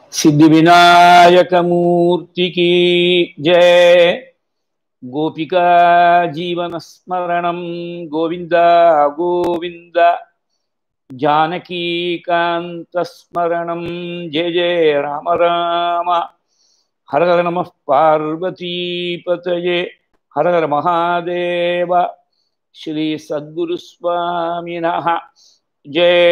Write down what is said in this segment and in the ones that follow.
సిద్ధి వినాయకమూర్తికి జయ గోపికా జీవనస్మరణం గోవింద గోవింద జానకీకాంతస్మరణం జయ జయ రామ రామ హర హర నమ పార్వతీపతయే హర హర మహాదేవ శ్రీ సద్గురుస్వామిన జయ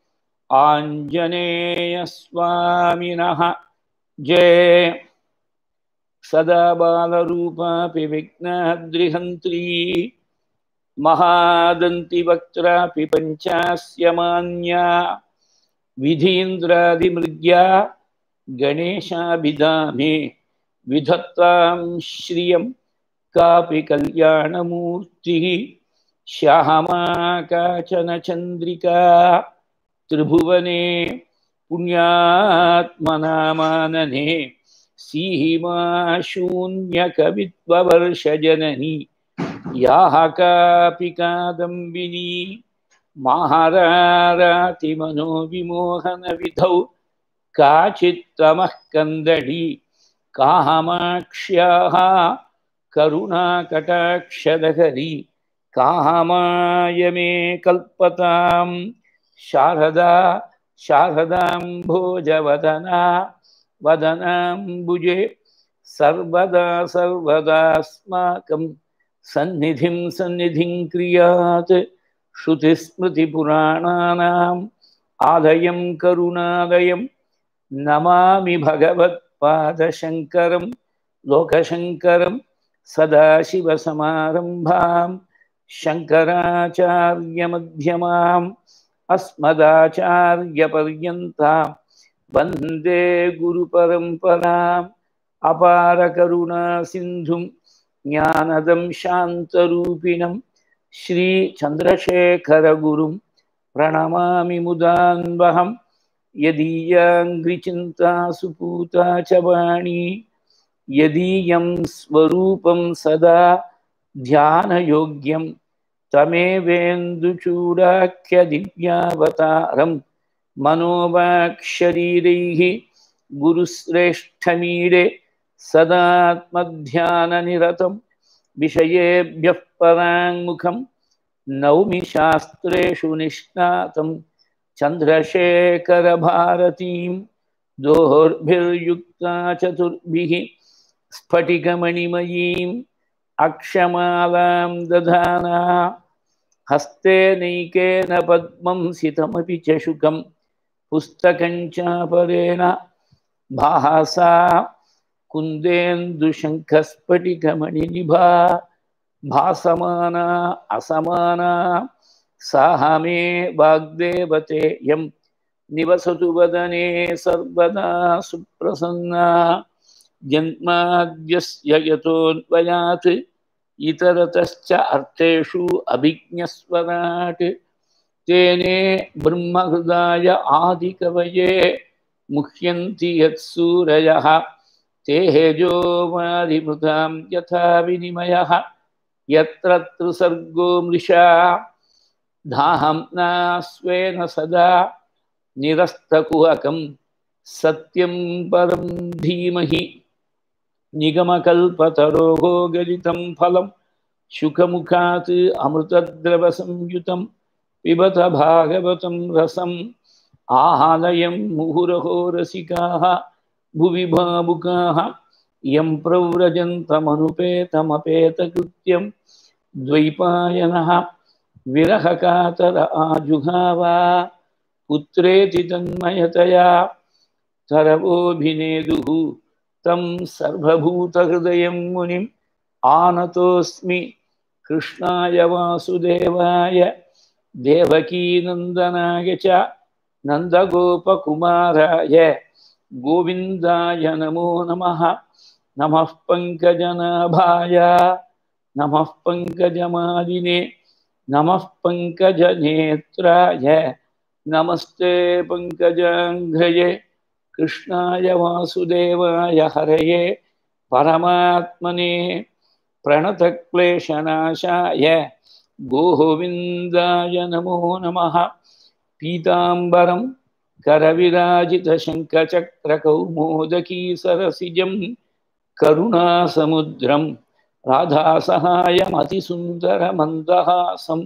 आञ्जनेयस्वामिनः जय सदा बालरूपापि विघ्नाद्रिहन्त्री महादन्तिवक्त्रापि पञ्चास्य मान्या विधीन्द्रादिमृग्या गणेशाभिधामे विधत्तां श्रियं कापि कल्याणमूर्तिः श्यामा काचन चन्द्रिका त्रिभुवने पुण्यात्मनामानने सीमा शून्यकवित्ववर्षजननी याः कापि कादम्बिनी महारारातिमनोविमोहनविधौ काचित्तमः कन्दडी कामाक्ष्याः करुणाकटाक्षदहरी कामाय मे कल्पताम् शारदा शारदाम्भोजवदना वदनाम्बुजे सर्वदा सर्वदास्माकं सन्निधिं सन्निधिं क्रियात् श्रुतिस्मृतिपुराणानाम् आलयं करुणालयं नमामि भगवत्पादशङ्करं लोकशङ्करं सदाशिवसमारम्भां शङ्कराचार्यमध्यमाम् अस्मदाचार्यपर्यन्तां वन्दे गुरुपरम्पराम् अपारकरुणासिन्धुं ज्ञानदं शान्तरूपिणं श्रीचन्द्रशेखरगुरुं प्रणमामि मुदान्वहं यदीयाङ्घ्रिचिन्ता सुपूता च वाणी यदीयं स्वरूपं सदा ध्यानयोग्यं तमेवेन्दुचूडाख्यदिव्यावतारं मनोवाक्शरीरैः गुरुश्रेष्ठमीडे सदात्मध्याननिरतं विषयेभ्यः पराङ्मुखं नौमि शास्त्रेषु निष्णातं चन्द्रशेखरभारतीं दोर्भिर्युक्ता चतुर्भिः स्फटिकमणिमयीम् अक्षमालां दधाना हस्ते नैकेन पद्मं सितमपि च शुकं पुस्तकं चापरेण भासा कुन्देन्दुशङ्खस्फटिकमणिनिभा भासमाना असमाना साह मे वाग्देवतेयं निवसतु वदने सर्वदा सुप्रसन्ना जन्माद्यस्य यतोऽन्वयात् इतरतश्च अर्थेषु अभिज्ञस्वराट् तेने ब्रह्महृदाय आदिकवये मुह्यन्ति यत्सूरयः तेजोमादिमृतां यथा विनिमयः यत्र त्रिसर्गो मृषा धाम्ना स्वेन सदा निरस्तकुहकं सत्यं परं धीमहि निगमकल्पतरोः गलितं फलं शुकमुखात् अमृतद्रवसंयुतं पिबत भागवतं रसम् आहालयं मुहुरहो रसिकाः भुवि भावुकाः यं प्रव्रजन्तमनुपेतमपेतकृत्यं द्वैपायनः विरहकातर आजुहावा पुत्रेति तन्मयतया तरवोऽभिनेदुः तं सर्वभूतहृदयं मुनिम् आनतोऽस्मि कृष्णाय वासुदेवाय देवकीनन्दनाय च नन्दगोपकुमाराय गोविन्दाय नमो नमः नमः पङ्कजनाभाय नमः पङ्कजमालिने नमः पङ्कजनेत्राय नमस्ते पङ्कजाङ्घ्रये कृष्णाय वासुदेवाय हरये परमात्मने प्रणतक्लेशनाशाय गोविन्दाय नमो नमः पीताम्बरं करविराजितशङ्खचक्रकौमोदकी सरसिजं करुणासमुद्रं राधासहायमतिसुन्दरमन्दहासं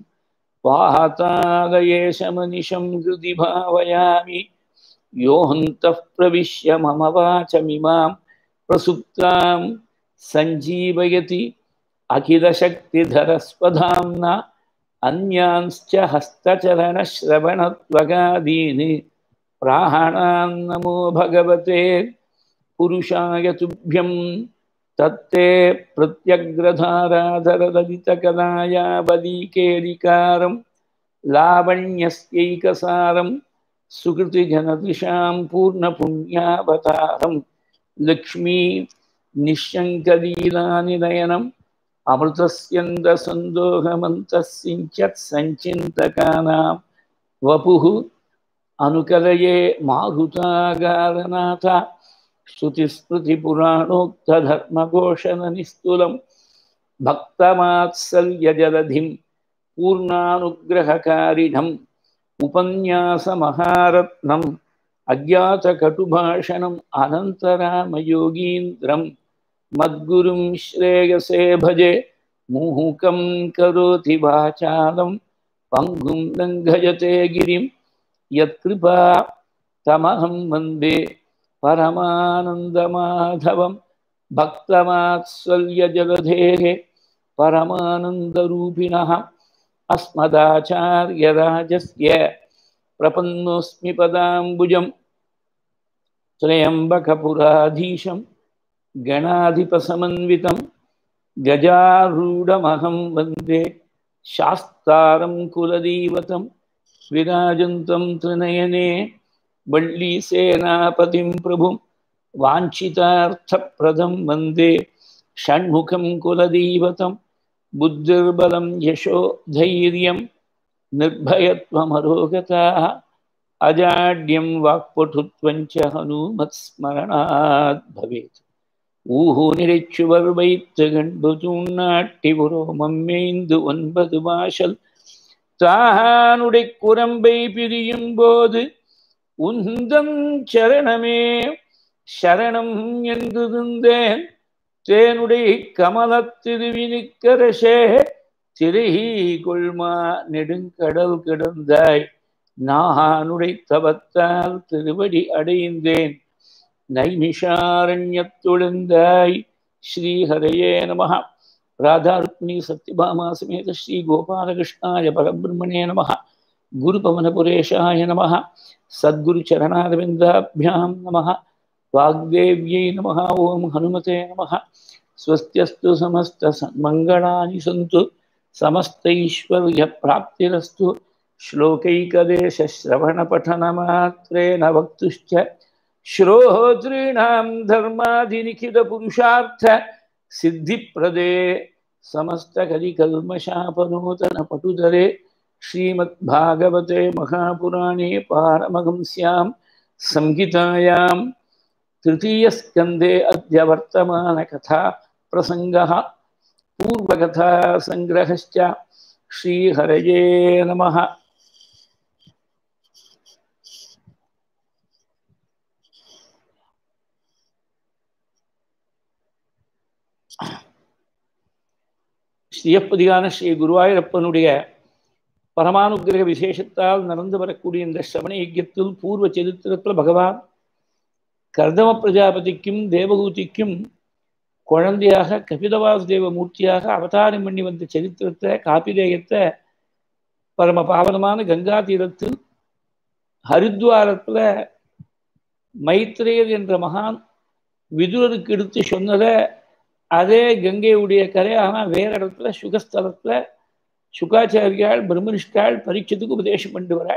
वातालयेशमनिशं हृदि भावयामि योऽन्तः प्रविश्य मम वाचमिमां प्रसुप्तां सञ्जीवयति अखिलशक्तिधरस्वधाम्ना अन्यांश्च हस्तचरणश्रवणत्वगादीन् प्राणान्नमो भगवते पुरुषाय तुभ्यं तत्ते प्रत्यग्रधाराधरललितकलाया बलीकेलिकारं लावण्यस्यैकसारं सुकृतिजनदृशां पूर्णपुण्यावतारं लक्ष्मी निःशङ्कलीलानिनयनम् अमृतस्यन्दसन्दोहमन्तस्सिञ्चत् सञ्चिन्तकानां वपुः अनुकलये मारुतागारनाथ श्रुतिस्मृतिपुराणोक्तधर्मघोषणनिस्तुलं भक्तमात्सल्यजलधिं पूर्णानुग्रहकारिणम् उपन्यासमहारत्नम् अज्ञातकटुभाषणम् अनन्तरामयोगीन्द्रम् मद्गुरुं श्रेयसे भजे मुहुकं करोति वाचालं पङ्गुं लङ्घयते गिरिं यत्कृपा तमहं वन्दे परमानन्दमाधवं भक्तमात्सल्यजलधेः परमानन्दरूपिणः अस्मदाचार्यराजस्य प्रपन्नोऽस्मि पदाम्बुजं त्र्यम्बकपुराधीशं गणाधिपसमन्वितं गजारूढमहं वन्दे शास्तारं कुलदैवतं विराजन्तं त्रिनयने वल्लीसेनापतिं प्रभुं वाञ्छितार्थप्रदं वन्दे षण्मुखं कुलदैवतं बुद्धिर्बलं यशो धैर्यं निर्भयत्वमरोगताः अजाड्यं वाक्पटुत्वञ्च हनूमत्स्मरणात् भवेत् ஊஹு நிறைச்சுவர் வைத்து கண்பு தூண்ணாட்டி உரோமம் மேய்ந்து ஒன்பது வாசல் தானுடை குரம்பை பிரியும் போது உந்தம் சரணமே சரணம் என்றிருந்தேன் தேனுடை கமலத்திருவினுக்கரசே திரைஹி கொள்மா நெடுங்கடல் கிடந்தாய் நானுடை தவத்தால் திருவடி அடைந்தேன் நைமிஷாரண்யத்துழுந்தாய் ஸ்ரீஹரையே நம ராதாருக்மிணி சத்யபாமா சமேத ஸ்ரீ கோபாலகிருஷ்ணாய பரபிரம்மணே நம குருபவனபுரேஷாய நம சத்குருச்சரணாரவிந்தாபியாம் நம वाग्देव्यै नमः ॐ हनुमते नमः स्वस्त्यस्तु समस्तमङ्गलानि सन्तु समस्तैश्वर्यप्राप्तिरस्तु श्लोकैकदेशश्रवणपठनमात्रेण वक्तुश्च श्रोतॄणां धर्माधिनिखितपुरुषार्थ सिद्धिप्रदे समस्तकलिकल्मषापनूतनपटुतरे श्रीमद्भागवते महापुराणे पारमहंस्यां संहितायां तृतीयस्कन्धे अद्य वर्तमानकथा प्रसङ्गः पूर्वकथासङ्ग्रहश्च श्रीहरये नमः ஸ்ரீயப்பதியான ஸ்ரீ குருவாயூரப்பனுடைய பரமானுகிரக விசேஷத்தால் நடந்து வரக்கூடிய இந்த சிரவண யஜ்யத்தில் பூர்வ சரித்திரத்தில் பகவான் கர்தம பிரஜாபதிக்கும் தேவகூதிக்கும் குழந்தையாக கபிலவாசுதேவ மூர்த்தியாக அவதாரம் பண்ணி வந்த சரித்திரத்தை காப்பிதேயத்தை பரம பாவனமான கங்கா தீரத்தில் ஹரித்வாரத்தில் மைத்ரேயர் என்ற மகான் விதுரருக்கு எடுத்து சொன்னதை அதே கங்கையுடைய கரை ஆனால் வேற இடத்துல சுகஸ்தலத்தில் சுகாச்சாரியால் பிரம்மனிஷ்டால் பரீட்சத்துக்கு உபதேசம் பண்ணிட்டு வர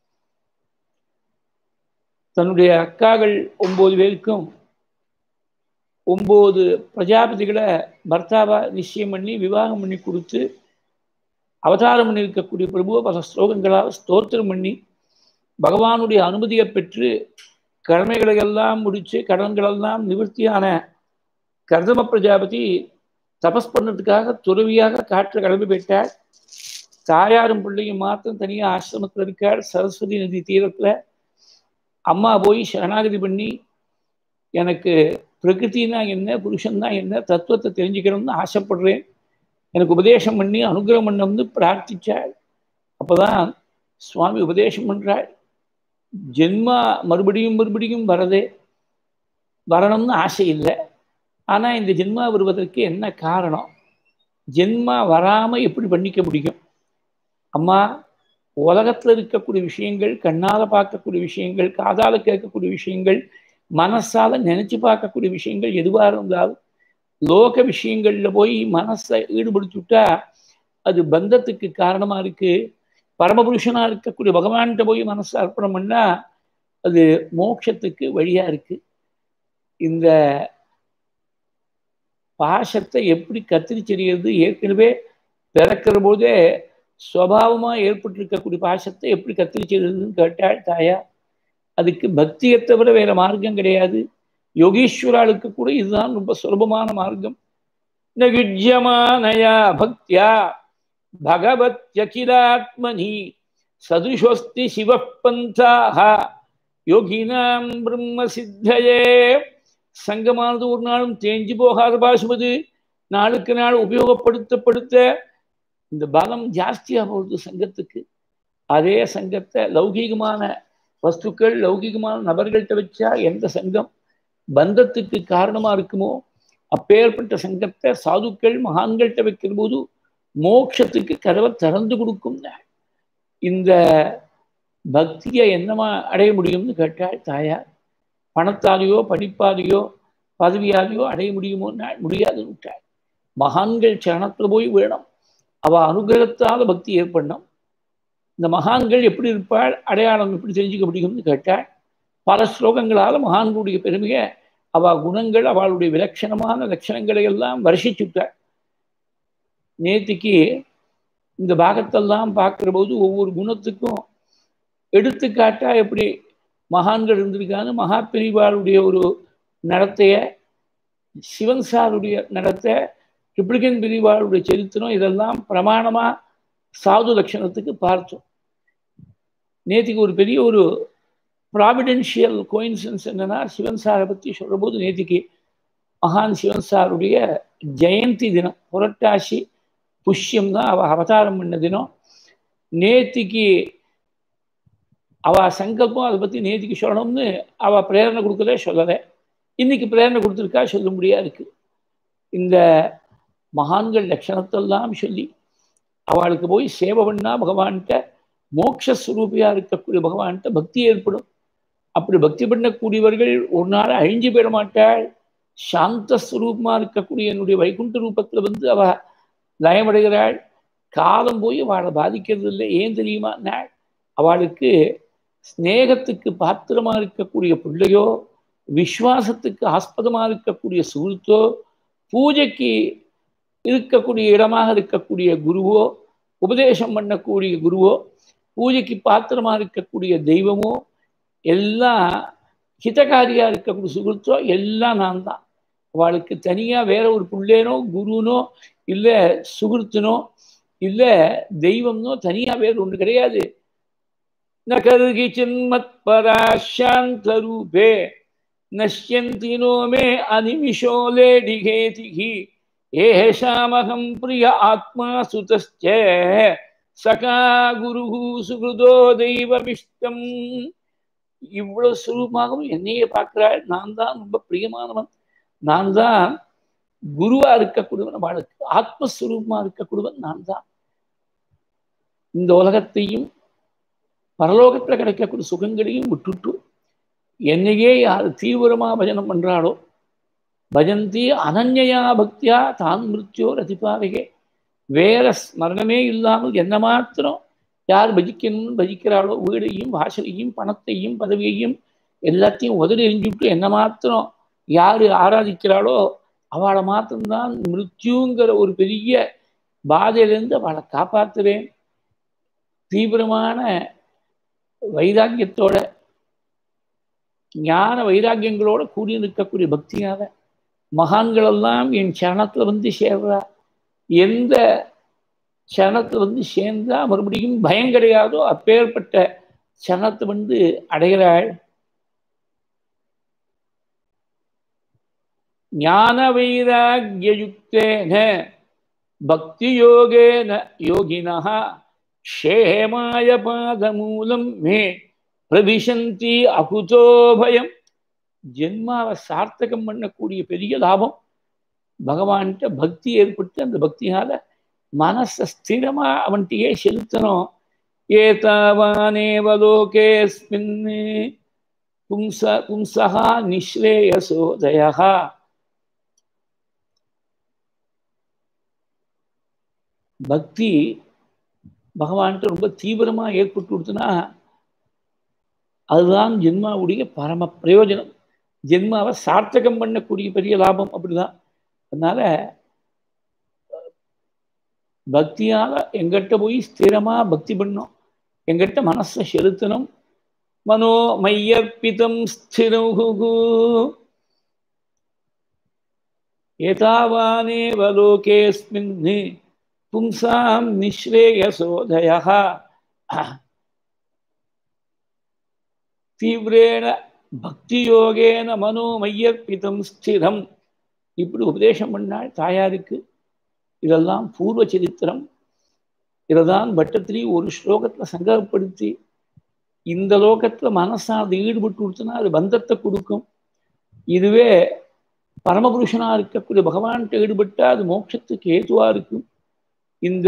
தன்னுடைய அக்காகள் ஒன்பது பேருக்கும் ஒம்பது பிரஜாபதிகளை பர்த்தாவா நிச்சயம் பண்ணி விவாகம் பண்ணி கொடுத்து அவதாரம் பண்ணி இருக்கக்கூடிய பிரபுவை பல ஸ்லோகங்களால் ஸ்தோத்திரம் பண்ணி பகவானுடைய அனுமதியை பெற்று கடமைகளை எல்லாம் முடித்து கடன்களெல்லாம் நிவர்த்தியான கர்தம பிரஜாபதி தபஸ் பண்ணதுக்காக துறவியாக காற்று கிளம்பி போயிட்டார் தாயாரும் பிள்ளையும் மாத்திரம் தனியாக ஆசிரமத்தில் இருக்கார் சரஸ்வதி நதி தீரத்தில் அம்மா போய் சரணாகதி பண்ணி எனக்கு பிரகிருத்தினா என்ன புருஷன் தான் என்ன தத்துவத்தை தெரிஞ்சுக்கணும்னு ஆசைப்படுறேன் எனக்கு உபதேசம் பண்ணி அனுகிரகம் பண்ணணும்னு பிரார்த்திச்சாள் அப்போதான் சுவாமி உபதேசம் பண்ணுறாள் ஜென்மா மறுபடியும் மறுபடியும் வரதே வரணும்னு ஆசை இல்லை ஆனால் இந்த ஜென்மா வருவதற்கு என்ன காரணம் ஜென்மா வராமல் எப்படி பண்ணிக்க முடியும் அம்மா உலகத்தில் இருக்கக்கூடிய விஷயங்கள் கண்ணால் பார்க்கக்கூடிய விஷயங்கள் காதால் கேட்கக்கூடிய விஷயங்கள் மனசால் நினச்சி பார்க்கக்கூடிய விஷயங்கள் எதுவாக இருந்தாலும் லோக விஷயங்களில் போய் மனசை ஈடுபடுத்திவிட்டா அது பந்தத்துக்கு காரணமாக இருக்குது பரமபுருஷனாக இருக்கக்கூடிய பகவான்கிட்ட போய் மனசை அர்ப்பணம் பண்ணால் அது மோட்சத்துக்கு வழியாக இருக்குது இந்த பாசத்தை எப்படி கத்திரிச்செறிகிறது ஏற்கனவே பிறக்கிற போதே சுவாவமாக ஏற்பட்டிருக்கக்கூடிய பாசத்தை எப்படி கத்திரிச்செறிகிறதுன்னு கேட்டாள் தாயா அதுக்கு பக்தியை தவிர வேற மார்க்கம் கிடையாது யோகீஸ்வராளுக்கு கூட இதுதான் ரொம்ப சுலபமான மார்க்கம் நயுஜ்யமானயா பக்தியா பகவத்யகிலாத்மனி சதுஷோஸ்தி சிவப்பந்தாக யோகினாம் பிரம்ம சித்தையே சங்கமானது ஒரு நாளும் தேஞ்சு போகாத பாசுமது நாளுக்கு நாள் உபயோகப்படுத்தப்படுத்த இந்த பலம் ஜாஸ்தியாக போகுது சங்கத்துக்கு அதே சங்கத்தை லௌகீகமான வஸ்துக்கள் லௌகிகமான நபர்கள்ட்ட வச்சா எந்த சங்கம் பந்தத்துக்கு காரணமா இருக்குமோ அப்பேற்பட்ட சங்கத்தை சாதுக்கள் மகான்கள்கிட்ட வைக்கிற போது மோட்சத்துக்கு கதவை திறந்து கொடுக்கும் இந்த பக்தியை என்னமா அடைய முடியும்னு கேட்டாள் தாயார் பணத்தாலேயோ படிப்பாலேயோ பதவியாலேயோ அடைய முடியுமோ முடியாதுன்னு விட்டாள் மகான்கள் சரணத்தில் போய் வேணும் அவ அனுகிரகத்தால் பக்தி ஏற்படணும் இந்த மகான்கள் எப்படி இருப்பாள் அடையாளம் எப்படி தெரிஞ்சுக்க முடியும்னு கேட்டாள் பல ஸ்லோகங்களால் மகான்களுடைய பெருமையை அவ குணங்கள் அவளுடைய விலட்சணமான லட்சணங்களை எல்லாம் வருஷிச்சுட்டாள் நேத்திக்கு இந்த பாகத்தெல்லாம் பார்க்குற போது ஒவ்வொரு குணத்துக்கும் எடுத்துக்காட்டா எப்படி மகான்கள் இருந்திருக்கான்னு மகா பிரிவாளுடைய ஒரு நடத்தைய சிவன் சாருடைய நடத்தை ரிப்ளிகன் பிரிவாளுடைய சரித்திரம் இதெல்லாம் பிரமாணமா சாது லட்சணத்துக்கு பார்த்தோம் நேற்றுக்கு ஒரு பெரிய ஒரு ப்ராவிடென்ஷியல் கோயின்சன்ஸ் என்னன்னா சிவன் சாரை பற்றி சொல்கிற போது நேற்றுக்கு மகான் சிவன் சாருடைய ஜெயந்தி தினம் புரட்டாசி புஷ்யம் தான் அவள் அவதாரம் பண்ண தினம் நேத்திக்கு அவ சங்கல்பம் அதை பற்றி நேத்திக்கு சொல்லணும்னு அவள் பிரேரணை கொடுக்கலே சொல்லலை இன்னைக்கு பிரேரணை கொடுத்துருக்கா சொல்ல முடியாது இருக்கு இந்த மகான்கள் லட்சணத்தெல்லாம் சொல்லி அவளுக்கு போய் சேவை பண்ணா பகவான்கிட்ட மோட்சஸ்வரூபியாக இருக்கக்கூடிய பகவான்கிட்ட பக்தி ஏற்படும் அப்படி பக்தி பண்ணக்கூடியவர்கள் ஒரு நாள் அழிஞ்சு போயிட மாட்டாள் சாந்த ஸ்வரூபமாக இருக்கக்கூடிய என்னுடைய வைகுண்ட ரூபத்தில் வந்து அவ லயமடைகிறாள் காலம் போய் அவளை பாதிக்கிறது இல்லை ஏன் தெரியுமா நாள் அவளுக்கு ஸ்நேகத்துக்கு பாத்திரமா இருக்கக்கூடிய பிள்ளையோ விஸ்வாசத்துக்கு ஆஸ்பதமாக இருக்கக்கூடிய சுகுத்தோ பூஜைக்கு இருக்கக்கூடிய இடமாக இருக்கக்கூடிய குருவோ உபதேசம் பண்ணக்கூடிய குருவோ பூஜைக்கு பாத்திரமா இருக்கக்கூடிய தெய்வமோ எல்லாம் ஹிதகாரியா இருக்கக்கூடிய சுகுத்தோ எல்லாம் நான் தான் அவளுக்கு தனியாக வேற ஒரு பிள்ளைனோ குருனோ இல்லை சுகிருத்தனோ இல்லை தெய்வம்னோ தனியாக வேறு ஒன்று கிடையாது நகருகி சின்மத் பராசாந்தரூபே நஷ்யந்தி நோ மே அனிமிஷோ லேடிகேதிகி ஏஷாமகம் பிரிய ஆத்மா சுதஸ்ச சகா குரு சுகிருதோ தெய்வமிஷ்டம் இவ்வளவு சுரூபமாகவும் என்னையே பார்க்கிறாள் நான் தான் ரொம்ப பிரியமானவன் நான் தான் குருவா இருக்கக்கூடியவன் அவளுக்கு ஆத்மஸ்வரூபமா இருக்கக்கூடியவன் நான் தான் இந்த உலகத்தையும் பரலோகத்துல கிடைக்கக்கூடிய சுகங்களையும் விட்டுட்டு என்னையே யார் தீவிரமா பஜனம் பண்றாளோ பஜந்தி அனன்யா பக்தியா தான் மிருத்தியோ ரதிபாவையே வேற ஸ்மரணமே இல்லாமல் என்ன மாத்திரம் யார் பஜிக்கணும்னு பஜிக்கிறாளோ வீடையும் வாசலையும் பணத்தையும் பதவியையும் எல்லாத்தையும் உதறி எரிஞ்சுட்டு என்ன மாத்திரம் யார் ஆராதிக்கிறாளோ அவளை மாத்திரம்தான் மிருத்யுங்கிற ஒரு பெரிய பாதையிலேருந்து அவளை காப்பாற்றுவேன் தீவிரமான வைராக்கியத்தோட ஞான வைராக்கியங்களோட கூடி நிற்கக்கூடிய பக்தியால மகான்களெல்லாம் என் சரணத்தில் வந்து சேர்றா எந்த சரணத்தில் வந்து சேர்ந்தா மறுபடியும் பயம் கிடையாதோ அப்பேற்பட்ட சரணத்தை வந்து அடைகிறாள் ஞான வைராகியுக்தேன பக்தி யோகேன யோகினா ஷேமாய பாதமூலம் மே பிரவிசந்தி அகுதோ பயம் ஜென்மாவை சார்த்தகம் பண்ணக்கூடிய பெரிய லாபம் பகவான்கிட்ட பக்தி ஏற்பட்டு அந்த பக்தியால மனசை ஸ்திரமா அவன்கிட்டயே செலுத்தணும் ஏதாவானேவ லோகேஸ்மின் பும்ச பும்சகா நிஸ்ரேயசோதயா பக்தி பகவான்கிட்ட ரொம்ப தீவிரமா ஏற்பட்டு கொடுத்தனா அதுதான் ஜென்மாவுடைய பரம பிரயோஜனம் ஜென்மாவை சார்த்தகம் பண்ணக்கூடிய பெரிய லாபம் அப்படிதான் அதனால பக்தியால எங்கிட்ட போய் ஸ்திரமா பக்தி பண்ணும் எங்கிட்ட மனசை செலுத்தணும் மனோ மையர்ப்பிதம் ஸ்திரகு ஏதாவானேவ லோகேஸ்மின் பும்சாம் நிஸ்ரேயசோதய தீவிரேன பக்தி யோகேன மனோ மையர்ப்பிதம் ஸ்திரம் இப்படி உபதேசம் பண்ணாள் தாயாருக்கு இதெல்லாம் பூர்வ சரித்திரம் இதைதான் பட்டத்திரி ஒரு ஸ்லோகத்தில் சங்கரப்படுத்தி இந்த லோகத்தில் மனசானது ஈடுபட்டு கொடுத்தனா அது பந்தத்தை கொடுக்கும் இதுவே பரமபுருஷனாக இருக்கக்கூடிய பகவான்கிட்ட ஈடுபட்டால் அது மோட்சத்துக்கு ஏதுவாக இருக்கும் இந்த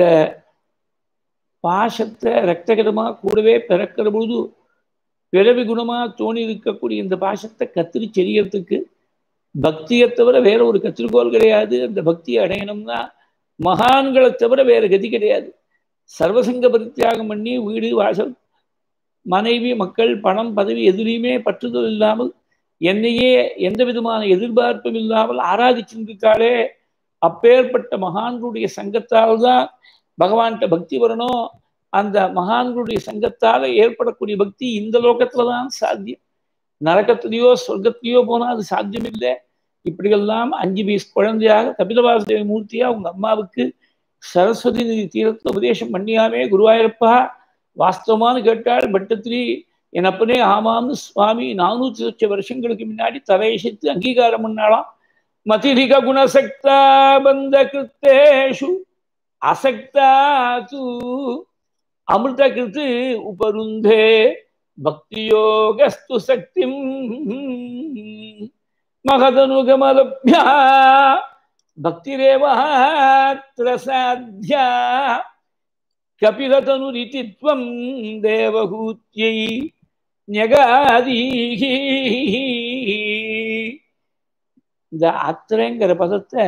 பாசத்தை ரத்தகரமாக கூடவே பிறக்கிற பொழுது பிறவி குணமாக தோணி இருக்கக்கூடிய இந்த பாசத்தை கத்திரி செரியறதுக்கு பக்தியை தவிர வேற ஒரு கத்திரிக்கோள் கிடையாது அந்த பக்தியை அடையணும்னா மகான்களை தவிர வேற கதி கிடையாது சர்வசங்க பரித்தியாகம் பண்ணி வீடு வாசல் மனைவி மக்கள் பணம் பதவி எதுலேயுமே பற்றுதல் இல்லாமல் என்னையே எந்த விதமான எதிர்பார்ப்பும் இல்லாமல் ஆராதிச்சிருக்காளே அப்பேற்பட்ட மகான்களுடைய சங்கத்தால் தான் பகவான்கிட்ட பக்தி வரணும் அந்த மகான்களுடைய சங்கத்தால் ஏற்படக்கூடிய பக்தி இந்த லோகத்துல தான் சாத்தியம் நரகத்திலேயோ சொர்க்கத்திலேயோ போனால் அது சாத்தியம் இல்லை இப்படியெல்லாம் அஞ்சு பீஸ் குழந்தையாக கபிலவாசுதேவ மூர்த்தியா உங்க அம்மாவுக்கு சரஸ்வதி நிதி தீரத்தில் உபதேசம் பண்ணியாமே குருவாயூரப்பா வாஸ்தவமானு கேட்டாள் பட்டத்திரி என் அப்பனே ஆமாம்னு சுவாமி நானூற்றி லட்ச வருஷங்களுக்கு முன்னாடி தவையசித்து அங்கீகாரம் பண்ணாலாம் மதிரிக குணசக்தா பந்த கிருத்தேஷு அசக்தா தூ அமிர்த கிருத்து உபருந்தே பக்தியோகஸ்து சக்திம் மகதனுகமலப்யா பக்திரேவாத்திர சாத்தியா கபிலதனுரிதி துவம் தேவகூத்யை ஞகாதீகி இந்த அத்திரங்கிற பதத்தை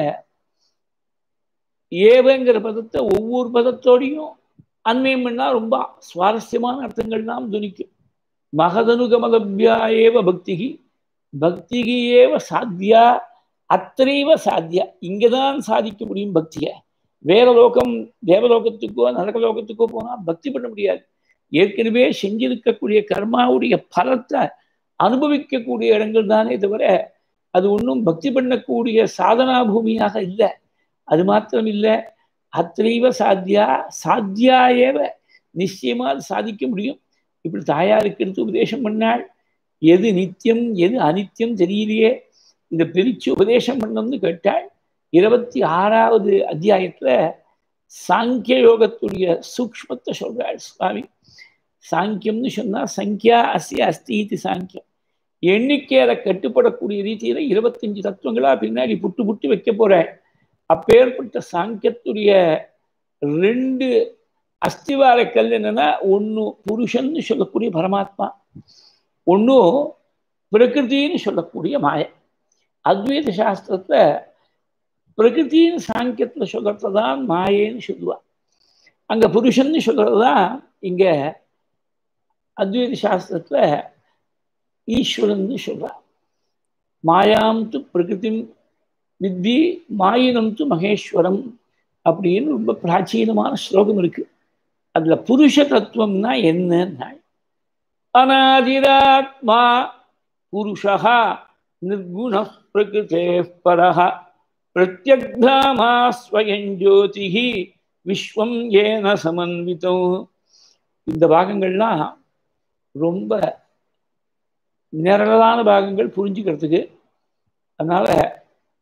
ஏவங்கிற பதத்தை ஒவ்வொரு பதத்தோடையும் அண்மையம் பண்ணா ரொம்ப சுவாரஸ்யமான அர்த்தங்கள் நாம் துணிக்கும் மகதனுகமலபியா ஏவ பக்திகி பக்திகி ஏவ சாத்தியா அத்திரைவ சாத்தியா இங்கதான் சாதிக்க முடியும் பக்தியை வேற லோகம் தேவலோகத்துக்கோ நரகலோகத்துக்கோ போனால் பக்தி பண்ண முடியாது ஏற்கனவே செஞ்சிருக்கக்கூடிய கர்மாவுடைய பலத்தை அனுபவிக்கக்கூடிய இடங்கள் தானே தவிர அது ஒன்றும் பக்தி பண்ணக்கூடிய சாதனா பூமியாக இல்லை அது மாத்திரம் இல்லை அத்திரைவ சாத்தியா சாத்தியா ஏவ நிச்சயமா அது சாதிக்க முடியும் இப்படி தாயாருக்கு எடுத்து உபதேசம் பண்ணாள் எது நித்தியம் எது அனித்தியம் தெரியலையே இந்த பிரிச்சு உபதேசம் பண்ணணும்னு கேட்டாள் இருபத்தி ஆறாவது அத்தியாயத்துல சாங்கிய யோகத்துடைய சூக்மத்தை சொல்றாள் சுவாமி சாங்கியம்னு சொன்னா சங்கியா அஸ்ய அஸ்தி இது சாங்கியம் எண்ணிக்கையில கட்டுப்படக்கூடிய ரீதியில இருபத்தஞ்சு தத்துவங்களா பின்னாடி புட்டு புட்டு வைக்க போறாள் அப்பேற்பட்ட சாங்கியத்துடைய ரெண்டு அஸ்திவார கல் என்னன்னா ஒன்று புருஷன்னு சொல்லக்கூடிய பரமாத்மா ஒன்று பிரகிருத்தின்னு சொல்லக்கூடிய மாய அத்வைத சாஸ்திரத்தை பிரகிருத்தின்னு சாங்கியத்தில் சொல்கிறது தான் மாயேன்னு சொல்லுவா அங்கே புருஷன்னு சொல்கிறது தான் இங்கே அத்வைத சாஸ்திரத்தில் ஈஸ்வரன் சொல்றா மாயாம் து பிரகிருதிம் வித்தி மாயினம் து மகேஸ்வரம் அப்படின்னு ரொம்ப பிராச்சீனமான ஸ்லோகம் இருக்கு அதுல புருஷ தத்துவம்னா என்ன அநாதிராத்மா புருஷா நிர்குண பிரகிருதே பரஹ பிரத்யக்தாமா ஸ்வயம் ஜோதிஹி விஸ்வம் ஏன சமன்விதம் இந்த பாகங்கள்லாம் ரொம்ப நிரலான பாகங்கள் புரிஞ்சுக்கிறதுக்கு அதனால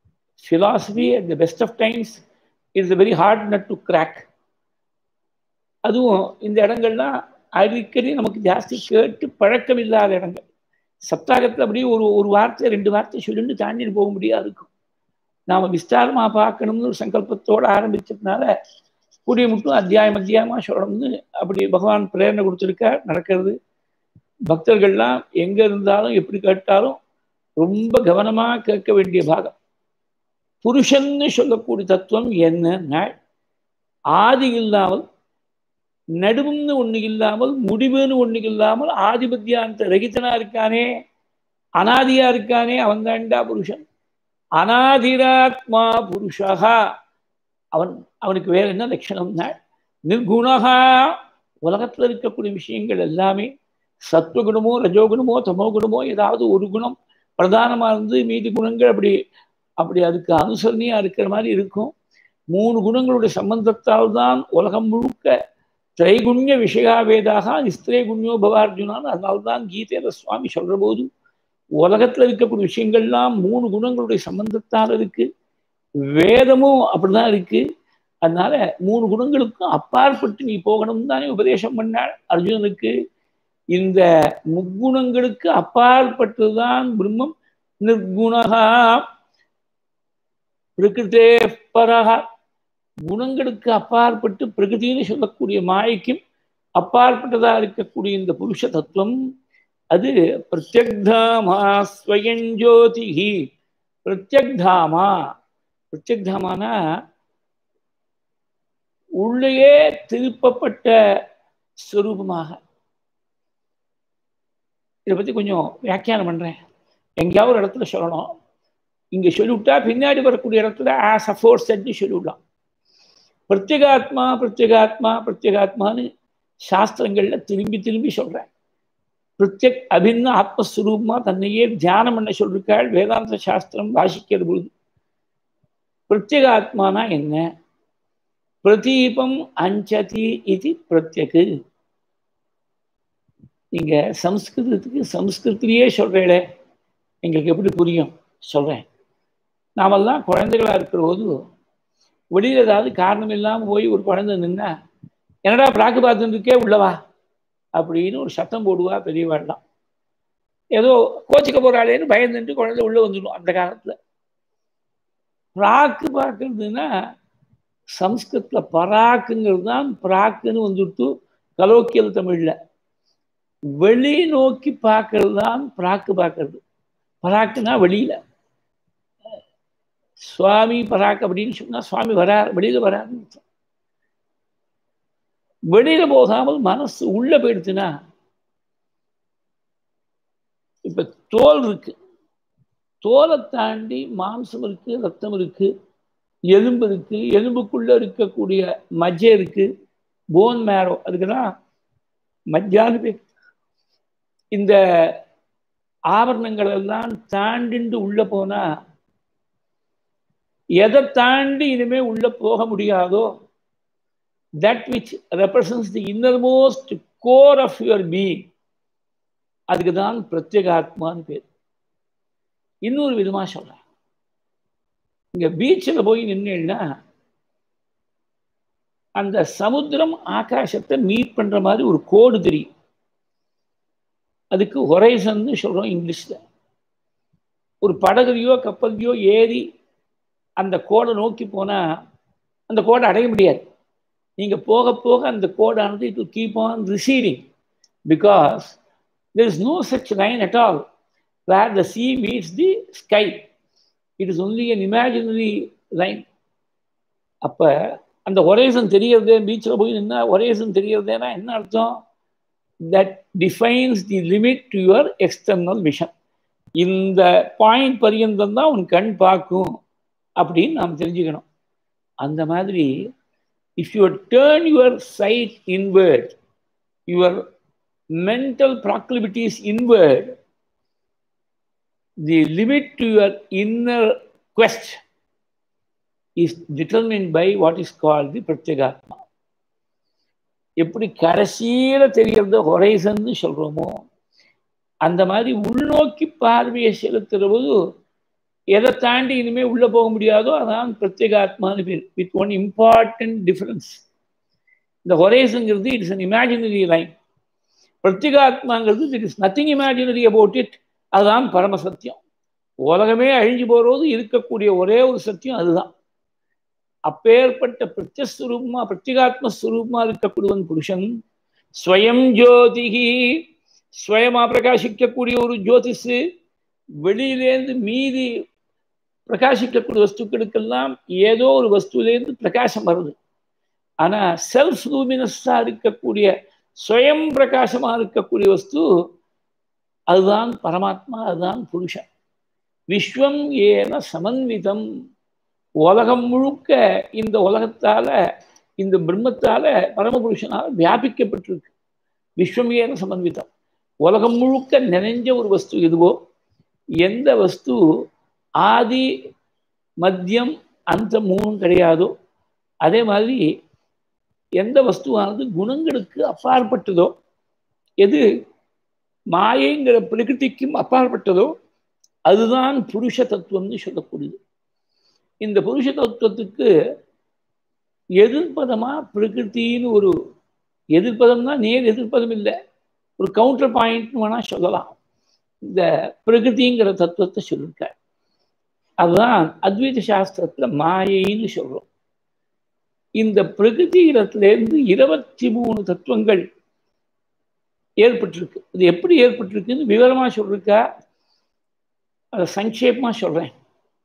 philosophy at the best of times is a very hard nut to crack அதுவும் இந்த இடங்கள்லாம் அடிக்கடி நமக்கு ஜாஸ்தி கேட்டு பழக்கம் இல்லாத இடங்கள் சப்தாகத்தில் அப்படியே ஒரு ஒரு வார்த்தை ரெண்டு வார்த்தை சொல்லிட்டு தாண்டிட்டு போக முடியாது இருக்கும் நாம் விஸ்தாரமாக பார்க்கணும்னு ஒரு சங்கல்பத்தோடு ஆரம்பிச்சதுனால கூடிய மட்டும் அத்தியாயம் அத்தியாயமாக சொல்லணும்னு அப்படி பகவான் பிரேரணை கொடுத்துருக்கார் நடக்கிறது பக்தர்கள்லாம் எங்கே இருந்தாலும் எப்படி கேட்டாலும் ரொம்ப கவனமாக கேட்க வேண்டிய பாகம் புருஷன்னு சொல்லக்கூடிய தத்துவம் என்ன ஆதி இல்லாமல் நடுவுன்னு ஒண்ணு இல்லாமல் முடிவுன்னு ஒண்ணு இல்லாமல் ஆதிபத்தியாந்த ரகிதனா இருக்கானே அனாதியா இருக்கானே அவன் தாண்டா புருஷன் அனாதிராத்மா புருஷா அவன் அவனுக்கு வேற என்ன லட்சணம்னா நிர்குணகா உலகத்துல இருக்கக்கூடிய விஷயங்கள் எல்லாமே சத்துவகுணமோ ரஜோகுணமோ தமோ குணமோ ஏதாவது ஒரு குணம் பிரதானமா இருந்து மீதி குணங்கள் அப்படி அப்படி அதுக்கு அனுசரணையா இருக்கிற மாதிரி இருக்கும் மூணு குணங்களுடைய சம்பந்தத்தால் தான் உலகம் முழுக்க திரைகுண்ய விஷயாவேதாக நிஸ்திரேகுண்யோ பவார்ஜுனான்னு அதனால்தான் கீதையில சுவாமி சொல்ற போது உலகத்துல இருக்கக்கூடிய விஷயங்கள்லாம் மூணு குணங்களுடைய சம்பந்தத்தால் இருக்கு வேதமும் அப்படிதான் இருக்கு அதனால மூணு குணங்களுக்கும் அப்பாற்பட்டு நீ போகணும் தானே உபதேசம் பண்ணாள் அர்ஜுனனுக்கு இந்த முக்குணங்களுக்கு அப்பாற்பட்டுதான் பிரம்மம் நிர்குணகா பிரகிருத்தே பரகா குணங்களுக்கு அப்பாற்பட்டு பிரகிருத்தின்னு சொல்லக்கூடிய மாயைக்கும் அப்பாற்பட்டதா இருக்கக்கூடிய இந்த புருஷ தத்துவம் அது பிரத்யக்தாமா ஸ்வயஞ்சோதிகி பிரத்யக்தாமா பிரத்யக்தாமானா உள்ளேயே திருப்பப்பட்ட ஸ்வரூபமாக இதை பற்றி கொஞ்சம் வியாக்கியானம் பண்ணுறேன் எங்கேயாவது ஒரு இடத்துல சொல்லணும் இங்கே சொல்லிவிட்டா பின்னாடி வரக்கூடிய இடத்துல ஆஸ் அஃபோர் செட்னு சொல்லிவிடலாம் பிரத்யேகாத்மா பிரத்யேகாத்மா பிரத்யேகாத்மான்னு சாஸ்திரங்களில் திரும்பி திரும்பி சொல்கிறேன் பிரத்யக் அபின்ன ஆத்மஸ்வரூபமாக தன்னையே தியானம் பண்ண சொல்லிருக்காள் வேதாந்த சாஸ்திரம் வாசிக்கிற பொழுது பிரத்யேகாத்மானா என்ன பிரதீபம் அஞ்சதி இது பிரத்யக்கு நீங்க சம்ஸ்கிருதத்துக்கு சம்ஸ்கிருத்திலேயே சொல்றேளே எங்களுக்கு எப்படி புரியும் சொல்றேன் நாமெல்லாம் குழந்தைகளா இருக்கிற போது வெளியில ஏதாவது காரணம் இல்லாமல் போய் ஒரு குழந்தை நின்னா என்னடா பிராக்கு பார்த்துருக்கே உள்ளவா அப்படின்னு ஒரு சத்தம் போடுவா பெரியவாள்லாம் ஏதோ கோச்சிக்க போறாளேன்னு பயந்துட்டு குழந்தை உள்ள வந்துடும் அந்த காலத்துல பிராக்கு பார்க்கறதுன்னா சம்ஸ்கிருத்தில் பராக்குங்கிறது தான் பிராக்குன்னு வந்துட்டு கலோக்கியல் தமிழில் வெளி நோக்கி பார்க்கறது தான் பிராக்கு பார்க்கறது பராக்குனா வெளியில சுவாமி பராக் அப்படின்னு சொன்னா சுவாமி வரார் வெளியில வராருன்னு வெளியில போகாமல் மனசு உள்ள போயிடுச்சுன்னா இப்ப தோல் இருக்கு தோலை தாண்டி மாம்சம் இருக்கு ரத்தம் இருக்கு எலும்பு இருக்கு எலும்புக்குள்ள இருக்கக்கூடிய மஜ்ஜை இருக்கு போன் மேரோ அதுக்குதான் மஜ்ஜான்னு பேர் இந்த ஆபரணங்கள் எல்லாம் தாண்டிண்டு உள்ள போனா எதை தாண்டி இனிமே உள்ள போக முடியாதோ that which represents the innermost core of your being அதுக்கு தான் பிரத்யேகாத்மான்னு பேர் இன்னொரு விதமா சொல்றேன் இங்க பீச்சில் போய் நின்னா அந்த சமுத்திரம் ஆகாசத்தை மீட் பண்ற மாதிரி ஒரு கோடு தெரியும் அதுக்கு ஹொரைசன்னு சொல்றோம் இங்கிலீஷ்ல ஒரு படகுலையோ கப்பல்லையோ ஏறி அந்த கோடை நோக்கி போனா அந்த கோடை அடைய முடியாது நீங்க போக போக அந்த கோடானது it keep on receiving because there is no such line at all where the sea meets the sky it is only an imaginary line அப்போ அந்த ஒரேசன் தெரியறதே பீச்சில் போய் நின்னா ஒரேசன் தெரியறதேனா என்ன அர்த்தம் that defines the limit to your external vision இந்த point பரியந்தம் தான் உன் கண் பார்க்கும் அப்படின்னு நாம் தெரிஞ்சுக்கணும் அந்த மாதிரி if you turn your sight inward your mental proclivities inward the limit to your inner quest is determined by what is called the Pratyagatma. எப்படி கடைசியில தெரியறது ஹொரைசன்னு சொல்றோமோ அந்த மாதிரி உள்நோக்கி பார்வையை செலுத்துற போது எதை தாண்டி இனிமேல் உள்ளே போக முடியாதோ அதான் பிரத்யேகாத்மான்னு bear with one important difference இந்த ஹொரேஸுங்கிறது இட்ஸ் அன் இமேஜினரி லைன் பிரத்யேகாத்மாங்கிறது it is nothing imaginary about it அதுதான் பரமசத்தியம் உலகமே அழிஞ்சு போகிறது இருக்கக்கூடிய ஒரே ஒரு சத்தியம் அதுதான் அப்பேற்பட்ட பிரத்யஸ்வரூபமா பிரத்யேகாத்மஸ்வரூபமா இருக்கக்கூடியவன் புருஷன் ஸ்வயம் ஜோதிகி ஸ்வயமா பிரகாசிக்கக்கூடிய ஒரு ஜோதிஷு வெளியிலேருந்து மீதி பிரகாசிக்கக்கூடிய வஸ்துக்களுக்கெல்லாம் ஏதோ ஒரு வஸ்துலேருந்து பிரகாசம் வருது ஆனா செல்ஃப் லூமினஸா இருக்கக்கூடிய ஸ்வயம் பிரகாசமா இருக்கக்கூடிய வஸ்து அதுதான் பரமாத்மா அதுதான் புருஷன் விஸ்வம் ஏன சமன்விதம் உலகம் முழுக்க இந்த உலகத்தால இந்த பிரம்மத்தால பரமபுருஷனால வியாபிக்கப்பட்டிருக்கு விஸ்வம் ஏன சமன்விதம் உலகம் முழுக்க நிறைஞ்ச ஒரு வஸ்து எதுவோ எந்த வஸ்து ஆதி மத்தியம் அந்த மூணும் கிடையாதோ அதே மாதிரி எந்த வஸ்துவானது குணங்களுக்கு அப்பாற்பட்டதோ எது மாயைங்கிற பிரகிருதிக்கும் அப்பாற்பட்டதோ அதுதான் புருஷ தத்துவம்னு சொல்லக்கூடியது இந்த புருஷ தத்துவத்துக்கு எதிர்ப்பதமா பிரகிருத்தின்னு ஒரு எதிர்ப்பதம்னா நேர் எதிர்ப்பதம் இல்லை ஒரு கவுண்டர் பாயிண்ட்னு வேணா சொல்லலாம் இந்த பிரகிருதிங்கிற தத்துவத்தை சொல்லியிருக்க அதுதான் அத்வைத சாஸ்திரத்துல மாயைன்னு சொல்றோம் இந்த பிரகிருதி இடத்துலேருந்து இருபத்தி மூணு தத்துவங்கள் ஏற்பட்டிருக்கு இது எப்படி ஏற்பட்டிருக்குன்னு விவரமா சொல்லிருக்கா அதை சங்கேபமா சொல்றேன்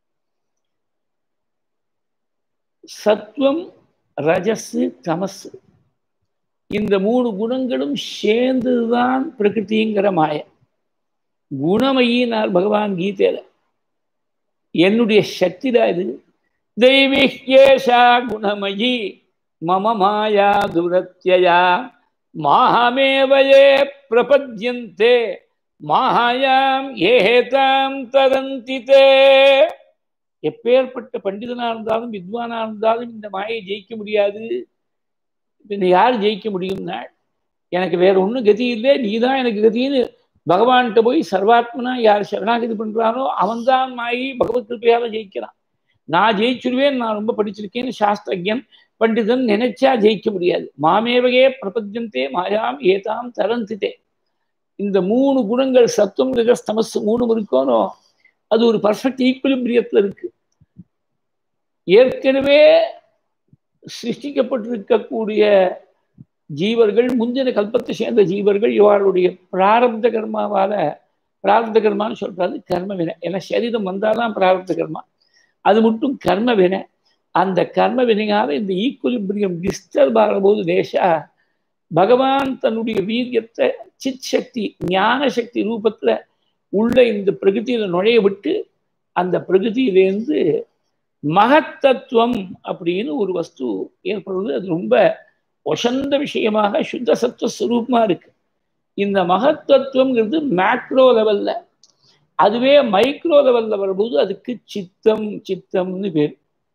சத்துவம் ரஜஸு தமசு இந்த மூணு குணங்களும் சேர்ந்ததுதான் பிரகிருதிங்கிற மாய குணமயினார் பகவான் கீதையில என்னுடைய சக்தி தான் இது தெய்வீகேஷா குணமயி மம மாயா துரத்தியா மாஹமேவயே பிரபத்யந்தே மாயாம் ஏதாம் தரந்திதே எப்பேற்பட்ட பண்டிதனா இருந்தாலும் வித்வானா இருந்தாலும் இந்த மாயை ஜெயிக்க முடியாது இந்த யார் ஜெயிக்க முடியும்னா எனக்கு வேற ஒன்றும் கதி இல்லை நீ தான் எனக்கு கதின்னு பகவான்கிட்ட போய் சர்வாத்மனா யார் சரணாகதி பண்றானோ அவன்தான் மாயி பகவத் கிருப்பையால ஜெயிக்கிறான் நான் ஜெயிச்சிருவேன் நான் ரொம்ப படிச்சிருக்கேன்னு சாஸ்திரஜன் பண்டிதன் நினைச்சா ஜெயிக்க முடியாது மாமேவகே பிரபஞ்சந்தே மாயாம் ஏதாம் தரந்தித்தே இந்த மூணு குணங்கள் சத்துவம் ரஜஸ் தமஸ் மூணும் இருக்கோனோ அது ஒரு பர்ஃபெக்ட் ஈக்குவலிபிரியத்தில் இருக்கு ஏற்கனவே சிருஷ்டிக்கப்பட்டிருக்கக்கூடிய ஜீவர்கள் முந்தின கல்பத்தை சேர்ந்த ஜீவர்கள் இவர்களுடைய பிராரப்த கர்மாவால பிராரப்த கர்மான்னு சொல்றாரு கர்ம வினை ஏன்னா சரீரம் வந்தாதான் பிராரப்த கர்மா அது மட்டும் கர்ம வினை அந்த கர்ம வினையால இந்த ஈக்குவலிபிரியம் டிஸ்டர்ப் ஆகிற போது தேசா பகவான் தன்னுடைய வீரியத்தை சித் சக்தி ஞான சக்தி ரூபத்துல உள்ள இந்த பிரகிருதியில நுழைய விட்டு அந்த பிரகிருதியிலேருந்து மகத்தத்துவம் அப்படின்னு ஒரு வஸ்து ஏற்படுவது அது ரொம்ப ஒசந்த விஷயமாக சுத்த சத்துவ ஸ்வரூபமா இருக்கு இந்த மகத்தத்துவம்ங்கிறது மேக்ரோ லெவல்ல அதுவே மைக்ரோ லெவல்ல வரும்போது அதுக்கு சித்தம் சித்தம்னு பேர்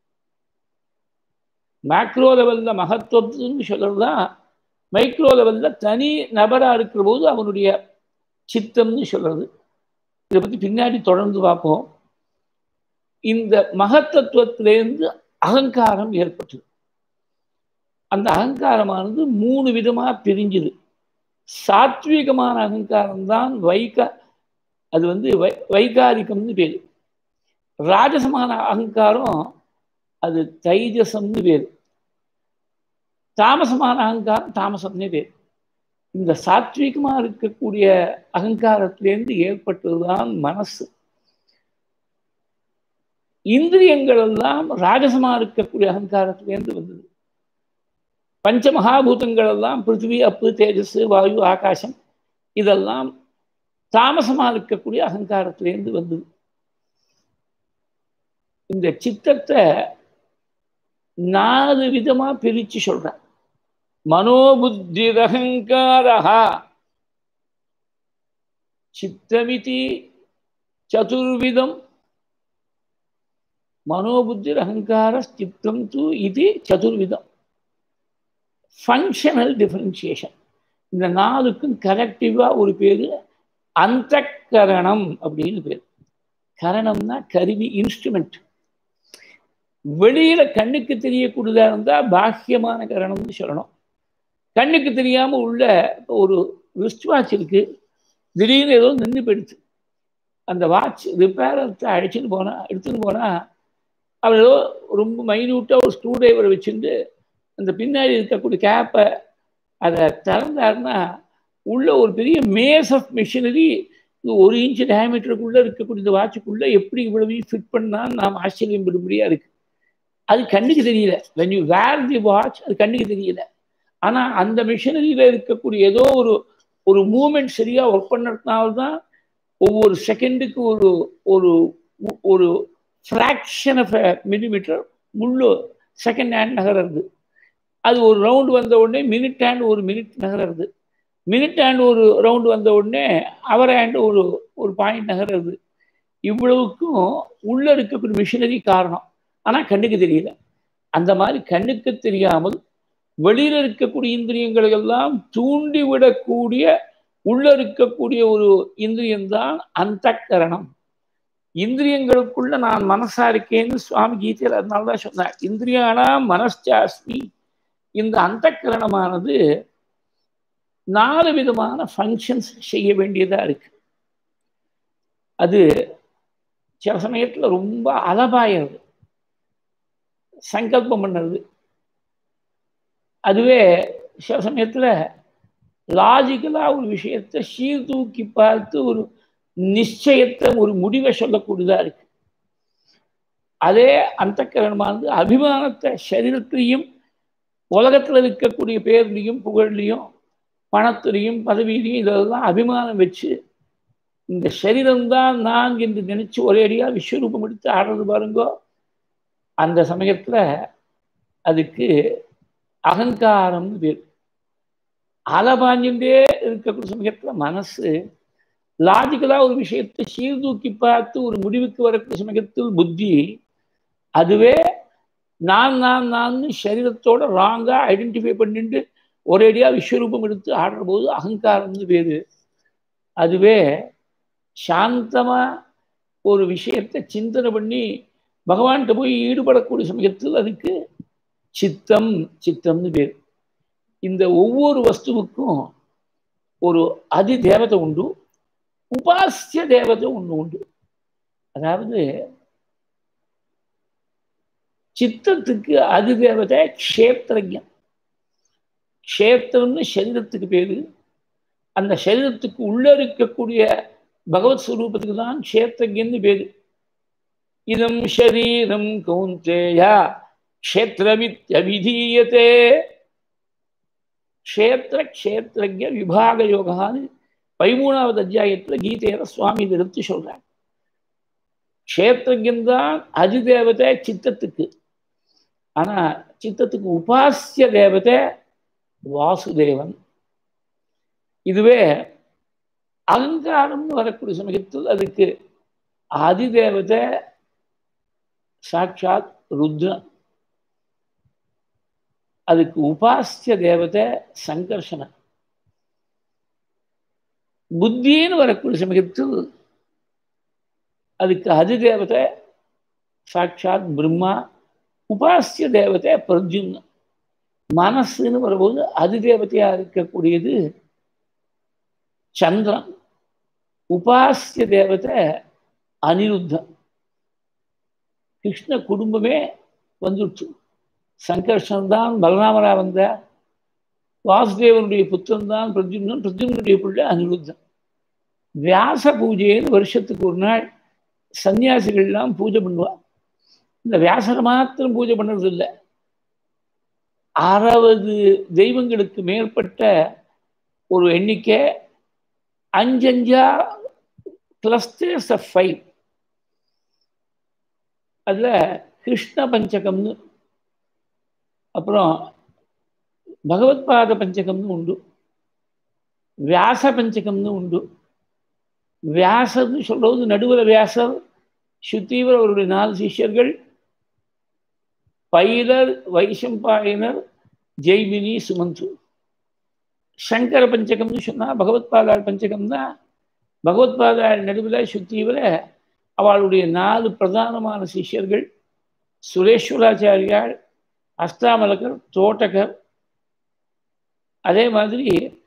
மேக்ரோ லெவல்ல மகத்துவம்னு சொல்றதுதான் மைக்ரோ லெவல்ல தனி நபரா இருக்கிற போது அவனுடைய சித்தம்னு சொல்றது இதை பத்தி பின்னாடி தொடர்ந்து பார்ப்போம் இந்த மகத்தத்துவத்திலேருந்து அகங்காரம் ஏற்பட்டது அந்த அகங்காரமானது மூணு விதமா பிரிஞ்சுது சாத்வீகமான அகங்காரம் தான் வைக அது வந்து வை வைகாரிகம்னு பேர் ராஜசமான அகங்காரம் அது தைஜசம்னு பேர் தாமசமான அகங்காரம் தாமசம்னே பேர் இந்த சாத்வீகமா இருக்கக்கூடிய அகங்காரத்திலேருந்து ஏற்பட்டதுதான் மனசு இந்திரியங்கள் எல்லாம் ராஜசமா இருக்கக்கூடிய அகங்காரத்திலேருந்து வந்தது பஞ்ச மகாபூதங்கள் எல்லாம் பிருத்திவி அப்பு தேஜஸ் வாயு ஆகாசம் இதெல்லாம் தாமசமா இருக்கக்கூடிய அகங்காரத்திலேருந்து வந்தது இந்த சித்தத்தை நாலு விதமா பிரிச்சு சொல்றேன் மனோபுத்திரகங்காரா சித்தமிதி சதுர்விதம் மனோபுத்திர் அகங்கார சித்தம் தூ இது சதுர்விதம் ஃபங்க்ஷனல் டிஃபரன்சியேஷன் இந்த நாலுக்கும் கலெக்டிவா ஒரு பேரு அந்த கரணம் அப்படின்னு பேர் கரணம்னா கருவி இன்ஸ்ட்ருமெண்ட் வெளியில கண்ணுக்கு தெரியக்கூடியதா இருந்தா பாக்கியமான கரணம்னு சொல்லணும் கண்ணுக்கு தெரியாம உள்ள ஒரு ரிஸ்ட் வாட்ச் இருக்கு திடீர்னு ஏதோ நின்று போயிடுச்சு அந்த வாட்ச் ரிப்பேரத்தை அடிச்சுன்னு போனா எடுத்துன்னு போனா அவர் ஏதோ ரொம்ப மைன்யூட்டாக ஒரு ஸ்க்ரூ டிரைவரை வச்சுட்டு அந்த பின்னாடி இருக்கக்கூடிய கேப்பை அதை திறந்தாருன்னா உள்ள ஒரு பெரிய மேஸ் ஆஃப் மிஷினரி ஒரு இன்ச் டயமீட்டருக்குள்ளே இருக்கக்கூடிய இந்த வாட்சுக்குள்ளே எப்படி இவ்வளவு ஃபிட் பண்ணால் நாம் ஆச்சரியம் படும்படியாக இருக்கு அது கண்ணுக்கு தெரியல when you wear the watch அது கண்ணுக்கு தெரியல ஆனால் அந்த மிஷினரியில் இருக்கக்கூடிய ஏதோ ஒரு ஒரு மூமெண்ட் சரியாக ஒர்க் பண்ணுறதுனால்தான் ஒவ்வொரு செகண்டுக்கு ஒரு ஒரு ஒரு ஃப்ராக்ஷன் ஆஃப் மில்லிமீட்டர் முள்ளு செகண்ட் ஹேண்ட் நகர்றது அது ஒரு ரவுண்டு வந்த உடனே மினிட் ஹேண்ட் ஒரு மினிட் நகர்றது மினிட் ஹேண்ட் ஒரு ரவுண்டு வந்த உடனே அவர் ஹேண்டு ஒரு ஒரு பாயிண்ட் நகர்றது இவ்வளவுக்கும் உள்ள இருக்கக்கூடிய மிஷினரி காரணம் ஆனால் கண்ணுக்கு தெரியல அந்த மாதிரி கண்ணுக்கு தெரியாமல் வெளியில் இருக்கக்கூடிய இந்திரியங்களை எல்லாம் தூண்டிவிடக்கூடிய உள்ள இருக்கக்கூடிய ஒரு இந்திரியம்தான் அந்த கரணம் இந்திரியங்களுக்குள்ள நான் மனசா இருக்கேன்னு சுவாமி கீதையில் அதனால தான் சொன்னார் இந்திரியானா மனஸ்சாஸ்மி இந்த அந்த கரணமானது நாலு விதமான ஃபங்க்ஷன்ஸ் செய்ய வேண்டியதா இருக்கு அது சில சமயத்துல ரொம்ப அலபாயிறது சங்கல்பம் பண்ணுறது அதுவே சில சமயத்துல லாஜிக்கலா ஒரு விஷயத்தை சீர்தூக்கி பார்த்து ஒரு நிச்சயத்தை ஒரு முடிவை சொல்லக்கூடியதா இருக்கு அதே அந்த கரணமானது அபிமானத்தை சரீரத்திலையும் உலகத்தில் இருக்கக்கூடிய பேர்லையும் புகழ்லையும் பணத்திலையும் பதவியிலையும் இதெல்லாம் அபிமானம் வச்சு இந்த சரீரம்தான் நான் என்று நினைச்சு ஒரேடியா விஸ்வரூபம் எடுத்து ஆடுறது பாருங்கோ அந்த சமயத்துல அதுக்கு அகங்காரம்னு பேர் அலபாஞ்சுட்டே இருக்கக்கூடிய சமயத்துல மனசு லாஜிக்கலா ஒரு விஷயத்தை சீர்தூக்கி பார்த்து ஒரு முடிவுக்கு வரக்கூடிய சமயத்தில் புத்தி அதுவே நான் நான் நான் சரீரத்தோட ராங்கா ஐடென்டிஃபை பண்ணிட்டு ஒரேடியா விஸ்வரூபம் எடுத்து ஆடுற போது அகங்காரம்னு பேரு அதுவே சாந்தமா ஒரு விஷயத்தை சிந்தனை பண்ணி பகவான்கிட்ட போய் ஈடுபடக்கூடிய சமயத்தில் அதுக்கு சித்தம் சித்தம்னு பேர் இந்த ஒவ்வொரு வஸ்துவுக்கும் ஒரு அதி தேவதை உண்டு உபாசிய தேவதை ஒன்று உண்டு அதாவது சித்தத்துக்கு அதி தேவதை க்ஷேத்திரஜம் க்ஷேத்திரம்னு சரீரத்துக்கு பேரு அந்த சரீரத்துக்கு உள்ள இருக்கக்கூடிய பகவத் ஸ்வரூபத்துக்கு தான் க்ஷேத்திரஜன்னு பேரு இதம் ஷரீரம் கௌந்தேயா க்ஷேத்திரமித்யபிதீயத்தே க்ஷேத்திர க்ஷேத்திரஜ விபாக யோகான்னு பதிமூணாவது அத்தியாயத்துல கீதையில சுவாமி இதை எடுத்து சொல்றாங்க க்ஷேத்திரஜன் தான் அதிதேவதை சித்தத்துக்கு ஆனா சித்தத்துக்கு உபாசிய தேவதை வாசுதேவன் இதுவே அலங்காரம்னு வரக்கூடிய சமயத்தில் அதுக்கு அதிதேவதை சாட்சாத் ருத்ரன் அதுக்கு உபாசிய தேவதை சங்கர்ஷனன் புத்தின்னு வரக்கூடிய சமயத்தில் அதுக்கு அதிதேவதை சாட்சாத் பிரம்மா உபாசிய தேவதை பிரத்யும்ன மனசுன்னு வரும்போது அதிதேவதையா இருக்கக்கூடியது சந்திரன் உபாசிய தேவதை அனிருத்தம் கிருஷ்ண குடும்பமே வந்துடுச்சு சங்கர்ஷன் தான் பலராமரா வந்த வாசுதேவனுடைய புத்திரன் தான் பிரத்யும்னன் பிரத்யும்னுடைய பிள்ளை அனிருத்தன் வியாச பூஜைன்னு வருஷத்துக்கு ஒரு நாள் சன்னியாசிகள்லாம் பூஜை பண்ணுவா இந்த வியாசரை மாத்திரம் பூஜை பண்ணுறது இல்லை அறுபது தெய்வங்களுக்கு மேற்பட்ட ஒரு எண்ணிக்கை அஞ்சஞ்சா கிளஸ்டர்ஸ் ஆஃப் ஃபைவ் அதில் கிருஷ்ண பஞ்சகம்னு அப்புறம் பகவத்பாத பஞ்சகம்னு உண்டு வியாச பஞ்சகம்னு உண்டு வியாசர்னு சொல்றது நடுவில் வியாசர் சுத்தீவர் அவருடைய நாலு சிஷ்யர்கள் பைலர் வைசம்பாயனர் ஜெய்மினி சுமந்து சங்கர பஞ்சகம்னு சொன்னால் பகவத்பாதாள் பஞ்சகம்னா பகவத்பாதாள் நடுவில் சுத்தீவர அவளுடைய நாலு பிரதானமான சிஷ்யர்கள் சுரேஸ்வராச்சாரியார் அஸ்தாமலகர் தோட்டகர் அதே மாதிரி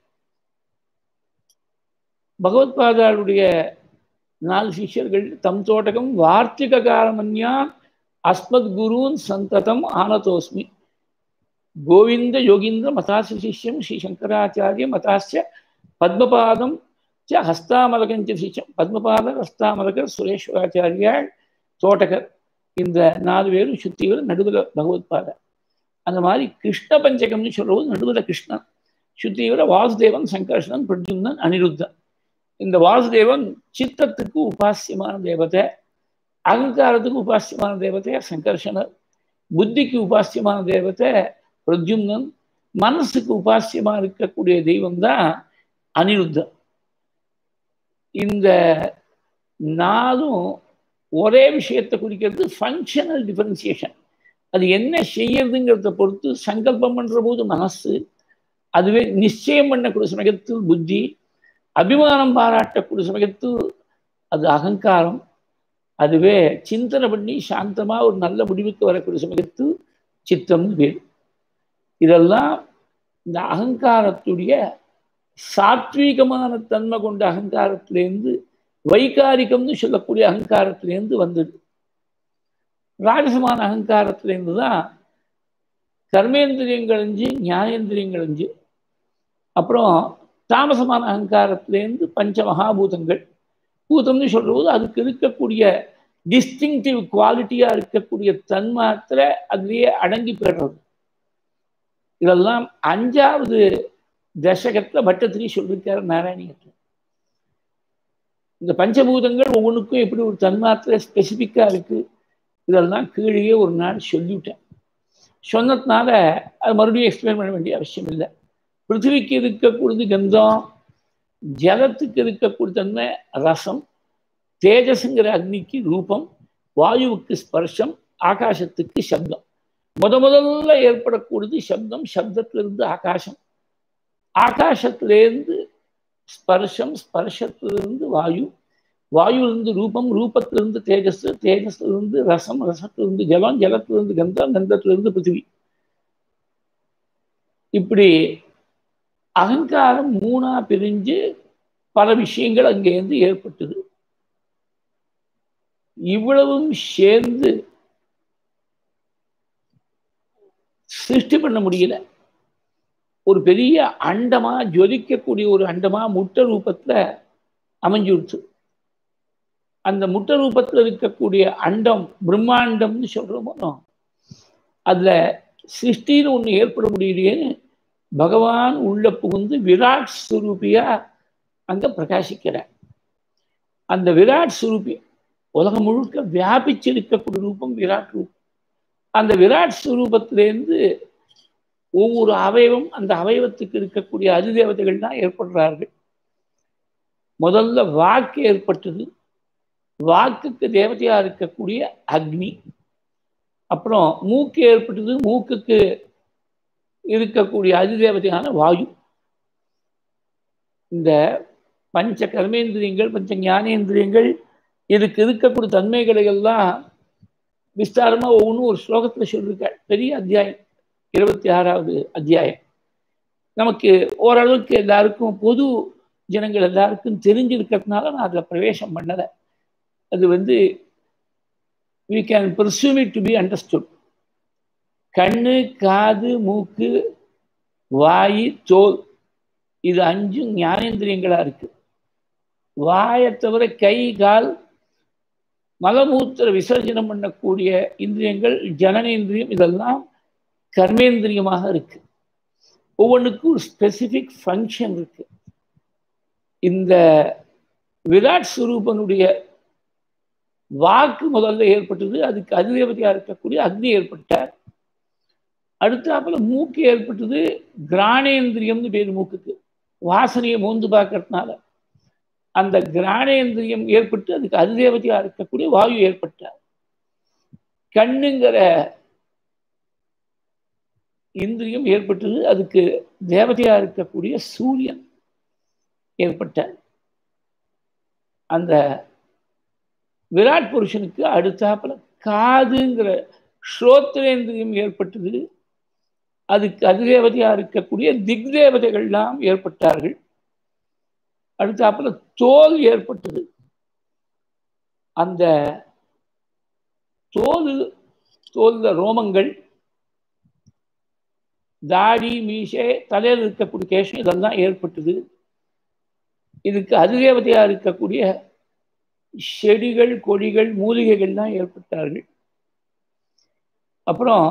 பகவத்பாதாளுடைய நாலு சிஷ்யர்கள் தம் தோட்டகம் வார்த்திக காரமன்யான் அஸ்மத் குருன் சந்ததம் ஆனதோஸ்மி கோவிந்த யோகீந்திர மதாச சிஷ்யம் ஸ்ரீ சங்கராச்சாரிய மதாஸ்ய பத்மபாதம் ச ஹஸ்தாமலகஞ்ச சிஷ்யம் பத்மபாதர் ஹஸ்தாமலகர் சுரேஸ்வராச்சாரியாள் தோட்டகர் இந்த நாலு பேரும் சுத்திகள் நடுவில் பகவத்பாத அந்த மாதிரி கிருஷ்ண பஞ்சகம்னு சொல்றது நடுவில் கிருஷ்ணன் சுத்திவர வாசுதேவன் சங்கர்ஷனன் பிரஜும்னன் அனிருத்தன் இந்த வாசுதேவன் சித்தத்துக்கு உபாசியமான தேவதை அகங்காரத்துக்கு உபாசியமான தேவதை சங்கர்ஷனர் புத்திக்கு உபாசியமான தேவதை பிரத்யும்னன் மனசுக்கு உபாசியமாக இருக்கக்கூடிய தெய்வம் தான் அனிருத்தன் இந்த நாளும் ஒரே விஷயத்தை குறிக்கிறது ஃபங்க்ஷனல் டிஃபரன்சியேஷன் அது என்ன செய்யறதுங்கிறத பொறுத்து சங்கல்பம் பண்ணுற போது மனசு அதுவே நிச்சயம் பண்ணக்கூடிய சமயத்தில் புத்தி அபிமானம் பாராட்டக்கூடிய சமயத்தில் அது அகங்காரம் அதுவே சிந்தனை பண்ணி சாந்தமாக ஒரு நல்ல முடிவுக்கு வரக்கூடிய சமயத்தில் சித்தம்னு பேர் இதெல்லாம் இந்த அகங்காரத்துடைய சாத்வீகமான தன்மை கொண்ட அகங்காரத்திலேருந்து வைகாரிகம்னு சொல்லக்கூடிய அகங்காரத்திலேருந்து வந்தது ராஜசமான அகங்காரத்திலேருந்து தான் கர்மேந்திரியங்கள் அஞ்சு ஞானேந்திரியங்கள் அஞ்சு அப்புறம் தாமசமான அகங்காரத்திலேருந்து பஞ்ச மகாபூதங்கள் பூதம்னு சொல்றது அதுக்கு இருக்கக்கூடிய டிஸ்டிங்டிவ் குவாலிட்டியா இருக்கக்கூடிய தன்மாத்திரை அதுலேயே அடங்கி போயிடுறது இதெல்லாம் அஞ்சாவது தசகத்துல பட்டத்திரி சொல்லியிருக்காரு நாராயணியத்தில் இந்த பஞ்சபூதங்கள் ஒவ்வொன்றுக்கும் எப்படி ஒரு தன்மாத்திரை ஸ்பெசிஃபிக்காக இருக்கு இதெல்லாம் கீழே ஒரு நாள் சொல்லிவிட்டேன் சொன்னதுனால அது மறுபடியும் எக்ஸ்பிளைன் பண்ண வேண்டிய அவசியம் இல்லை பிருத்திவிக்கு இருக்கக்கூடியது கந்தம் ஜலத்துக்கு இருக்கக்கூடிய தன்மை ரசம் தேஜஸுங்கிற அக்னிக்கு ரூபம் வாயுவுக்கு ஸ்பர்ஷம் ஆகாசத்துக்கு சப்தம் முத முதல்ல ஏற்படக்கூடியது சப்தம் சப்தத்திலிருந்து ஆகாசம் ஆகாசத்திலேருந்து ஸ்பர்ஷம் ஸ்பர்ஷத்திலிருந்து வாயு வாயுவிலிருந்து ரூபம் ரூபத்திலிருந்து தேஜஸ் தேஜஸ்லிருந்து ரசம் ரசத்திலிருந்து ஜலம் ஜலத்திலிருந்து கந்தம் கந்தத்திலிருந்து பிருத்திவி இப்படி அகங்காரம் மூணா பிரிஞ்சு பல விஷயங்கள் அங்கேருந்து ஏற்பட்டது இவ்வளவும் சேர்ந்து சிருஷ்டி பண்ண முடியல ஒரு பெரிய அண்டமா ஜொலிக்கக்கூடிய ஒரு அண்டமா முட்டை ரூபத்துல அமைஞ்சுடுச்சு அந்த முட்டை ரூபத்தில் இருக்கக்கூடிய அண்டம் பிரம்மாண்டம்னு சொல்றோமோ அதுல சிருஷ்டின்னு ஒன்று ஏற்பட முடியலையேன்னு பகவான் உள்ள புகுந்து விராட் ஸ்வரூபியா அங்க பிரகாசிக்கிறார் அந்த விராட் ஸ்வரூபி உலகம் முழுக்க வியாபிச்சிருக்கக்கூடிய ரூபம் விராட் ரூபம் அந்த விராட் ஸ்வரூபத்திலேருந்து ஒவ்வொரு அவயவம் அந்த அவயவத்துக்கு இருக்கக்கூடிய அதிதேவதைகள் தான் ஏற்படுறார்கள் முதல்ல வாக்கு ஏற்பட்டது வாக்குக்கு தேவதையா இருக்கக்கூடிய அக்னி அப்புறம் மூக்கு ஏற்பட்டது மூக்குக்கு இருக்கக்கூடிய அதிதேவதையான வாயு இந்த பஞ்ச கர்மேந்திரியங்கள் பஞ்ச ஞானேந்திரியங்கள் இதுக்கு இருக்கக்கூடிய தன்மைகளை எல்லாம் விஸ்தாரமா ஒவ்வொன்றும் ஒரு ஸ்லோகத்துல சொல்லியிருக்காள் பெரிய அத்தியாயம் இருபத்தி ஆறாவது அத்தியாயம் நமக்கு ஓரளவுக்கு எல்லாருக்கும் பொது ஜனங்கள் எல்லாருக்கும் தெரிஞ்சிருக்கிறதுனால நான் அதில் பிரவேசம் பண்ணலை அது வந்து we can presume it to be understood கண்ணு காது மூக்கு வாய் தோல் இது அஞ்சும் ஞானேந்திரியங்களா இருக்கு வாயை தவிர கை கால் மலமூத்திர விசர்ஜனம் பண்ணக்கூடிய இந்திரியங்கள் ஜனனேந்திரியம் இதெல்லாம் கர்மேந்திரியமாக இருக்கு ஒவ்வொன்றுக்கும் ஒரு ஸ்பெசிஃபிக் ஃபங்க்ஷன் இருக்கு இந்த விராட் ஸ்வரூபனுடைய வாக்கு முதல்ல ஏற்பட்டது அதுக்கு அதிதேவதையா இருக்கக்கூடிய அக்னி ஏற்பட்டார் அடுத்தாப்புல மூக்கு ஏற்பட்டது கிராணேந்திரியம்னு பேர் மூக்குக்கு வாசனையை மோந்து பார்க்கறதுனால அந்த கிராணேந்திரியம் ஏற்பட்டு அதுக்கு அதிதேவதையா இருக்கக்கூடிய வாயு ஏற்பட்டார் கண்ணுங்கிற இந்திரியம் ஏற்பட்டது அதுக்கு தேவதையா இருக்கக்கூடிய சூரியன் ஏற்பட்டார் அந்த விராட் புருஷனுக்கு அடுத்தாப்புல காதுங்கிற ஸ்ரோத்ரேந்திரியம் ஏற்பட்டது அதுக்கு அதிதேவதையா இருக்கக்கூடிய திக் தேவதைகள்லாம் ஏற்பட்டார்கள் அடுத்தாப்புல தோல் ஏற்பட்டது அந்த தோல் தோல்ல ரோமங்கள் தாடி மீசை தலையில் இருக்கக்கூடிய கேஷம் இதெல்லாம் ஏற்பட்டது இதுக்கு அதிதேவதையா இருக்கக்கூடிய செடிகள் கொடிகள் மூலிகைகள்லாம் ஏற்பட்டார்கள் அப்புறம்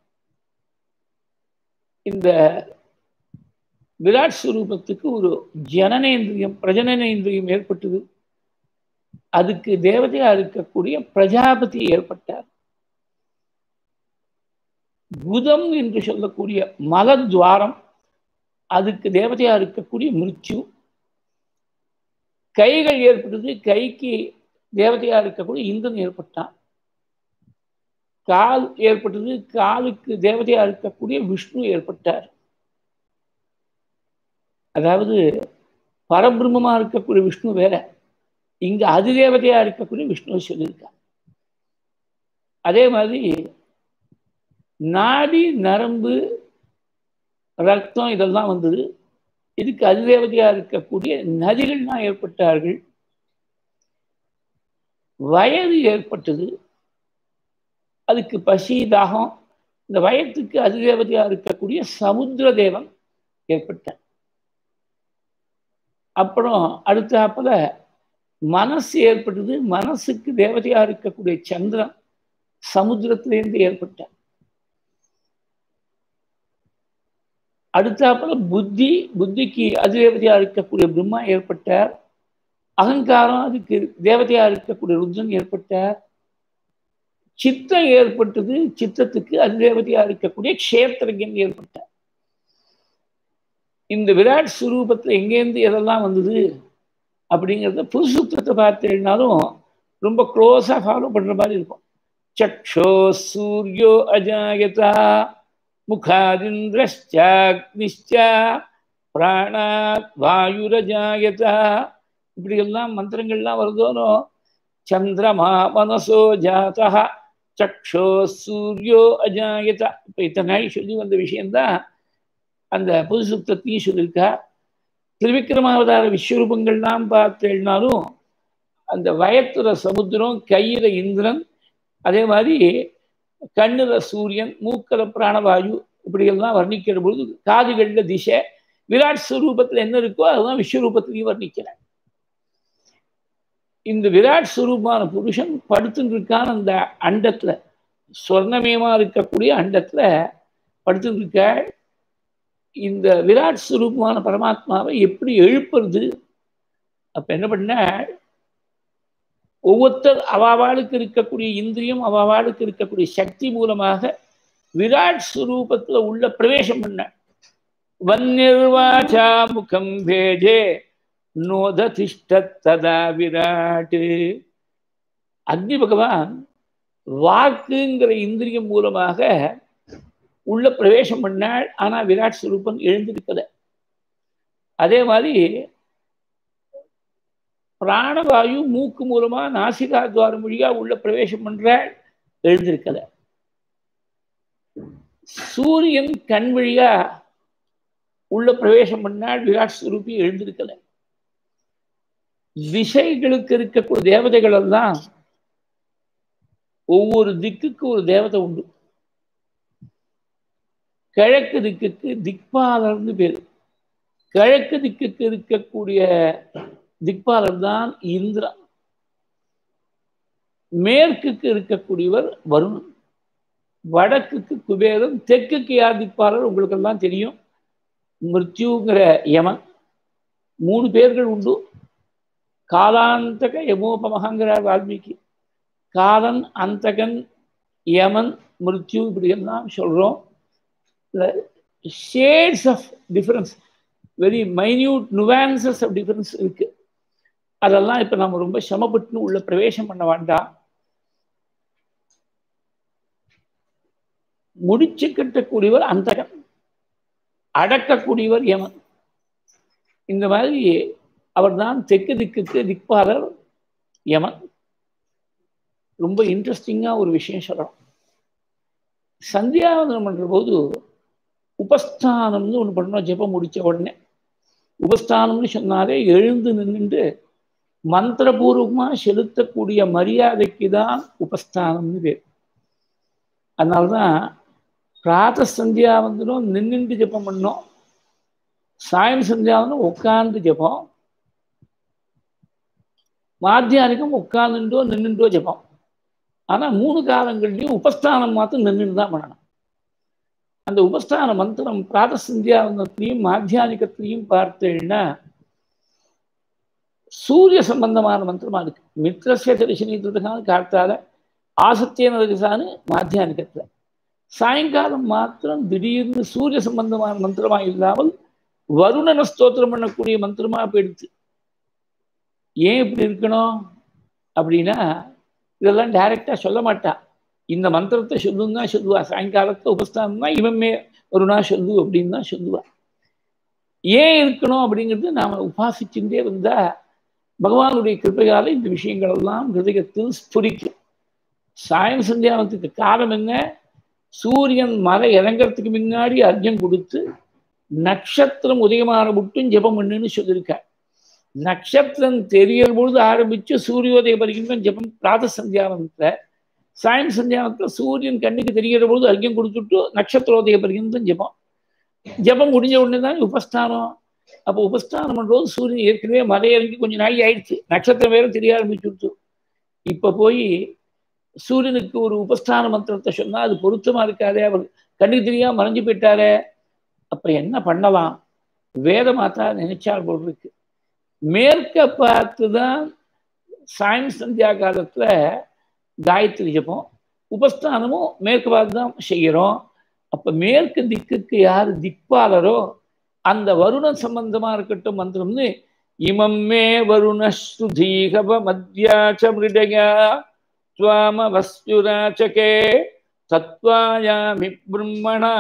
இந்த விராட் ஸ்வரூபத்துக்கு ஒரு ஜனனேந்திரியம் பிரஜனனேந்திரியம் ஏற்பட்டது அதுக்கு தேவதையா இருக்கக்கூடிய பிரஜாபதி ஏற்பட்டார் புதம் என்று சொல்லக்கூடிய மலத்வாரம் அதுக்கு தேவதையா இருக்கக்கூடிய மிருத்யு கைகள் ஏற்பட்டது கைக்கு தேவதையா இருக்கக்கூடிய இந்திரன் ஏற்பட்டான் கால் ஏற்பட்டது காலுக்கு தேவதையா இருக்கக்கூடிய விஷ்ணு ஏற்பட்டார் அதாவது பரபிரம்மமா இருக்கக்கூடிய விஷ்ணு வேற இங்க அதிதேவதையா இருக்கக்கூடிய விஷ்ணுவை சொல்லியிருக்காங்க அதே மாதிரி நாடி நரம்பு ரத்தம் இதெல்லாம் வந்தது இதுக்கு அதிதேவதையா இருக்கக்கூடிய நதிகள்லாம் ஏற்பட்டார்கள் வயது ஏற்பட்டது அதுக்கு பசி தாகம் இந்த வயத்துக்கு அதிதேவதையா இருக்கக்கூடிய சமுத்திர தேவன் ஏற்பட்டார் அப்புறம் அடுத்தாப்புல மனசு ஏற்பட்டது மனசுக்கு தேவதையா இருக்கக்கூடிய சந்திரன் சமுத்திரத்திலேருந்து ஏற்பட்டார் அடுத்தாப்புல புத்தி புத்திக்கு அதிதேவதையா இருக்கக்கூடிய பிரம்மா ஏற்பட்டார் அகங்காரம் அதுக்கு தேவதையா இருக்கக்கூடிய ருத்ரன் ஏற்பட்டார் சித்தம் ஏற்பட்டது சித்தத்துக்கு அதிதேவதையா இருக்கக்கூடிய க்ஷேத்திரஜன் ஏற்பட்டார் இந்த விராட் சுரூபத்தில் எங்கேருந்து எதெல்லாம் வந்தது அப்படிங்கிறத புதுசுத்தத்தை பார்த்தேன்னாலும் ரொம்ப க்ளோஸாக ஃபாலோ பண்ணுற மாதிரி இருக்கும் சக்ஷோ சூரியோ அஜாயதா முகாதிந்திரஷ்சாக்னிஷ்ச பிராணாத் வாயுரஜாயதா இப்படி எல்லாம் மந்திரங்கள்லாம் வருதோனோ சந்திரமா மனசோ ஜாதா சக்ஷோ சூரியோ அஜாயதா இப்போ இத்தனை நாள் சொல்லி வந்த விஷயம்தான் அந்த புது சுத்தத்தையும் சொல்லியிருக்கா திருவிக்கிரமாவதார விஸ்வரூபங்கள்லாம் பார்த்தேன்னாலும் அந்த வயத்துல சமுத்திரம் கையில இந்திரன் அதே மாதிரி கண்ணுல சூரியன் மூக்கல பிராணவாயு இப்படியெல்லாம் வர்ணிக்கிற பொழுது காதுகள்ல திசை விராட் ஸ்வரூபத்தில் என்ன இருக்கோ அதுதான் விஸ்வரூபத்திலையும் வர்ணிக்கிறேன் இந்த விராட் ஸ்வரூபமான புருஷன் படுத்துட்டு இருக்கான் அந்த அண்டத்துல சொர்ணமயமா இருக்கக்கூடிய அண்டத்துல படுத்துட்டு இருக்க இந்த விராட் ஸ்வரூபமான பரமாத்மாவை எப்படி எழுப்புறது அப்ப என்ன பண்ண ஒவ்வொருத்தர் அவாவாளுக்கு இருக்கக்கூடிய இந்திரியம் அவாவாளுக்கு இருக்கக்கூடிய சக்தி மூலமாக விராட் ஸ்வரூபத்துல உள்ள பிரவேசம் பண்ண வன்னிர்வாச்சா முகம் பேஜே நோததிஷ்டதா விராட்டு அக்னி பகவான் வாக்குங்கிற இந்திரியம் மூலமாக உள்ள பிரவேசம் பண்ணாள் ஆனா விராட் ஸ்வரூபம் எழுந்திருக்கல அதே மாதிரி பிராணவாயு மூக்கு மூலமா நாசிகா துவாரம் வழியா உள்ள பிரவேசம் பண்றாள் எழுந்திருக்கல சூரியன் கண் வழியா உள்ள பிரவேசம் பண்ணால் விராட் ஸ்வரூபி எழுந்திருக்கல திசைகளுக்கு இருக்கக்கூடிய தேவதைகள் எல்லாம் ஒவ்வொரு திக்குக்கு ஒரு தேவதை உண்டு கிழக்கு திக்குக்கு திக்பாலர்னு பேரு கிழக்கு திக்குக்கு இருக்கக்கூடிய திக்பாலர் தான் இந்திரா மேற்குக்கு இருக்கக்கூடியவர் வருணன் வடக்குக்கு குபேரன் தெற்குக்கு யார் திக்பாலர் உங்களுக்கு எல்லாம் தெரியும் மிருத்யுங்கிற யமன் மூணு பேர்கள் உண்டு காலாந்தக யமோபமகங்கிறார் வால்மீகி காலன் அந்தகன் யமன் மிருத்யு இப்படி எல்லாம் சொல்றோம் shades of difference very minute nuances of difference இருக்கு அதெல்லாம் இப்ப நம்ம ரொம்ப சிரமப்பட்டு உள்ள பிரவேசம் பண்ண வேண்டாம் முடிச்சு கட்டக்கூடியவர் அந்தகன் அடக்கக்கூடியவர் யமன் இந்த மாதிரி அவர்தான் தெற்கு திக்குக்கு திக்பாலர் யமன் ரொம்ப இன்ட்ரெஸ்டிங்காக ஒரு விஷயம் சொல்லணும் சந்தியாவந்தனம் பண்ணுற போது உபஸ்தானம்னு ஒன்று பண்ணணும் ஜெபம் முடித்த உடனே உபஸ்தானம்னு சொன்னாலே எழுந்து நின்றுட்டு மந்திரபூர்வமாக செலுத்தக்கூடிய மரியாதைக்கு தான் உபஸ்தானம்னு பேர் அதனால்தான் பிராத சந்தியாவந்தனம் நின்றுட்டு ஜெபம் பண்ணோம் சாயம் சந்தியாவந்தனம் உட்கார்ந்து ஜெபம் மாத்தியானிகம் உட்கார்ந்துட்டோ நின்றுட்டோ ஜெபம் ஆனால் மூணு காலங்கள்லையும் உபஸ்தானம் மாத்திரம் நின்றுட்டு தான் பண்ணணும் அந்த உபஸ்தான மந்திரம் பிராத சந்தியாவந்தத்திலையும் மாத்தியானிகத்திலையும் பார்த்தேன்னா சூரிய சம்பந்தமான மந்திரமா இருக்கு மித்ரஸ்ய தரிசனித்துக்கான காத்தால ஆசத்தியன ரஜசானு மாத்தியானிகத்துல சாயங்காலம் மாத்திரம் திடீர்னு சூரிய சம்பந்தமான மந்திரமா இல்லாமல் வருணன ஸ்தோத்திரம் பண்ணக்கூடிய மந்திரமா போயிடுச்சு ஏன் இப்படி இருக்கணும் அப்படின்னா இதெல்லாம் டைரக்டா சொல்ல மாட்டா இந்த மந்திரத்தை சொல்லுன்னு தான் சொல்லுவா சாயங்காலத்தை உபஸ்தானம் தான் இவமே ஒரு நாள் சொல்லு அப்படின்னு தான் சொல்லுவா ஏன் இருக்கணும் அப்படிங்கிறது நாம் உபாசிச்சுட்டே வந்தா பகவானுடைய கிருப்பையால இந்த விஷயங்கள் எல்லாம் ஹிருதயத்தில் ஸ்புரிக்கும் சாயம் சந்தியானத்துக்கு காரணம் என்ன சூரியன் மலை இறங்கிறதுக்கு முன்னாடி அர்ஜம் கொடுத்து நட்சத்திரம் உதயமான மட்டும் ஜெபம் பண்ணுன்னு சொல்லியிருக்கார் நட்சத்திரம் தெரியற பொழுது ஆரம்பிச்சு சூரியோதய வரைக்கும் ஜெபம் பிராத சந்தியானத்தில் சாயம் சந்தியானத்தில் சூரியன் கண்ணுக்கு தெரிகிற பொழுது அர்க்கியம் கொடுத்துட்டு நட்சத்திரோதய பர்யந்தம் ஜெபம் ஜெபம் முடிஞ்ச உடனே தான் உபஸ்தானம் அப்போ உபஸ்தானம் பண்ணும்போது சூரியன் ஏற்கனவே மலை இறங்கி கொஞ்சம் நாள் ஆயிடுச்சு நட்சத்திரம் வேற தெரிய ஆரம்பிச்சுடுச்சு இப்போ போய் சூரியனுக்கு ஒரு உபஸ்தான மந்திரத்தை சொன்னால் அது பொருத்தமாக இருக்காதே அவர் கண்ணுக்கு தெரியாம மறைஞ்சு போயிட்டாரே அப்போ என்ன பண்ணலாம் வேத மாத்தா நினைச்சால் போல் இருக்கு மேற்க பார்த்து தான் சாயம் சந்தியா காலத்தில் காயத்ரி ஜபம் உபஸ்தானமும் மேற்கு பார்த்து தான் செய்கிறோம் அப்போ மேற்கு திக்குக்கு யார் திக்பாலரோ அந்த வருண சம்பந்தமா இருக்கட்டும் மந்திரம்னு இமம் மே வருணஸ்ருதீகவ மத்யாச்ச மிருடயா त्वामवस्युराचके तत्त्वायामि ब्रह्मणा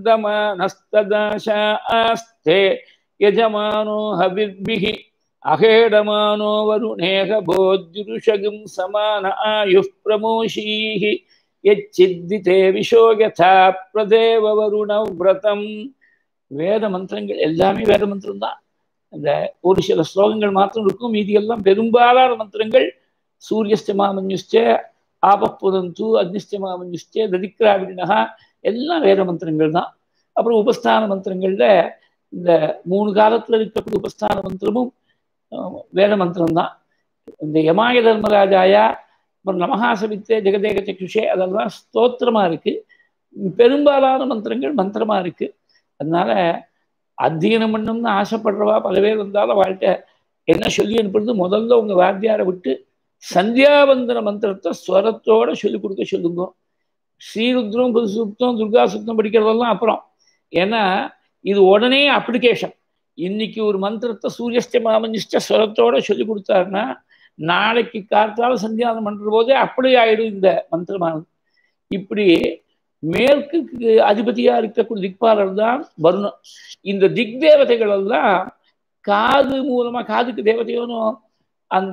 वन्दमानस्तदाशास्ते यजमानो हविर्भिः अहेडमानो वरुणेह भोज्युरुषगिं समान आयुः प्रमोषीः यच्चिद्दिते विशो यथा प्रदेव वरुणौ व्रतम् வேத மந்திரங்கள் எல்லாமே வேத மந்திரம் தான் அந்த ஒரு சில ஸ்லோகங்கள் மாத்திரம் இருக்கும் மீதி எல்லாம் பெரும்பாலான மந்திரங்கள் சூரியஸ்தமாமன்யுஷ்ட ஆபப்புதந்து அக்னிஸ்தமாமன்யுஷ்ட ததிக்ராவிடினகா எல்லாம் வேத மந்திரங்கள் தான் அப்புறம் உபஸ்தான மந்திரங்கள்ல இந்த மூணு காலத்துல இருக்கக்கூடிய உபஸ்தான மந்திரமும் வேத மந்திரம் தான் இந்த யமாய தர்மராஜாயா அப்புறம் நமஹாசபித்தே ஜெகதேக சக்ஷுஷே அதெல்லாம் ஸ்தோத்திரமா இருக்கு பெரும்பாலான மந்திரங்கள் மந்திரமா இருக்கு அதனால அத்தியனம் பண்ணணும்னு ஆசைப்படுறவா பல பேர் வந்தாலும் வாழ்க்கை என்ன சொல்லி அனுப்புறது முதல்ல உங்க வாத்தியாரை விட்டு சந்தியாவந்தன மந்திரத்தை ஸ்வரத்தோட சொல்லிக் கொடுக்க சொல்லுங்க ஸ்ரீருத்ரம் புதுசுத்தம் துர்கா சுத்தம் படிக்கிறதெல்லாம் அப்புறம் ஏன்னா இது உடனே அப்ளிகேஷன் இன்னைக்கு ஒரு மந்திரத்தை சூரியஸ்ட மாமஞ்சிஷ்ட ஸ்வரத்தோட சொல்லி கொடுத்தாருன்னா நாளைக்கு காத்தால சந்தியாவனம் பண்ற போதே அப்படி ஆயிடும் இந்த மந்திரமானது இப்படி மேற்குக்கு அதிபதியா இருக்கக்கூடிய திக்பாலர் தான் வருணம் இந்த திக் தேவதைகள் எல்லாம் காது மூலமா காதுக்கு தேவதையோனும் அந்த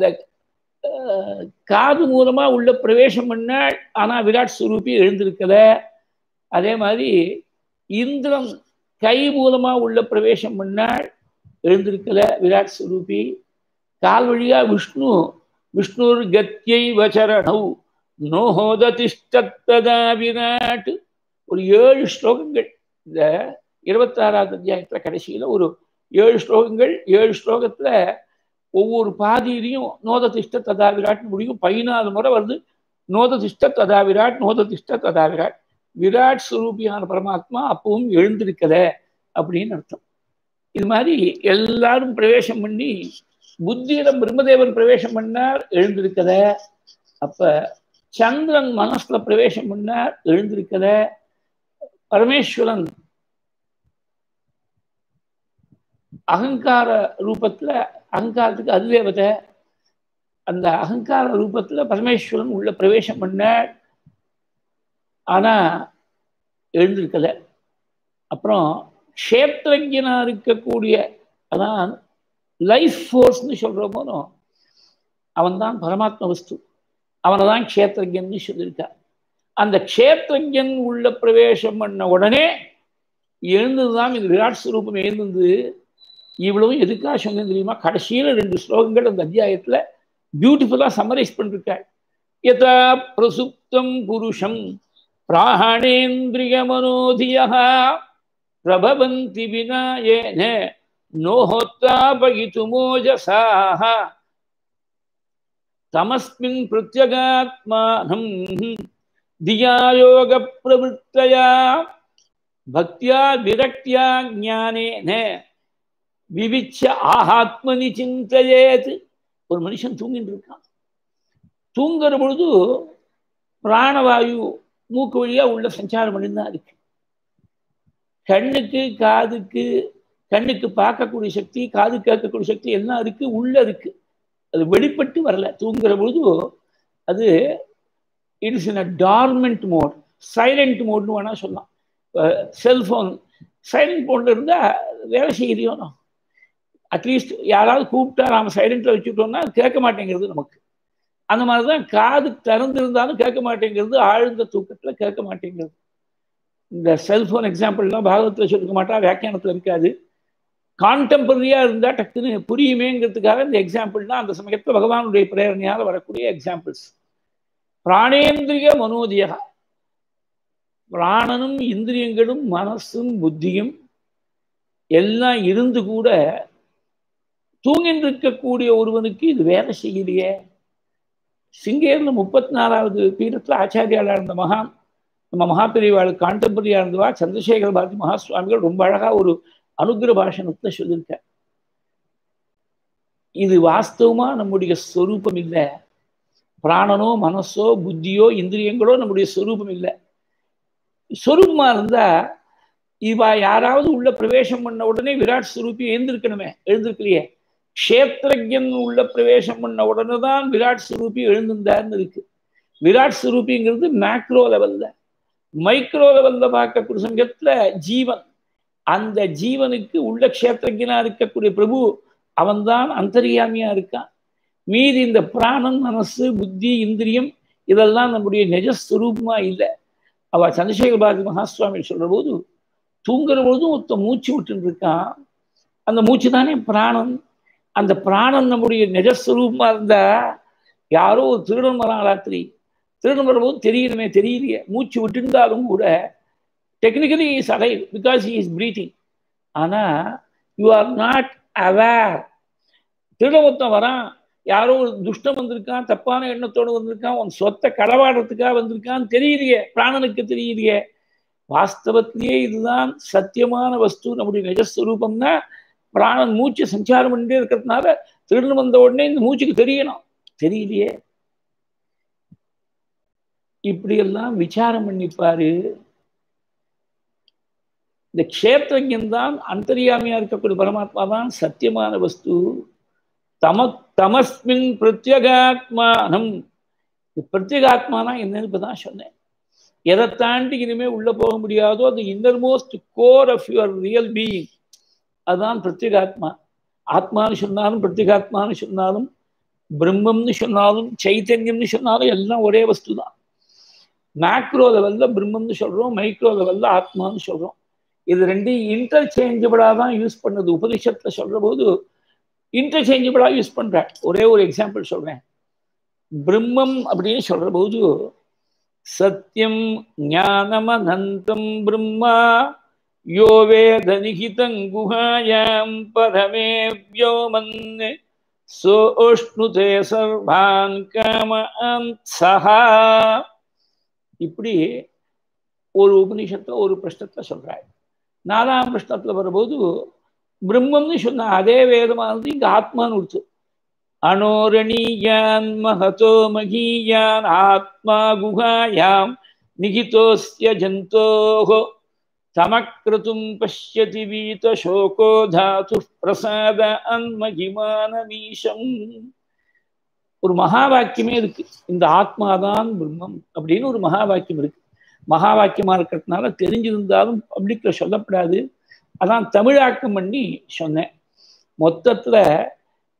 காது மூலமா உள்ள பிரவேசம் பண்ண ஆனா விராட் சுரூபி எழுந்திருக்கல அதே மாதிரி இந்திரன் கை மூலமா உள்ள பிரவேசம் பண்ணால் எழுந்திருக்கல விராட் சுரூபி கால் வழியா விஷ்ணு விஷ்ணுர் கத்தியை வச்சரணௌ நோஹோததிஷ்டத்ததா விராட் ஒரு ஏழு ஸ்லோகங்கள் இந்த இருபத்தாறாவது அத்தியாயத்துல கடைசியில ஒரு ஏழு ஸ்லோகங்கள் ஏழு ஸ்லோகத்துல ஒவ்வொரு பாதியிலையும் நோததிஷ்ட ததா விராட்னு முடியும் பதினாலு முறை வருது நோததிஷ்ட ததா விராட் நோததிஷ்ட ததா விராட் விராட் ஸ்வரூபியான பரமாத்மா அப்பவும் எழுந்திருக்கல அப்படின்னு அர்த்தம் இது மாதிரி எல்லாரும் பிரவேசம் பண்ணி புத்தியிடம் பிரம்மதேவன் பிரவேசம் பண்ணார் எழுந்திருக்கல அப்ப சந்திரன் மனசுல பிரவேசம் பண்ணார் எழுந்திருக்கல பரமேஸ்வரன் அகங்கார ரூபத்துல அகங்காரத்துக்கு அதிதேவதை அந்த அகங்கார ரூபத்துல பரமேஸ்வரன் உள்ள பிரவேசம் பண்ண ஆனா எழுந்திருக்கல அப்புறம் க்ஷேத்திரஜனா இருக்கக்கூடிய அதான் லைஃப் ஃபோர்ஸ்னு சொல்ற போதும் அவன் தான் பரமாத்ம வஸ்து அவனை தான் க்ஷேத்திரஜன்னு சொல்லியிருக்கார் அந்த க்ஷேத்திரஜன் உள்ள பிரவேசம் பண்ண உடனே எழுந்ததுதான் இந்த விராட் ஸ்வரூபம் எழுந்தது இவ்வளவும் எதுக்காக சொன்னேன் தெரியுமா கடைசியில் ரெண்டு ஸ்லோகங்கள் அந்த அத்தியாயத்தில் பியூட்டிஃபுல்லாக சம்மரைஸ் பண்ணிருக்காள் யதா பிரசுப்தம் புருஷம் பிராணேந்திரியமனோதியா பிரபவந்தி வினாயேன நோஹோத்தாபகிதுமோஜசாக தமஸ்மின் பிரத்யகாத்மானம் தியாயோக பிரவருத்தயா பக்தியா விரக்தியா ஞானேன விவிச்ச ஆஹாத்மனி சிந்தையேது ஒரு மனுஷன் தூங்கிட்டு இருக்கான் தூங்குற பொழுது பிராணவாயு மூக்கு வழியா உள்ள சஞ்சாரம் பண்ணிதான் இருக்கு கண்ணுக்கு காதுக்கு கண்ணுக்கு பார்க்கக்கூடிய சக்தி காது கேட்கக்கூடிய சக்தி எல்லாம் இருக்கு உள்ள இருக்கு அது வெளிப்பட்டு வரல தூங்குற பொழுது அது it is in a dormant mode silent மோட்னு வேணா சொல்லலாம் செல்ஃபோன் சைலண்ட் மோட்ல இருந்தால் வேலை செய்யறியோனோ அட்லீஸ்ட் யாராவது கூப்பிட்டா நாம சைலண்ட்ல வச்சுட்டோம்னா கேட்க மாட்டேங்கிறது நமக்கு அந்த மாதிரி தான் காது திறந்திருந்தாலும் கேட்க மாட்டேங்கிறது ஆழ்ந்த தூக்கத்தில் கேட்க மாட்டேங்கிறது இந்த செல்ஃபோன் எக்ஸாம்பிள்லாம் பாகவத்தில் சொல்லிக்க மாட்டா வியாக்கியானத்தில் இருக்காது கான்டெம்பரரியாக இருந்தால் டக்குன்னு புரியுமேங்கிறதுக்காக இந்த எக்ஸாம்பிள்னா அந்த சமயத்தில் பகவானுடைய பிரேரணையால் வரக்கூடிய எக்ஸாம்பிள்ஸ் பிராணேந்திரிய மனோதியா பிராணனும் இந்திரியங்களும் மனசும் புத்தியும் எல்லாம் இருந்து கூட தூங்கிட்டு இருக்கக்கூடிய ஒருவனுக்கு இது வேலை செய்யலையே சிங்கேர்ல முப்பத்தி நாலாவது பீடத்தில் ஆச்சாரியாளா இருந்த மகான் நம்ம மகாபிரிவாளுக்கு கான்டெம்பரரியா இருந்தவா சந்திரசேகர பாரதி மகாசுவாமிகள் ரொம்ப அழகா ஒரு அனுகிர பாஷணத்தை சொல்லியிருக்க இது வாஸ்தவமா நம்முடைய ஸ்வரூபம் இல்லை பிராணனோ மனசோ புத்தியோ இந்திரியங்களோ நம்முடைய ஸ்வரூபம் இல்லை ஸ்வரூபமா இருந்தா இவா யாராவது உள்ள பிரவேசம் பண்ண உடனே விராட் ஸ்வரூபி எழுந்திருக்கணுமே எழுந்திருக்கலையே க்ஷேத்திரஜன் உள்ள பிரவேசம் பண்ண உடனே தான் விராட் ஸ்வரூபி எழுந்திருந்தார்னு இருக்கு விராட் ஸ்வரூபிங்கிறது மேக்ரோ லெவல்ல மைக்ரோ லெவல்ல பார்க்கக்கூடிய சமயத்துல ஜீவன் அந்த ஜீவனுக்கு உள்ள க்ஷேத்திரஜனா இருக்கக்கூடிய பிரபு அவன்தான் அந்தரியாமியா இருக்கான் மீதி இந்த பிராணன் மனசு புத்தி இந்திரியம் இதெல்லாம் நம்முடைய நிஜஸ்வரூபமா இல்லை அவ சந்திரசேகர பாரதி மகாசுவாமி சொல்ற போது தூங்குற பொழுதும் ஒருத்த மூச்சு விட்டு இருக்கான் அந்த மூச்சு தானே பிராணன் அந்த பிராணன் நம்முடைய நிஜஸ்வரூபமா இருந்தா யாரோ ஒரு திருடன் வரான் ராத்திரி திருடன் வரும்போது தெரியணுமே தெரியலையே மூச்சு விட்டுருந்தாலும் கூட technically is alive because he is breathing ஆனா யூ ஆர் நாட் அவேர் திருடன் ஒருத்தன் வரான் யாரோ ஒரு துஷ்டம் வந்திருக்கான் தப்பான எண்ணத்தோடு வந்திருக்கான் உன் சொத்தை களவாடுறதுக்காக வந்திருக்கான்னு தெரியலையே பிராணனுக்கு தெரியலையே வாஸ்தவத்திலேயே இதுதான் சத்தியமான வஸ்து நம்முடைய நிஜஸ்வரூபம்னா பிராணன் மூச்சு சஞ்சாரம் பண்ணிட்டே இருக்கிறதுனால திருடன் வந்த உடனே இந்த மூச்சுக்கு தெரியணும் தெரியலையே இப்படியெல்லாம் விசாரம் பண்ணிப்பாரு இந்த க்ஷேத்திரஜன் தான் அந்தரியாமியா இருக்கக்கூடிய பரமாத்மா தான் சத்தியமான வஸ்து தம தமஸ்மின் பிரத்யகாத்மானம் பிரத்யேகாத்மானா என்னன்னு இப்பதான் சொன்னேன் எதை தாண்டி இனிமே உள்ள போக முடியாதோ அது innermost core of your real being அதுதான் பிரத்யேகாத்மா ஆத்மான்னு சொன்னாலும் பிரத்யேகாத்மான்னு சொன்னாலும் பிரம்மம்னு சொன்னாலும் சைத்தன்யம்னு சொன்னாலும் எல்லாம் ஒரே வஸ்து தான் மேக்ரோ லெவல்ல பிரம்மம்னு சொல்றோம் மைக்ரோ லெவல்ல ஆத்மான்னு சொல்றோம் இது ரெண்டையும் இன்டர்சேஞ்சபிளா தான் யூஸ் பண்ணது உபனிஷத்துல சொல்ற போது இன்டர்சேஞ்சபிளா யூஸ் பண்ற ஒரே ஒரு எக்ஸாம்பிள் சொல்றேன் பிரம்மம் அப்படின்னு சொல்ற போது சத்தியம் ஞானமனந்தம் பிரம்மா யோ வேத நிகிதம் குஹாயாம் பரமே வியோமன் சோஷ்ணுதே சர்வான் காம சஹா இப்படி ஒரு உபநிஷத்துல ஒரு பிரஷ்னத்துல சொல்றாரு நாலாம் பிரஷ்னத்துல வரும்போது பிரம்மம்னு சொன்ன அதே வேதமானது இங்க ஆத்மான்னு கொடுத்து அனோரணீயான் மகதோ மகீயான் ஆத்மா குஹாயாம் நிகிதோஸ்ய ஜந்தோஹோ தமக்ரதும் பசியதி வீத சோகோ தாது பிரசாத அன்மகிமானமீஷம் ஒரு மகா வாக்கியமே இருக்கு இந்த ஆத்மாதான் பிரம்மம் அப்படின்னு ஒரு மகா வாக்கியம் இருக்கு மகா வாக்கியமா இருக்கிறதுனால தெரிஞ்சிருந்தாலும் பப்ளிக்ல சொல்லப்படாது அதான் தமிழாக்கம் பண்ணி சொன்னேன் மொத்தத்துல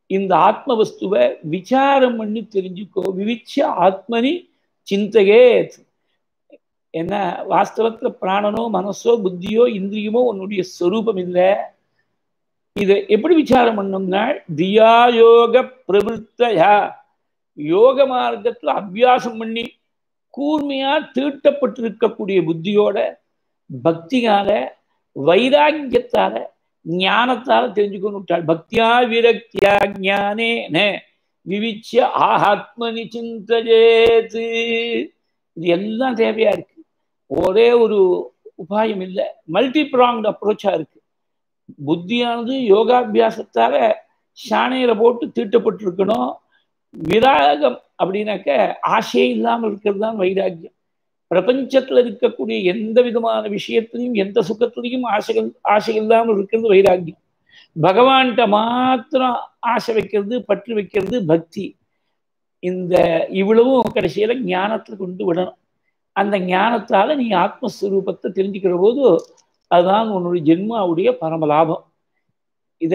இந்த ஆத்ம வஸ்துவை விசாரம் பண்ணி தெரிஞ்சுக்கோ விவிச்ச ஆத்மனி சிந்தையே என்ன வாஸ்தவத்துல பிராணனோ மனசோ புத்தியோ இந்திரியமோ உன்னுடைய ஸ்வரூபம் இல்லை இதை எப்படி விசாரம் பண்ணோம்னா தியாயோக பிரவருத்தையா யோக மார்க்கத்துல அபியாசம் பண்ணி கூர்மையா தீட்டப்பட்டிருக்கக்கூடிய புத்தியோட பக்தியால வைராக்கியத்தால ஞானத்தால தெரிஞ்சுக்கணும் விட்டாள் பக்தியா விரக்தியா ஞானே விவிச்ச ஆத்மனி சிந்தஜேத்து இது எல்லாம் தேவையா இருக்கு ஒரே ஒரு உபாயம் இல்லை மல்டி ப்ராங்ட் அப்ரோச்சா இருக்கு புத்தியானது யோகாபியாசத்தால சாணையில போட்டு தீட்டப்பட்டிருக்கணும் விராகம் அப்படின்னாக்க ஆசையே இல்லாமல் இருக்கிறது தான் வைராக்கியம் பிரபஞ்சத்துல இருக்கக்கூடிய எந்த விதமான விஷயத்திலையும் எந்த சுகத்திலையும் ஆசைகள் ஆசை இல்லாமல் இருக்கிறது வைராக்கியம் பகவான்கிட்ட மாத்திரம் ஆசை வைக்கிறது பற்று வைக்கிறது பக்தி இந்த இவ்வளவும் கடைசியில ஞானத்துல கொண்டு விடணும் அந்த ஞானத்தால நீ ஆத்மஸ்வரூபத்தை தெரிஞ்சுக்கிற போது அதுதான் உன்னுடைய ஜென்மாவுடைய பரமலாபம் இத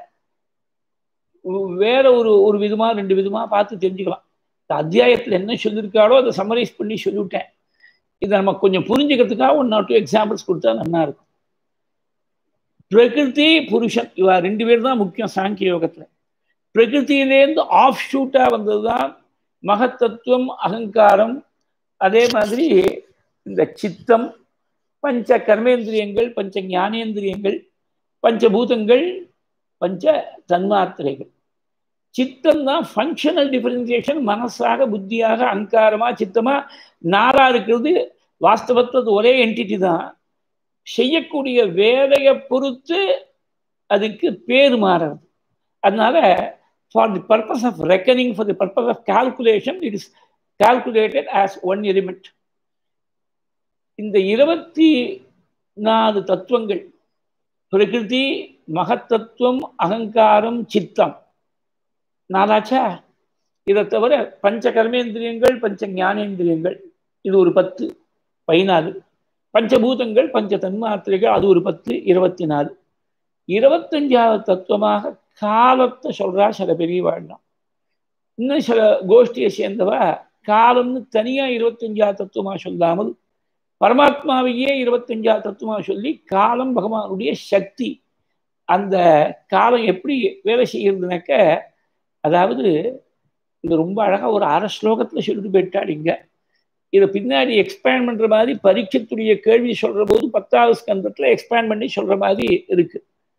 வேற ஒரு ஒரு விதமா ரெண்டு விதமா பார்த்து தெரிஞ்சுக்கலாம் இந்த அத்தியாயத்துல என்ன சொல்லியிருக்காளோ அதை சம்மரைஸ் பண்ணி சொல்லிவிட்டேன் இதை நம்ம கொஞ்சம் புரிஞ்சுக்கிறதுக்காக ஒன் ஆர் டூ எக்ஸாம்பிள்ஸ் கொடுத்தா நல்லா இருக்கும் பிரகிருதி புருஷன் இவா ரெண்டு பேர் தான் முக்கியம் சாங்கிய யோகத்துல பிரகிருத்தியிலேருந்து ஆஃப் ஷூட்டா வந்ததுதான் மகத்தத்துவம் அகங்காரம் அதே மாதிரி இந்த சித்தம் பஞ்ச கர்மேந்திரியங்கள் பஞ்ச ஞானேந்திரியங்கள் பஞ்சபூதங்கள் பஞ்ச தன்மாத்திரைகள் சித்தம் தான் ஃபங்க்ஷனல் டிஃபரன்சியேஷன் மனசாக புத்தியாக அங்காரமா சித்தமா நாரா இருக்கிறது வாஸ்தவத்தது ஒரே என்டிட்டி தான் செய்யக்கூடிய வேலையை பொறுத்து அதுக்கு பேர் மாறுறது அதனால for the purpose of reckoning for the purpose of calculation it is calculated as one element இந்த இருபத்தி நாலு தத்துவங்கள் பிரகிருதி மகத்தத்துவம் அகங்காரம் சித்தம் நாலாச்சா இதை தவிர பஞ்ச கர்மேந்திரியங்கள் பஞ்ச ஞானேந்திரியங்கள் இது ஒரு பத்து பதினாலு பஞ்சபூதங்கள் பஞ்ச தன்மாத்திரைகள் அது ஒரு பத்து இருபத்தி நாலு இருபத்தஞ்சாவது தத்துவமாக காலத்தை சொல்றா சில பெரியவாழ்லாம் இன்னும் சில கோஷ்டியை சேர்ந்தவ காலம்னு தனியா இருபத்தஞ்சாவது தத்துவமா சொல்லாமல் பரமாத்மாவையே இருபத்தஞ்சா தத்துவமா சொல்லி காலம் பகவானுடைய சக்தி அந்த காலம் எப்படி வேலை செய்யறதுனாக்க அதாவது இது ரொம்ப அழகா ஒரு அரை ஸ்லோகத்துல சொல்லிட்டு போயிட்டாள் இங்க இதை பின்னாடி எக்ஸ்பேண்ட் பண்ற மாதிரி பரீட்சத்துடைய கேள்வி சொல்ற போது பத்தாவது ஸ்கந்தத்துல எக்ஸ்பேண்ட் பண்ணி சொல்ற மாதிரி இருக்கு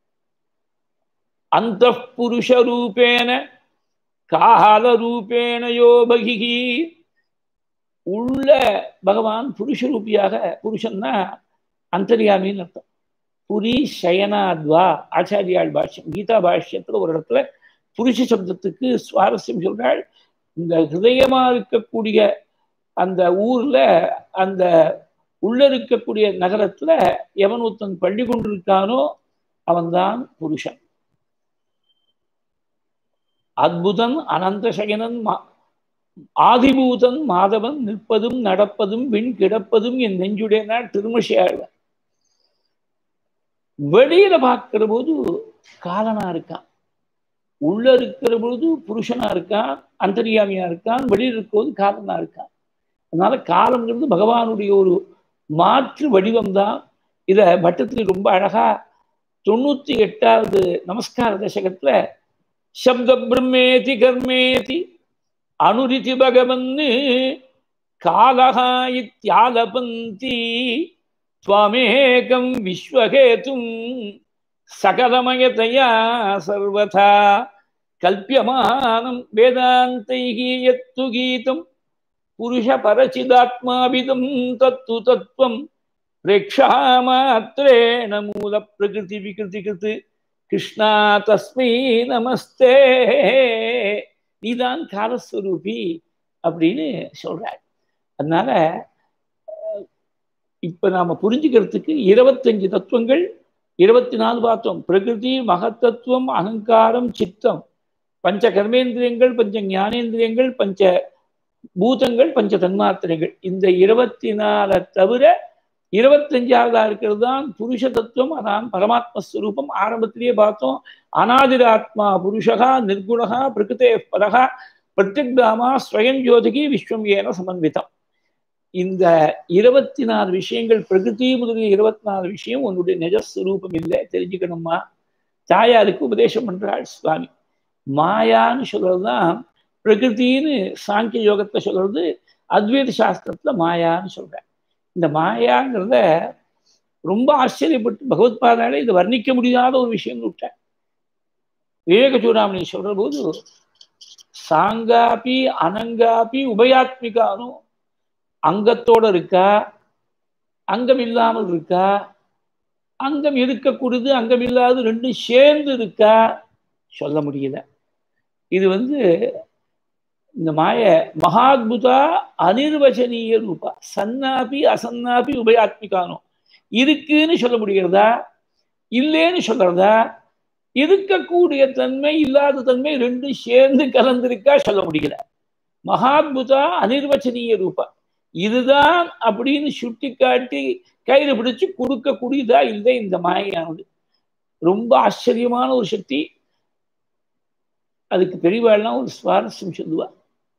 அந்த புருஷ ரூபேன கால ரூபேன யோபகி உள்ள பகவான் புருஷ ரூபியாக புருஷன்னா அந்தரியாமின்னு அர்த்தம் புரி சயனாத்வா ஆச்சாரியாள் பாஷ்யம் கீதா பாஷ்யத்துல ஒரு இடத்துல புருஷ சப்தத்துக்கு சுவாரஸ்யம் சொல்றாள் இந்த ஹிருதயமா இருக்கக்கூடிய அந்த ஊர்ல அந்த உள்ள இருக்கக்கூடிய நகரத்துல எவன் ஒருத்தன் பள்ளி கொண்டிருக்கானோ அவன்தான் புருஷன் அத்புதன் அனந்த சயனன் ஆதிபூதன் மாதவன் நிற்பதும் நடப்பதும் விண் கிடப்பதும் என் நெஞ்சுடையனா திருமஷியாழ்வன் வெளியில பார்க்கிற போது காலனா இருக்கான் உள்ள இருக்கிற பொழுது புருஷனா இருக்கான் அந்தரியாமியா இருக்கான் வெளியில் இருக்கும்போது காலனா இருக்கான் அதனால காலம்ங்கிறது பகவானுடைய ஒரு மாற்று வடிவம் தான் இத பட்டத்தில் ரொம்ப அழகா தொண்ணூத்தி எட்டாவது நமஸ்கார தசகத்துல சப்த பிரம்மேதி கர்மேதி அனுரிதி பகவன் காலகா இத்தியாலபந்தி त्वमेकं विश्वहेतुं सकलमयतया सर्वथा कल्प्यमानं वेदान्तैः यत्तु गीतं पुरुषपरचिदात्माविदं तत्तु तत्त्वं प्रेक्षामात्रेण मूलप्रकृतिविकृतिकृत् கிருஷ்ணா தஸ்மை நமஸ்தே நீதான் காலஸ்வரூபி அப்படின்னு சொல்றார் அதனால இப்ப நாம புரிஞ்சுக்கிறதுக்கு இருபத்தஞ்சு தத்துவங்கள் இருபத்தி நாலு பார்த்தோம் பிரகிருதி மகத்தத்துவம் அகங்காரம் சித்தம் பஞ்ச கர்மேந்திரியங்கள் பஞ்ச ஞானேந்திரியங்கள் பஞ்ச பூதங்கள் பஞ்ச தன்மாத்திரைகள் இந்த இருபத்தி நாலை தவிர இருபத்தஞ்சாவதா இருக்கிறது தான் புருஷ தத்துவம் அதான் பரமாத்ம ஸ்வரூபம் ஆரம்பத்திலேயே பார்த்தோம் அனாதிராத்மா புருஷகா நிர்குணகா பிரகிருதே பதகா பிரத்யக்தாமா ஸ்வயம் ஜோதிகி விஸ்வம் ஏன சமன்விதம் இந்த இருபத்தி நாலு விஷயங்கள் பிரகிருதி முதலிய இருபத்தி நாலு விஷயம் உன்னுடைய நிஜஸ்வரூபம் இல்லை தெரிஞ்சுக்கணுமா தாயாருக்கு உபதேசம் பண்றாள் சுவாமி மாயான்னு சொல்றதுதான் பிரகிருத்தின்னு சாங்கிய யோகத்தை சொல்றது அத்வைத சாஸ்திரத்துல மாயான்னு சொல்றேன் இந்த மாயாங்கிறத ரொம்ப ஆச்சரியப்பட்டு பகவத்பாதாலே இதை வர்ணிக்க முடியாத ஒரு விஷயம் விட்டேன் விவேக சூடாமணி சொல்ற போது சாங்காபி அனங்காபி உபயாத்மிகானும் அங்கத்தோட இருக்கா அங்கம் இல்லாமல் இருக்கா அங்கம் இருக்கக்கூடியது அங்கம் இல்லாத ரெண்டும் சேர்ந்து இருக்கா சொல்ல முடியல இது வந்து இந்த மாய மகாத்புதா அனிர்வச்சனீய ரூபா சன்னாபி அசன்னாபி உபயாத்மிகானோ இருக்குன்னு சொல்ல முடிகிறதா இல்லேன்னு சொல்றதா இருக்கக்கூடிய தன்மை இல்லாத தன்மை ரெண்டும் சேர்ந்து கலந்திருக்கா சொல்ல முடியல மகாத்புதா அனிர்வச்சனீய ரூபா இதுதான் அப்படின்னு சுட்டி காட்டி கையில பிடிச்சு கொடுக்கக்கூடியதா இல்லை இந்த மாயானது ரொம்ப ஆச்சரியமான ஒரு சக்தி அதுக்கு பெரியவாள்லாம் ஒரு சுவாரஸ்யம் சொல்லுவா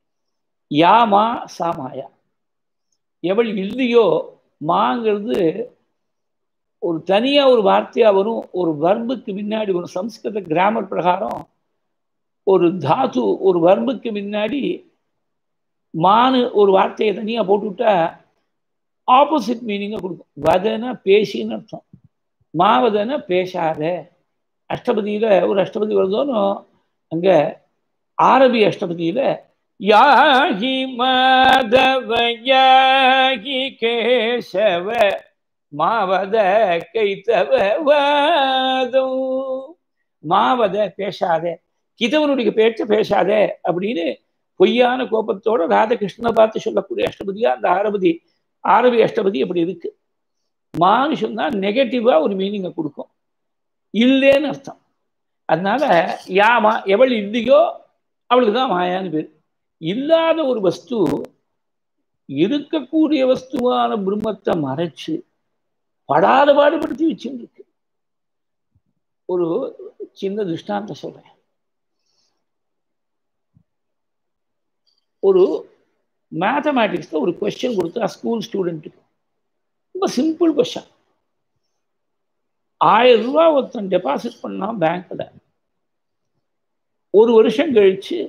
யாமா சா மாயா எவள் இல்லையோ மாங்கிறது ஒரு தனியா ஒரு வார்த்தையா வரும் ஒரு வர்புக்கு முன்னாடி ஒரு சம்ஸ்கிருத கிராமர் பிரகாரம் ஒரு தாத்து ஒரு வர்புக்கு முன்னாடி மானு ஒரு வார்த்தையை தனியா போட்டுவிட்டா ஆப்போசிட் மீனிங்கை கொடுக்கும் வதன பேசின்னு அர்த்தம் மாவதன பேசாத அஷ்டபதியில ஒரு அஷ்டபதி வருதோன்னு அங்க ஆரபி அஷ்டபதியில யாகி மாதவ யாகி கேசவ மாவத கைத்தவ வாதம் மாவத பேசாத கிதவனுடைய பேச்ச பேசாத அப்படின்னு பொய்யான கோபத்தோட ராதகிருஷ்ணனை பார்த்து சொல்லக்கூடிய அஷ்டபதியா அந்த ஆரபதி ஆரபி அஷ்டபதி அப்படி இருக்கு மான்னு சொன்னா நெகட்டிவா ஒரு மீனிங்கை கொடுக்கும் இல்லைன்னு அர்த்தம் அதனால யாமா எவள் இல்லையோ அவளுக்கு தான் மாயான்னு பேர் இல்லாத ஒரு வஸ்து இருக்கக்கூடிய வஸ்துவான பிரம்மத்தை மறைச்சு படாத பாடுபடுத்தி வச்சுருக்கு ஒரு சின்ன திருஷ்டாந்தம் சொல்றேன் ஒரு மேத்தமேட்டிக்ஸ்ல ஒரு கொஸ்டின் கொடுத்தா ஸ்கூல் ஸ்டூடெண்ட்டுக்கு ரொம்ப சிம்பிள் கொஸ்டின் ஆயிரம் ரூபாய் ஒருத்தன் டெபாசிட் பண்ணான் பேங்க்ல ஒரு வருஷம் கழிச்சு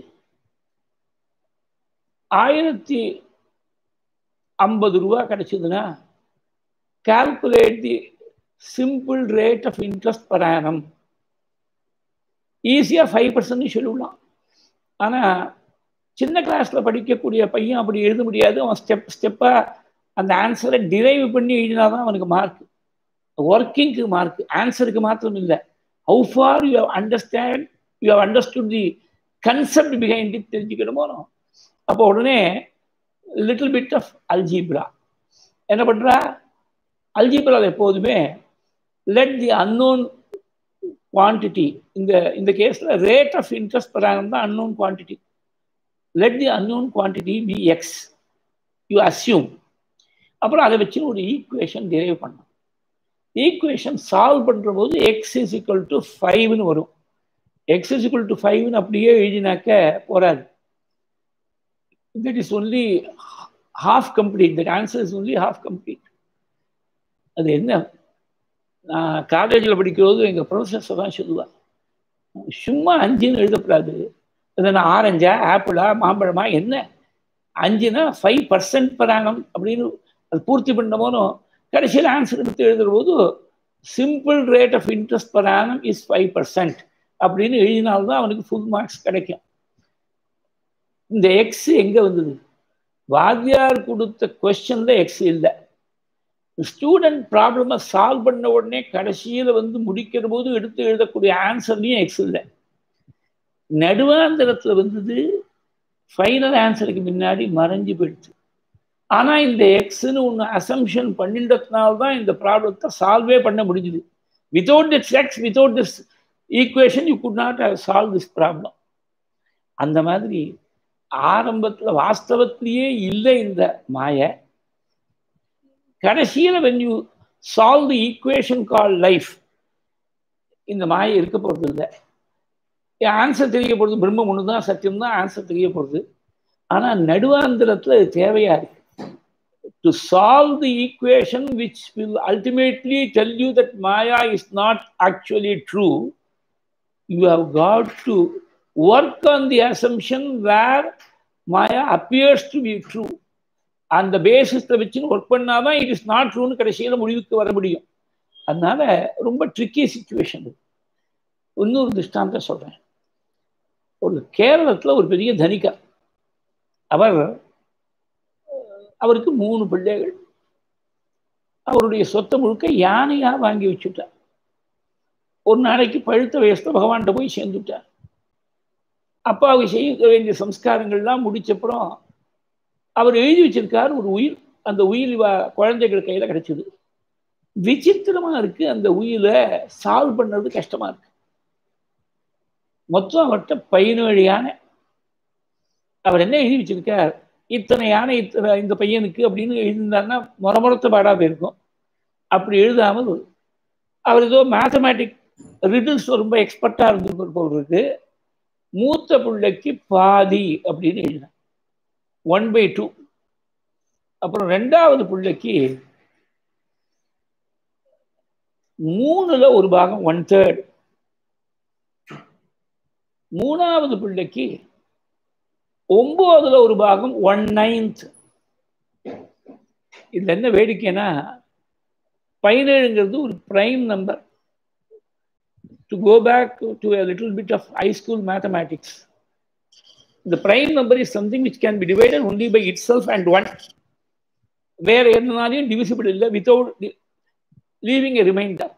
ஆயிரத்தி ஐம்பது ரூபா கிடைச்சதுன்னா calculate the simple rate of interest per annum ஈஸியாக ஃபைவ் பர்சன்ட் சொல்லிவிடலாம் ஆனால் சின்ன கிளாஸில் படிக்கக்கூடிய பையன் அப்படி எழுத முடியாது அவன் ஸ்டெப் ஸ்டெப்பாக அந்த ஆன்சரை டிரைவ் பண்ணி எழுதினா தான் அவனுக்கு மார்க் ஒர்க்கிங்க்கு மார்க் ஆன்சருக்கு மாத்திரம் இல்லை how for you how understand you how understood the concept behind it தெரிஞ்சுக்கணுமோ அப்போ உடனே லிட்டில் பிட் ஆஃப் அல்ஜீப்ரா என்ன பண்ணுறா அல்ஜீப்ரா எப்போதுமே லெட் தி அன்னோன் குவான்டிட்டி இந்த இந்த கேஸில் ரேட் ஆஃப் இன்ட்ரெஸ்ட் பராங்க தான் unknown quantity let the unknown quantity be X you assume அப்புறம் அதை வச்சு ஒரு ஈக்குவேஷன் டிரைவ் பண்ணோம் ஈக்குவேஷன் சால்வ் பண்ணுற போது எக்ஸ் இஸ் ஈக்குவல் டு ஃபைவ்னு வரும் எக்ஸ் இஸ் ஈக்குவல் டு ஃபைவ்னு அப்படியே எழுதினாக்க போராது that is only half complete that answer is only half complete அது என்ன நான் காலேஜில் படிக்கும்போது எங்கள் ப்ரொஃபஸர் தான் சொல்லுவாள் சும்மா அஞ்சுன்னு எழுதக்கூடாது அது நான் ஆரஞ்சா ஆப்பிளா மாம்பழமா என்ன அஞ்சுனா ஃபைவ் பர்சன்ட் பராணம் அப்படின்னு அது பூர்த்தி பண்ணமோனும் கடைசியில் ஆன்சர் எடுத்து எழுதுற போது simple rate of interest per annum is five percent அப்படின்னு எழுதினால்தான் அவனுக்கு ஃபுல் மார்க்ஸ் கிடைக்கும் இந்த எக்ஸ் எங்கே வந்தது வாத்தியார் கொடுத்த கொஸ்டின்ல எக்ஸ் இல்லை ஸ்டூடெண்ட் ப்ராப்ளமை சால்வ் பண்ண உடனே கடைசியில் வந்து முடிக்கிற போது எடுத்து எழுதக்கூடிய ஆன்சர்லையும் எக்ஸ் இல்லை நடுவாந்திரத்தில் வந்தது ஃபைனல் ஆன்சருக்கு முன்னாடி மறைஞ்சு போயிடுச்சு ஆனால் இந்த எக்ஸ்னு ஒன்று அசம்ஷன் பண்ணின்றதுனால தான் இந்த ப்ராப்ளத்தை சால்வே பண்ண முடிஞ்சுது without this X without this equation you could not solve this problem அந்த மாதிரி ஆரம்பத்தில் வாஸ்தவத்திலேயே இல்லை இந்த மாய கடைசியில் when you solve the equation call life இந்த மாயை இருக்க போகிறது இல்லை ஆன்சர் தெரிய போகிறது பிரம்மம் ஒன்று தான் சத்தியம் தான் ஆன்சர் தெரிய போகிறது ஆனால் நடுவாந்திரத்தில் அது தேவையா இருக்கு to solve the equation which will ultimately tell you that maya is not actually true you have got to work on the assumption where maya appears to be true அந்த பேசிஸில் வச்சுன்னு ஒர்க் பண்ணாதான் இட் இஸ் நாட் ட்ரூன்னு கடைசியில் முடிவுக்கு வர முடியும் அதனால ரொம்ப ட்ரிக்கி சுச்சுவேஷன் இன்னொரு திருஷ்டாந்தம் சொல்கிறேன் ஒரு கேரளத்தில் ஒரு பெரிய தனிகர் அவர் அவருக்கு மூணு பிள்ளைகள் அவருடைய சொத்தை முழுக்க யானையாக வாங்கி வச்சுட்டார் ஒரு நாளைக்கு பழுத்த வயசுல பகவான்கிட்ட போய் சேர்ந்துட்டார் அப்பாவுக்கு செய்ய வேண்டிய சம்ஸ்காரங்கள்லாம் முடிச்சப்புறம் அவர் எழுதி வச்சிருக்கார் ஒரு உயிர் அந்த உயிர் இவ குழந்தைகள் கையில் கிடைச்சிது விசித்திரமா இருக்கு அந்த உயிரை சால்வ் பண்ணுறது கஷ்டமா இருக்கு மொத்தம் அவர்கிட்ட பதினேழு யானை அவர் என்ன எழுதி வச்சிருக்கார் இத்தனை யானை இத்தனை இந்த பையனுக்கு அப்படின்னு எழுதியிருந்தாருன்னா முறமுறத்த பாடா போயிருக்கும் அப்படி எழுதாமல் அவர் ஏதோ மேத்தமேட்டிக் ரிடில்ஸ் ரொம்ப எக்ஸ்பர்ட்டாக இருந்திருப்பார் போல் இருக்கு மூத்த பிள்ளைக்கு பாதி அப்படின்னு எழுதினார் ஒன் பை டூ அப்புறம் ரெண்டாவது பிள்ளைக்கு மூணுல ஒரு பாகம் ஒன் தேர்ட் மூணாவது பிள்ளைக்கு ஒன்பதுல ஒரு பாகம் ஒன் நைன்த் இதுல என்ன வேடிக்கைன்னா பதினேழுங்கிறது ஒரு prime number to go back to a little bit of high school mathematics the prime number is something which can be divided only by itself and one வேற எதுனாலையும் டிவிசிபிள் இல்லை வித்தவுட் லீவிங் எ ரிமைண்டர்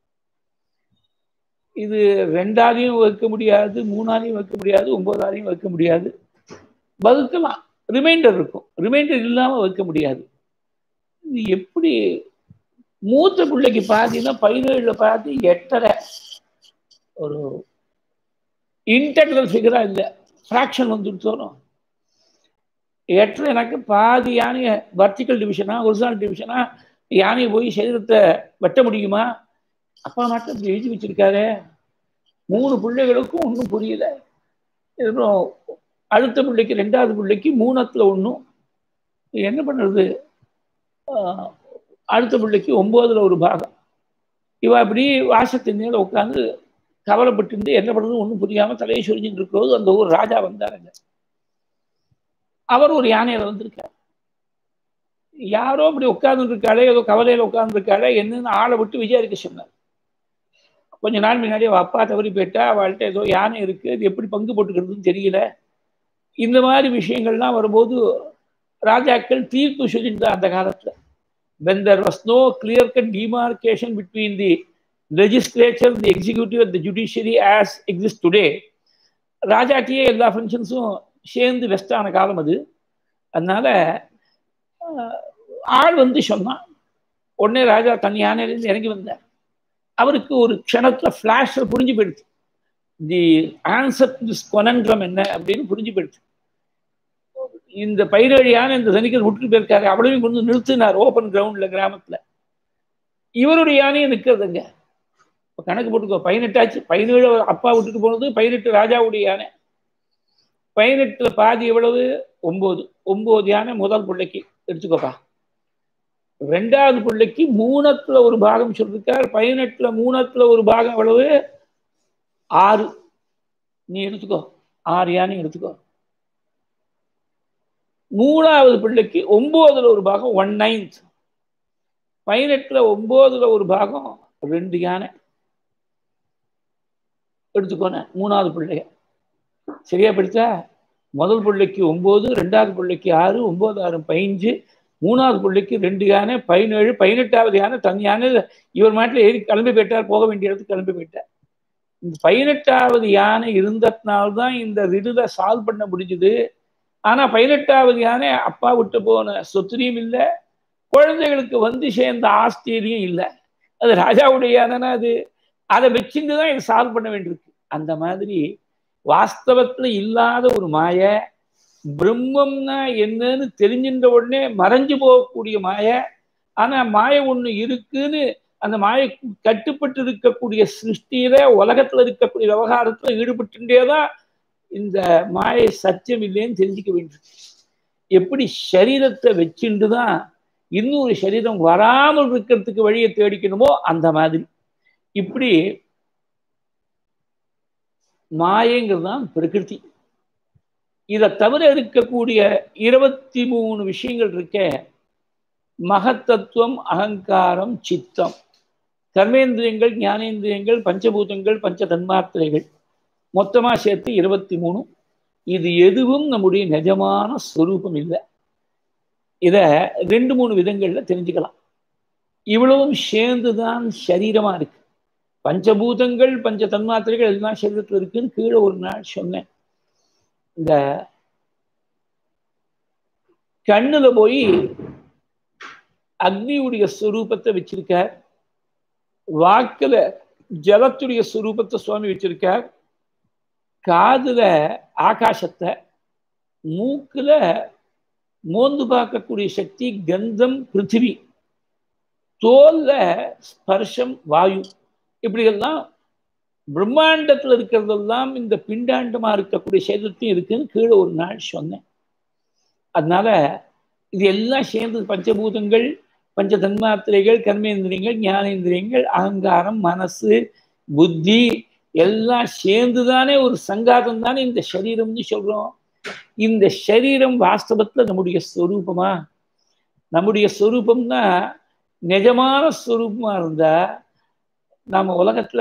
இது ரெண்டாலையும் வைக்க முடியாது மூணாலையும் வைக்க முடியாது ஒன்பதாலையும் வைக்க முடியாது வகுக்கலாம் ரிமைண்டர் இருக்கும் ரிமைண்டர் இல்லாமல் வைக்க முடியாது இது எப்படி மூத்த பிள்ளைக்கு பாத்தீங்கன்னா பதினேழுல பாதி எட்டரை ஒரு இன்டெக்ரல் ஃபிகரா இல்லை ஃப்ராக்ஷன் வந்துட்டு தோணும் எட்டரை எனக்கு பாதி யானையை வர்டிக்கல் டிவிஷனா ஒரிஜினல் டிவிஷனா யானையை போய் சரீரத்தை வெட்ட முடியுமா அப்பா மட்டும் இப்படி எழுதி வச்சிருக்காரு மூணு பிள்ளைகளுக்கும் ஒன்றும் புரியல அப்புறம் அடுத்த பிள்ளைக்கு ரெண்டாவது பிள்ளைக்கு மூணத்துல ஒன்றும் என்ன பண்ணுறது அடுத்த பிள்ளைக்கு ஒம்போதுல ஒரு பாகம் இவ அப்படி வாசத்தின் மேல உட்காந்து கவலைப்பட்டு என்ன பண்ணுறது ஒன்றும் புரியாம தலையை சொரிஞ்சுட்டு இருக்கும்போது அந்த ஊர் ராஜா வந்தாருங்க அவர் ஒரு யானையில வந்திருக்கார் யாரோ அப்படி உட்கார்ந்து இருக்காளே ஏதோ கவலையில உட்கார்ந்து இருக்காளே என்னன்னு ஆளை விட்டு விசாரிக்க சொன்னார் கொஞ்ச நாள் முன்னாடி அவள் அப்பா தவறி போயிட்டா அவள்கிட்ட ஏதோ யானை இருக்கு அது எப்படி பங்கு போட்டுக்கிறதுன்னு தெரியல இந்த மாதிரி விஷயங்கள்லாம் வரும்போது ராஜாக்கள் தீர்ப்பு சொல்லியிருந்தா அந்த காலத்துல when there was no clear cut demarcation between the legislature, the executive, and the judiciary as exists today, ராஜாட்டியே எல்லா ஃபங்க்ஷன்ஸும் சேர்ந்து வெஸ்டான காலம் அது அதனால ஆள் வந்து சொன்னான் உடனே ராஜா தன் யானையிலேருந்து இறங்கி வந்தார் அவருக்கு ஒரு க்ஷணத்துல ஃப்ளாஷில் புரிஞ்சு போயிடுச்சு தி ஆன்சர் திஸ் கொனன்றம் என்ன அப்படின்னு புரிஞ்சு போயிடுச்சு இந்த பதினேழு யானை இந்த தனிக்கர் விட்டுட்டு போயிருக்காரு அவ்வளவையும் கொண்டு நிறுத்தினார் ஓப்பன் கிரவுண்ட்ல கிராமத்துல இவருடைய யானையும் நிற்கிறதுங்க இப்போ கணக்கு போட்டுக்கோ பதினெட்டாச்சு பதினேழு அப்பா விட்டுட்டு போனது பதினெட்டு ராஜாவுடைய யானை பதினெட்டுல பாதி எவ்வளவு ஒன்பது ஒன்பது யானை முதல் பிள்ளைக்கு எடுத்துக்கோப்பா ரெண்டாவது பிள்ளைக்கு மூணத்துல ஒரு பாகம் சொல்லிருக்கார் பதினெட்டுல மூணத்துல ஒரு பாகம் எவ்வளவு ஆறு நீ எடுத்துக்கோ ஆறு யானை எடுத்துக்கோ மூணாவது பிள்ளைக்கு ஒன்பதுல ஒரு பாகம் ஒன் நைன்த் பதினெட்டுல ஒன்பதுல ஒரு பாகம் ரெண்டு யானை எடுத்துக்கோன மூணாவது பிள்ளைய சரியா படித்தா முதல் பிள்ளைக்கு ஒன்பது ரெண்டாவது பிள்ளைக்கு ஆறு ஒன்பது ஆறு பதினஞ்சு மூணாவது பிள்ளைக்கு ரெண்டு யானை பதினேழு பதினெட்டாவது யானை தன் யானை இவர் மாட்டில் ஏறி கிளம்பி போயிட்டார் போக வேண்டிய இடத்துக்கு கிளம்பி போயிட்டார் இந்த பதினெட்டாவது யானை இருந்ததுனால்தான் இந்த ரிடுல சால்வ் பண்ண முடிஞ்சுது ஆனா பதினெட்டாவது யானை அப்பா விட்டு போன சொத்துரியும் இல்லை குழந்தைகளுக்கு வந்து சேர்ந்த ஆஸ்திரியும் இல்லை அது ராஜாவுடைய யானைனா அது அதை வச்சுட்டு தான் இதை சால்வ் பண்ண வேண்டியிருக்கு அந்த மாதிரி வாஸ்தவத்துல இல்லாத ஒரு மாய பிரம்மம்னா என்னன்னு தெரிஞ்சின்ற உடனே மறைஞ்சு போகக்கூடிய மாய ஆனா மாயை ஒண்ணு இருக்குன்னு அந்த மாயை கட்டுப்பட்டு இருக்கக்கூடிய சிருஷ்டியில உலகத்துல இருக்கக்கூடிய விவகாரத்துல ஈடுபட்டுட்டேதான் இந்த மாயை சத்தியம் இல்லைன்னு தெரிஞ்சுக்க வேண்டும் எப்படி சரீரத்தை வச்சுட்டு தான் இன்னொரு சரீரம் வராமல் இருக்கிறதுக்கு வழியை தேடிக்கணுமோ அந்த மாதிரி இப்படி மாயங்கிறது தான் பிரகிருதி இதை தவிர இருக்கக்கூடிய இருபத்தி மூணு விஷயங்கள் இருக்க மகத்தத்துவம் அகங்காரம் சித்தம் கர்மேந்திரியங்கள் ஞானேந்திரியங்கள் பஞ்சபூதங்கள் பஞ்ச தன்மாத்திரைகள் மொத்தமாக சேர்த்து இருபத்தி மூணு இது எதுவும் நம்முடைய நிஜமான ஸ்வரூபம் இல்லை இதை ரெண்டு மூணு விதங்களில் தெரிஞ்சுக்கலாம் இவ்வளவும் சேர்ந்து தான் சரீரமாக இருக்கு பஞ்சபூதங்கள் பஞ்ச தன்மாத்திரைகள் எல்லாம் சரீரத்தில் இருக்குன்னு கீழே ஒரு நாள் சொன்னேன் இந்த கண்ணுல போய் அக்னியுடைய ஸ்வரூபத்தை வச்சிருக்கார் வாக்குல ஜலத்துடைய ஸ்வரூபத்தை சுவாமி வச்சிருக்கார் காதுல ஆகாசத்தை மூக்குல மோந்து பார்க்கக்கூடிய சக்தி கந்தம் பிருத்திவி தோல்ல ஸ்பர்ஷம் வாயு இப்படியெல்லாம் பிரம்மாண்டத்தில் இருக்கிறதெல்லாம் இந்த பிண்டாண்டமா இருக்கக்கூடிய சரீரத்தையும் இருக்குன்னு கீழே ஒரு நாள் சொன்னேன் அதனால இது எல்லாம் சேர்ந்து பஞ்சபூதங்கள் பஞ்ச தன்மாத்திரைகள் கர்மேந்திரியங்கள் ஞானேந்திரியங்கள் அகங்காரம் மனசு புத்தி எல்லாம் சேர்ந்து தானே ஒரு சங்காதம் தானே இந்த சரீரம்னு சொல்றோம் இந்த சரீரம் வாஸ்தவத்துல நம்முடைய ஸ்வரூபமா நம்முடைய ஸ்வரூபம்னா நிஜமான ஸ்வரூபமா இருந்தா நம்ம உலகத்துல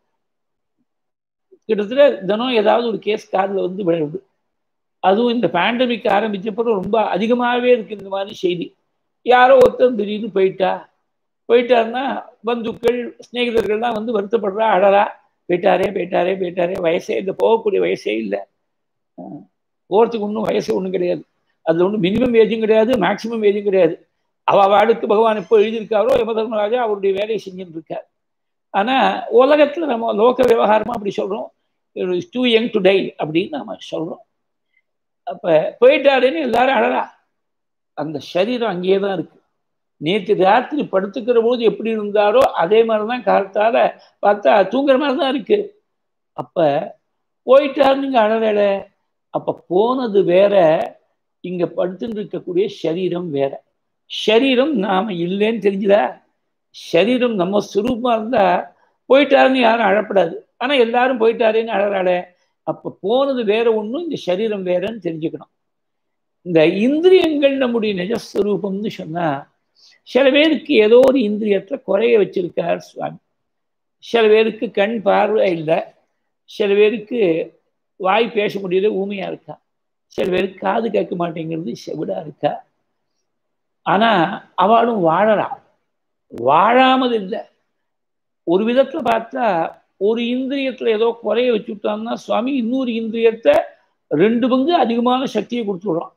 கிட்டத்தட்ட தினம் ஏதாவது ஒரு கேஸ் காதில் வந்து விழுது அதுவும் இந்த பேண்டமிக் ஆரம்பிச்சப்பறம் ரொம்ப அதிகமாகவே இருக்கு இந்த மாதிரி செய்தி யாரோ ஒருத்தர் திடீர்னு போயிட்டா போயிட்டாருன்னா பந்துக்கள் சிநேகிதர்கள்லாம் வந்து வருத்தப்படுறா அழறா போயிட்டாரே போயிட்டாரே போயிட்டாரே வயசே இந்த போகக்கூடிய வயசே இல்லை போகிறதுக்கு ஒன்றும் வயசு ஒன்றும் கிடையாது அதில் ஒன்றும் மினிமம் ஏஜும் கிடையாது மேக்சிமம் ஏஜும் கிடையாது அவ வாளுக்கு பகவான் எப்போ எழுதியிருக்காரோ யமதர்மராஜா அவருடைய வேலையை செஞ்சுட்டு இருக்கார் ஆனால் உலகத்தில் நம்ம லோக விவகாரமாக அப்படி சொல்கிறோம் டூ யங் டு டை அப்படின்னு நம்ம சொல்கிறோம் அப்போ போயிட்டாருன்னு எல்லாரும் அழறா அந்த சரீரம் அங்கேயே தான் இருக்கு நேற்று ராத்திரி படுத்துக்கிற போது எப்படி இருந்தாரோ அதே மாதிரி தான் காலத்தால் பார்த்தா தூங்குற மாதிரி தான் இருக்கு அப்போ போயிட்டாருன்னு அழவேல அப்போ போனது வேற இங்கே படுத்துட்டு இருக்கக்கூடிய சரீரம் வேற சரீரம் நாம் இல்லைன்னு தெரிஞ்சுதா சரீரம் நம்ம சுரூபமாக இருந்தால் போயிட்டாருன்னு யாரும் அழப்படாது ஆனால் எல்லாரும் போயிட்டாருன்னு அழறாள அப்போ போனது வேற ஒன்றும் இந்த சரீரம் வேறன்னு தெரிஞ்சுக்கணும் இந்த இந்திரியங்கள் நம்முடைய நிஜஸ்வரூபம்னு சொன்னால் சில பேருக்கு ஏதோ ஒரு இந்திரியத்தை குறைய வச்சிருக்கார் சுவாமி சில பேருக்கு கண் பார்வை இல்லை சில பேருக்கு வாய் பேச முடியல ஊமையாக இருக்கா சில பேருக்கு காது கேட்க மாட்டேங்கிறது செவிடா இருக்கா ஆனால் அவளும் வாழறா வாழாமல் இல்லை ஒரு விதத்தில் பார்த்தா ஒரு இந்திரியத்தில் ஏதோ குறைய வச்சுட்டான்னா சுவாமி இன்னொரு இந்திரியத்தை ரெண்டு பங்கு அதிகமான சக்தியை கொடுத்துடுறோம்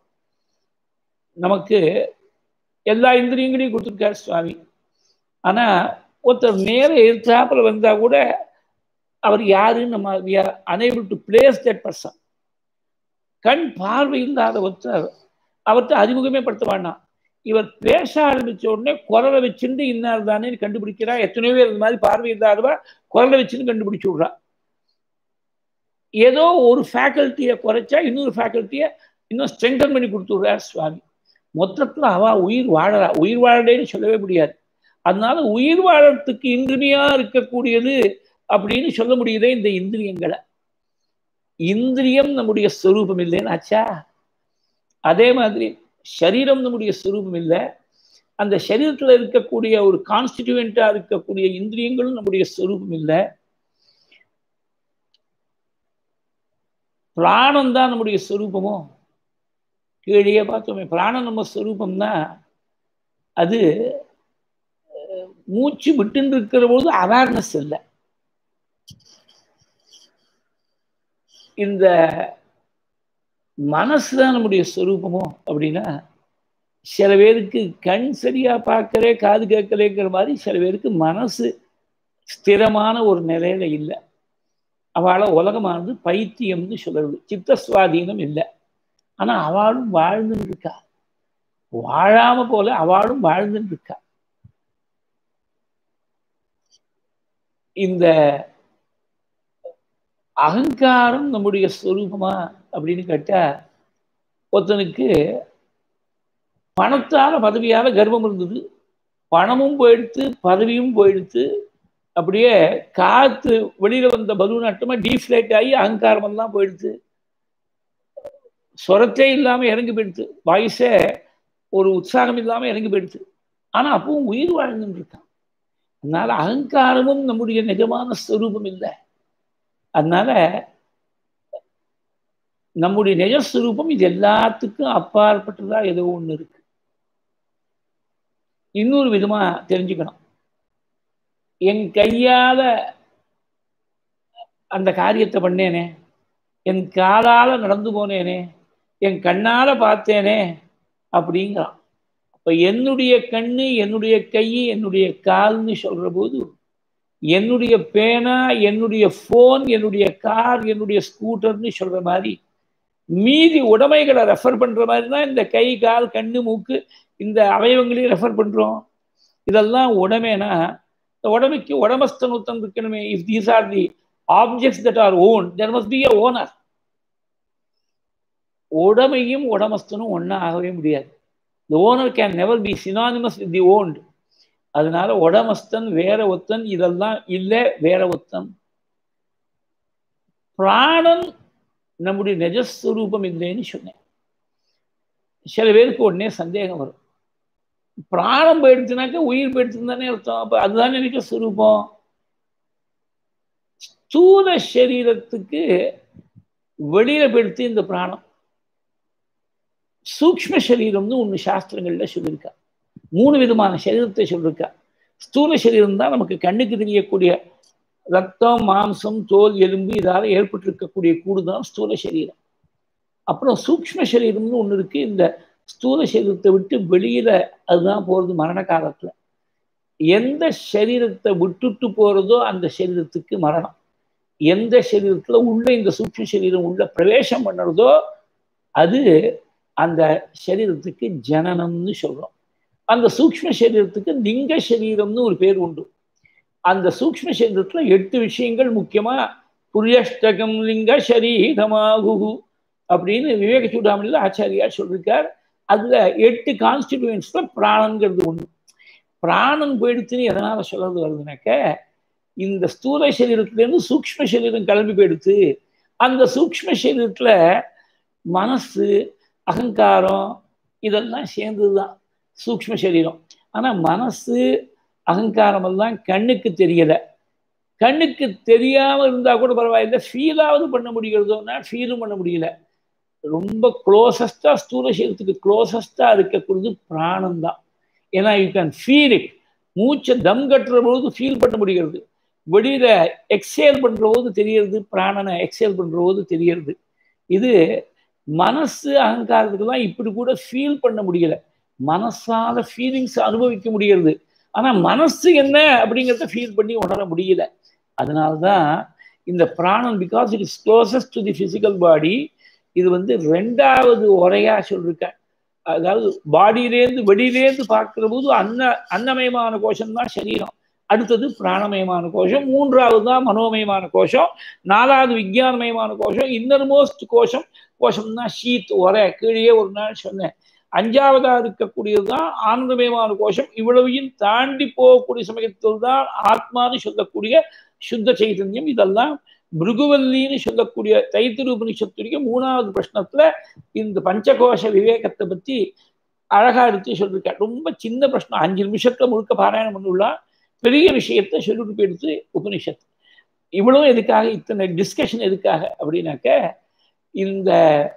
நமக்கு எல்லா இந்திரியங்களையும் கொடுத்துருக்காரு சுவாமி ஆனால் ஒருத்தர் நேர எதிர்த்தாப்பில் வந்தால் கூட அவர் யாருன்னு நம்ம we are unable to place that person கண் பார்வை இல்லாத ஒருத்தர் அவர்கிட்ட அறிமுகமே படுத்த வேண்டாம் இவர் பேச ஆரம்பிச்ச உடனே குரலை வச்சுட்டு இன்னார் தானே கண்டுபிடிக்கிறா எத்தனையோ பேர் இந்த மாதிரி பார்வை இல்லாதவா குரலை வச்சுன்னு கண்டுபிடிச்சு விட்றா ஏதோ ஒரு ஃபேக்கல்ட்டியை குறைச்சா இன்னொரு ஃபேக்கல்ட்டியை இன்னும் ஸ்ட்ரெங்தன் பண்ணி கொடுத்துடுறார் சுவாமி மொத்தத்தில் அவ உயிர் வாழறா உயிர் வாழறேன்னு சொல்லவே முடியாது அதனால உயிர் வாழறதுக்கு இன்றிமையா இருக்கக்கூடியது அப்படின்னு சொல்ல முடியுதே இந்த இந்திரியங்களை இந்திரியம் நம்முடைய ஸ்வரூபம் இல்லைன்னு ஆச்சா அதே மாதிரி சரீரம் நம்முடைய ஸ்வரூபம் இல்லை அந்த சரீரத்தில் இருக்கக்கூடிய ஒரு கான்ஸ்டிடியூவெண்டா இருக்கக்கூடிய இந்திரியங்களும் நம்முடைய ஸ்வரூபம் இல்லை பிராணம் தான் நம்முடைய ஸ்வரூபமோ கீழே பார்த்தோமே பிராணம் நம்ம ஸ்வரூபம்னா அது மூச்சு விட்டுன்னு இருக்கிற போது அவேர்னஸ் இல்லை இந்த மனசு தான் நம்முடைய ஸ்வரூபமோ அப்படின்னா சில பேருக்கு கண் சரியா பார்க்கறே காது கேட்கலேங்கிற மாதிரி சில பேருக்கு மனசு ஸ்திரமான ஒரு நிலையில இல்லை அவளை உலகமானது பைத்தியம்னு சொல்றது சித்த சுவாதீனம் இல்லை ஆனா அவளும் வாழ்ந்துன்னு இருக்கா வாழாம போல அவளும் வாழ்ந்துன்னு இருக்கா இந்த அகங்காரம் நம்முடைய ஸ்வரூபமா அப்படின்னு கேட்டா ஒருத்தனுக்கு பணத்தால பதவியால கர்வம் இருந்தது பணமும் போயிடுத்து பதவியும் போயிடுத்து அப்படியே காத்து வெளியில வந்த பலூன் அட்டமா டீஃப்ளேட் ஆகி அகங்காரம் எல்லாம் போயிடுத்து சொரத்தே இல்லாம இறங்கி போயிடுத்து வாய்ஸே ஒரு உற்சாகம் இல்லாம இறங்கி போயிடுத்து ஆனா அப்பவும் உயிர் வாழ்ந்துட்டு இருக்கான் அதனால அகங்காரமும் நம்முடைய நிஜமான ஸ்வரூபம் இல்லை அதனால நம்முடைய நிஜஸ்வரூபம் இது எல்லாத்துக்கும் அப்பாற்பட்டதா ஏதோ ஒண்ணு இருக்கு இன்னொரு விதமா தெரிஞ்சுக்கணும் என் கையால அந்த காரியத்தை பண்ணேனே என் காலால நடந்து போனேனே என் கண்ணால பார்த்தேனே அப்படிங்கிறான் அப்ப என்னுடைய கண்ணு என்னுடைய கை என்னுடைய கால்னு சொல்ற போது என்னுடைய பேனா என்னுடைய ஃபோன் என்னுடைய கார் என்னுடைய ஸ்கூட்டர்னு சொல்ற மாதிரி மீதி உடைமைகளை ரெஃபர் பண்ற மாதிரி தான் இந்த கை கால் கண்ணு மூக்கு இந்த அவயவங்களையும் ரெஃபர் பண்றோம் இதெல்லாம் உடமைனா இந்த உடமைக்கு உடமஸ்தனுத்தம் இருக்கணுமே if these are the objects that are own there must be a owner உடமையும் உடமஸ்தனும் ஒன்றா ஆகவே முடியாது the owner can never be synonymous with the owned அதனால உடமஸ்தன் வேற ஒத்தன் இதெல்லாம் இல்லை வேற ஒத்தன் பிராணன் நம்முடைய நிஜஸ்வரூபம் இல்லைன்னு சொன்னேன் சில பேருக்கு உடனே சந்தேகம் வரும் பிராணம் போயிடுச்சுனாக்க உயிர் போயிடுச்சுன்னு தானே அர்த்தம் அப்ப அதுதானே நிஜ சுரூபம் ஸ்தூல சரீரத்துக்கு வெளியில போயிடுத்து இந்த பிராணம் சூக்ம சரீரம்னு ஒன்று சாஸ்திரங்கள்ல சொல்லியிருக்கா மூணு விதமான சரீரத்தை சொல்லியிருக்கா ஸ்தூல சரீரம் தான் நமக்கு கண்ணுக்கு தெரியக்கூடிய ரத்தம் மாம்சம் தோல் எலும்பு இதால ஏற்பட்டிருக்கக்கூடிய கூடு தான் ஸ்தூல சரீரம் அப்புறம் சூக்ம சரீரம்னு ஒன்று இருக்கு இந்த ஸ்தூல சரீரத்தை விட்டு வெளியில அதுதான் போறது மரண காலத்துல எந்த சரீரத்தை விட்டுட்டு போறதோ அந்த சரீரத்துக்கு மரணம் எந்த சரீரத்துல உள்ள இந்த சூக்ம சரீரம் உள்ள பிரவேசம் பண்ணுறதோ அது அந்த சரீரத்துக்கு ஜனனம்னு சொல்றோம் அந்த சூக்ம சரீரத்துக்கு லிங்க சரீரம்னு ஒரு பேர் உண்டு அந்த சூக்ம சரீரத்துல எட்டு விஷயங்கள் முக்கியமா புரியஷ்டகம் லிங்க சரீரமாகு அப்படின்னு விவேக சூடாமணியில் ஆச்சாரியா சொல்லியிருக்கார் அதுல எட்டு கான்ஸ்டிடியூன்ஸ்ல பிராணங்கிறது ஒண்ணு பிராணன் போயிடுத்துன்னு எதனால சொல்றது வருதுனாக்க இந்த ஸ்தூல சரீரத்திலேருந்து சூக்ம சரீரம் கிளம்பி போயிடுத்து அந்த சூக்ம சரீரத்துல மனசு அகங்காரம் இதெல்லாம் சேர்ந்ததுதான் சூக்ம சரீரம் ஆனா மனசு அகங்காரம் எல்லாம் கண்ணுக்கு தெரியல கண்ணுக்கு தெரியாம இருந்தா கூட பரவாயில்ல ஃபீலாவது பண்ண முடிகிறதோன்னா ஃபீலும் பண்ண முடியல ரொம்ப க்ளோசஸ்டா ஸ்தூல சரீரத்துக்கு க்ளோசஸ்டா இருக்கக்கூடியது பிராணம் தான் ஏன்னா யூ கேன் ஃபீல் இட் மூச்சை தம் கட்டுற பொழுது ஃபீல் பண்ண முடிகிறது வெளியில எக்ஸேல் பண்ற போது தெரியறது பிராணனை எக்ஸேல் பண்ற போது தெரியறது இது மனசு அகங்காரத்துக்கெல்லாம் இப்படி கூட ஃபீல் பண்ண முடியல மனசால ஃபீலிங்ஸ் அனுபவிக்க முடிகிறது ஆனா மனசு என்ன அப்படிங்கிறத ஃபீல் பண்ணி உணர முடியல அதனால்தான் இந்த பிராணன் because it is closest to the physical body இது வந்து ரெண்டாவது உரையா சொல்லிருக்கேன் அதாவது பாடியிலேருந்து வெளியிலேருந்து பார்க்கிற போது அன்ன அன்னமயமான கோஷம் தான் சரீரம் அடுத்தது பிராணமயமான கோஷம் மூன்றாவது தான் மனோமயமான கோஷம் நாலாவது விஜயானமயமான கோஷம் இன்னர் மோஸ்ட் கோஷம் கோஷம்னா ஷீத் ஒரே கீழே ஒரு நாள் சொன்னேன் அஞ்சாவதா இருக்கக்கூடியது தான் ஆனந்தமயமான கோஷம் இவ்வளவையும் தாண்டி போகக்கூடிய சமயத்தில் தான் ஆத்மான்னு சொல்லக்கூடிய சுத்த சைதன்யம் இதெல்லாம் பிருகுவல்லின்னு சொல்லக்கூடிய தைத்திரு உபனிஷத்துடைய மூணாவது பிரஷ்னத்துல இந்த பஞ்சகோஷ விவேகத்தை பத்தி அழகா எடுத்து சொல்லியிருக்கார் ரொம்ப சின்ன பிரச்சனை அஞ்சு நிமிஷத்துல முழுக்க பாராயணம் பண்ணுள்ளா பெரிய விஷயத்த சொல்லிட்டு போயிடுத்து உபனிஷத்து இவ்வளவு எதுக்காக இத்தனை டிஸ்கஷன் எதுக்காக அப்படின்னாக்க இந்த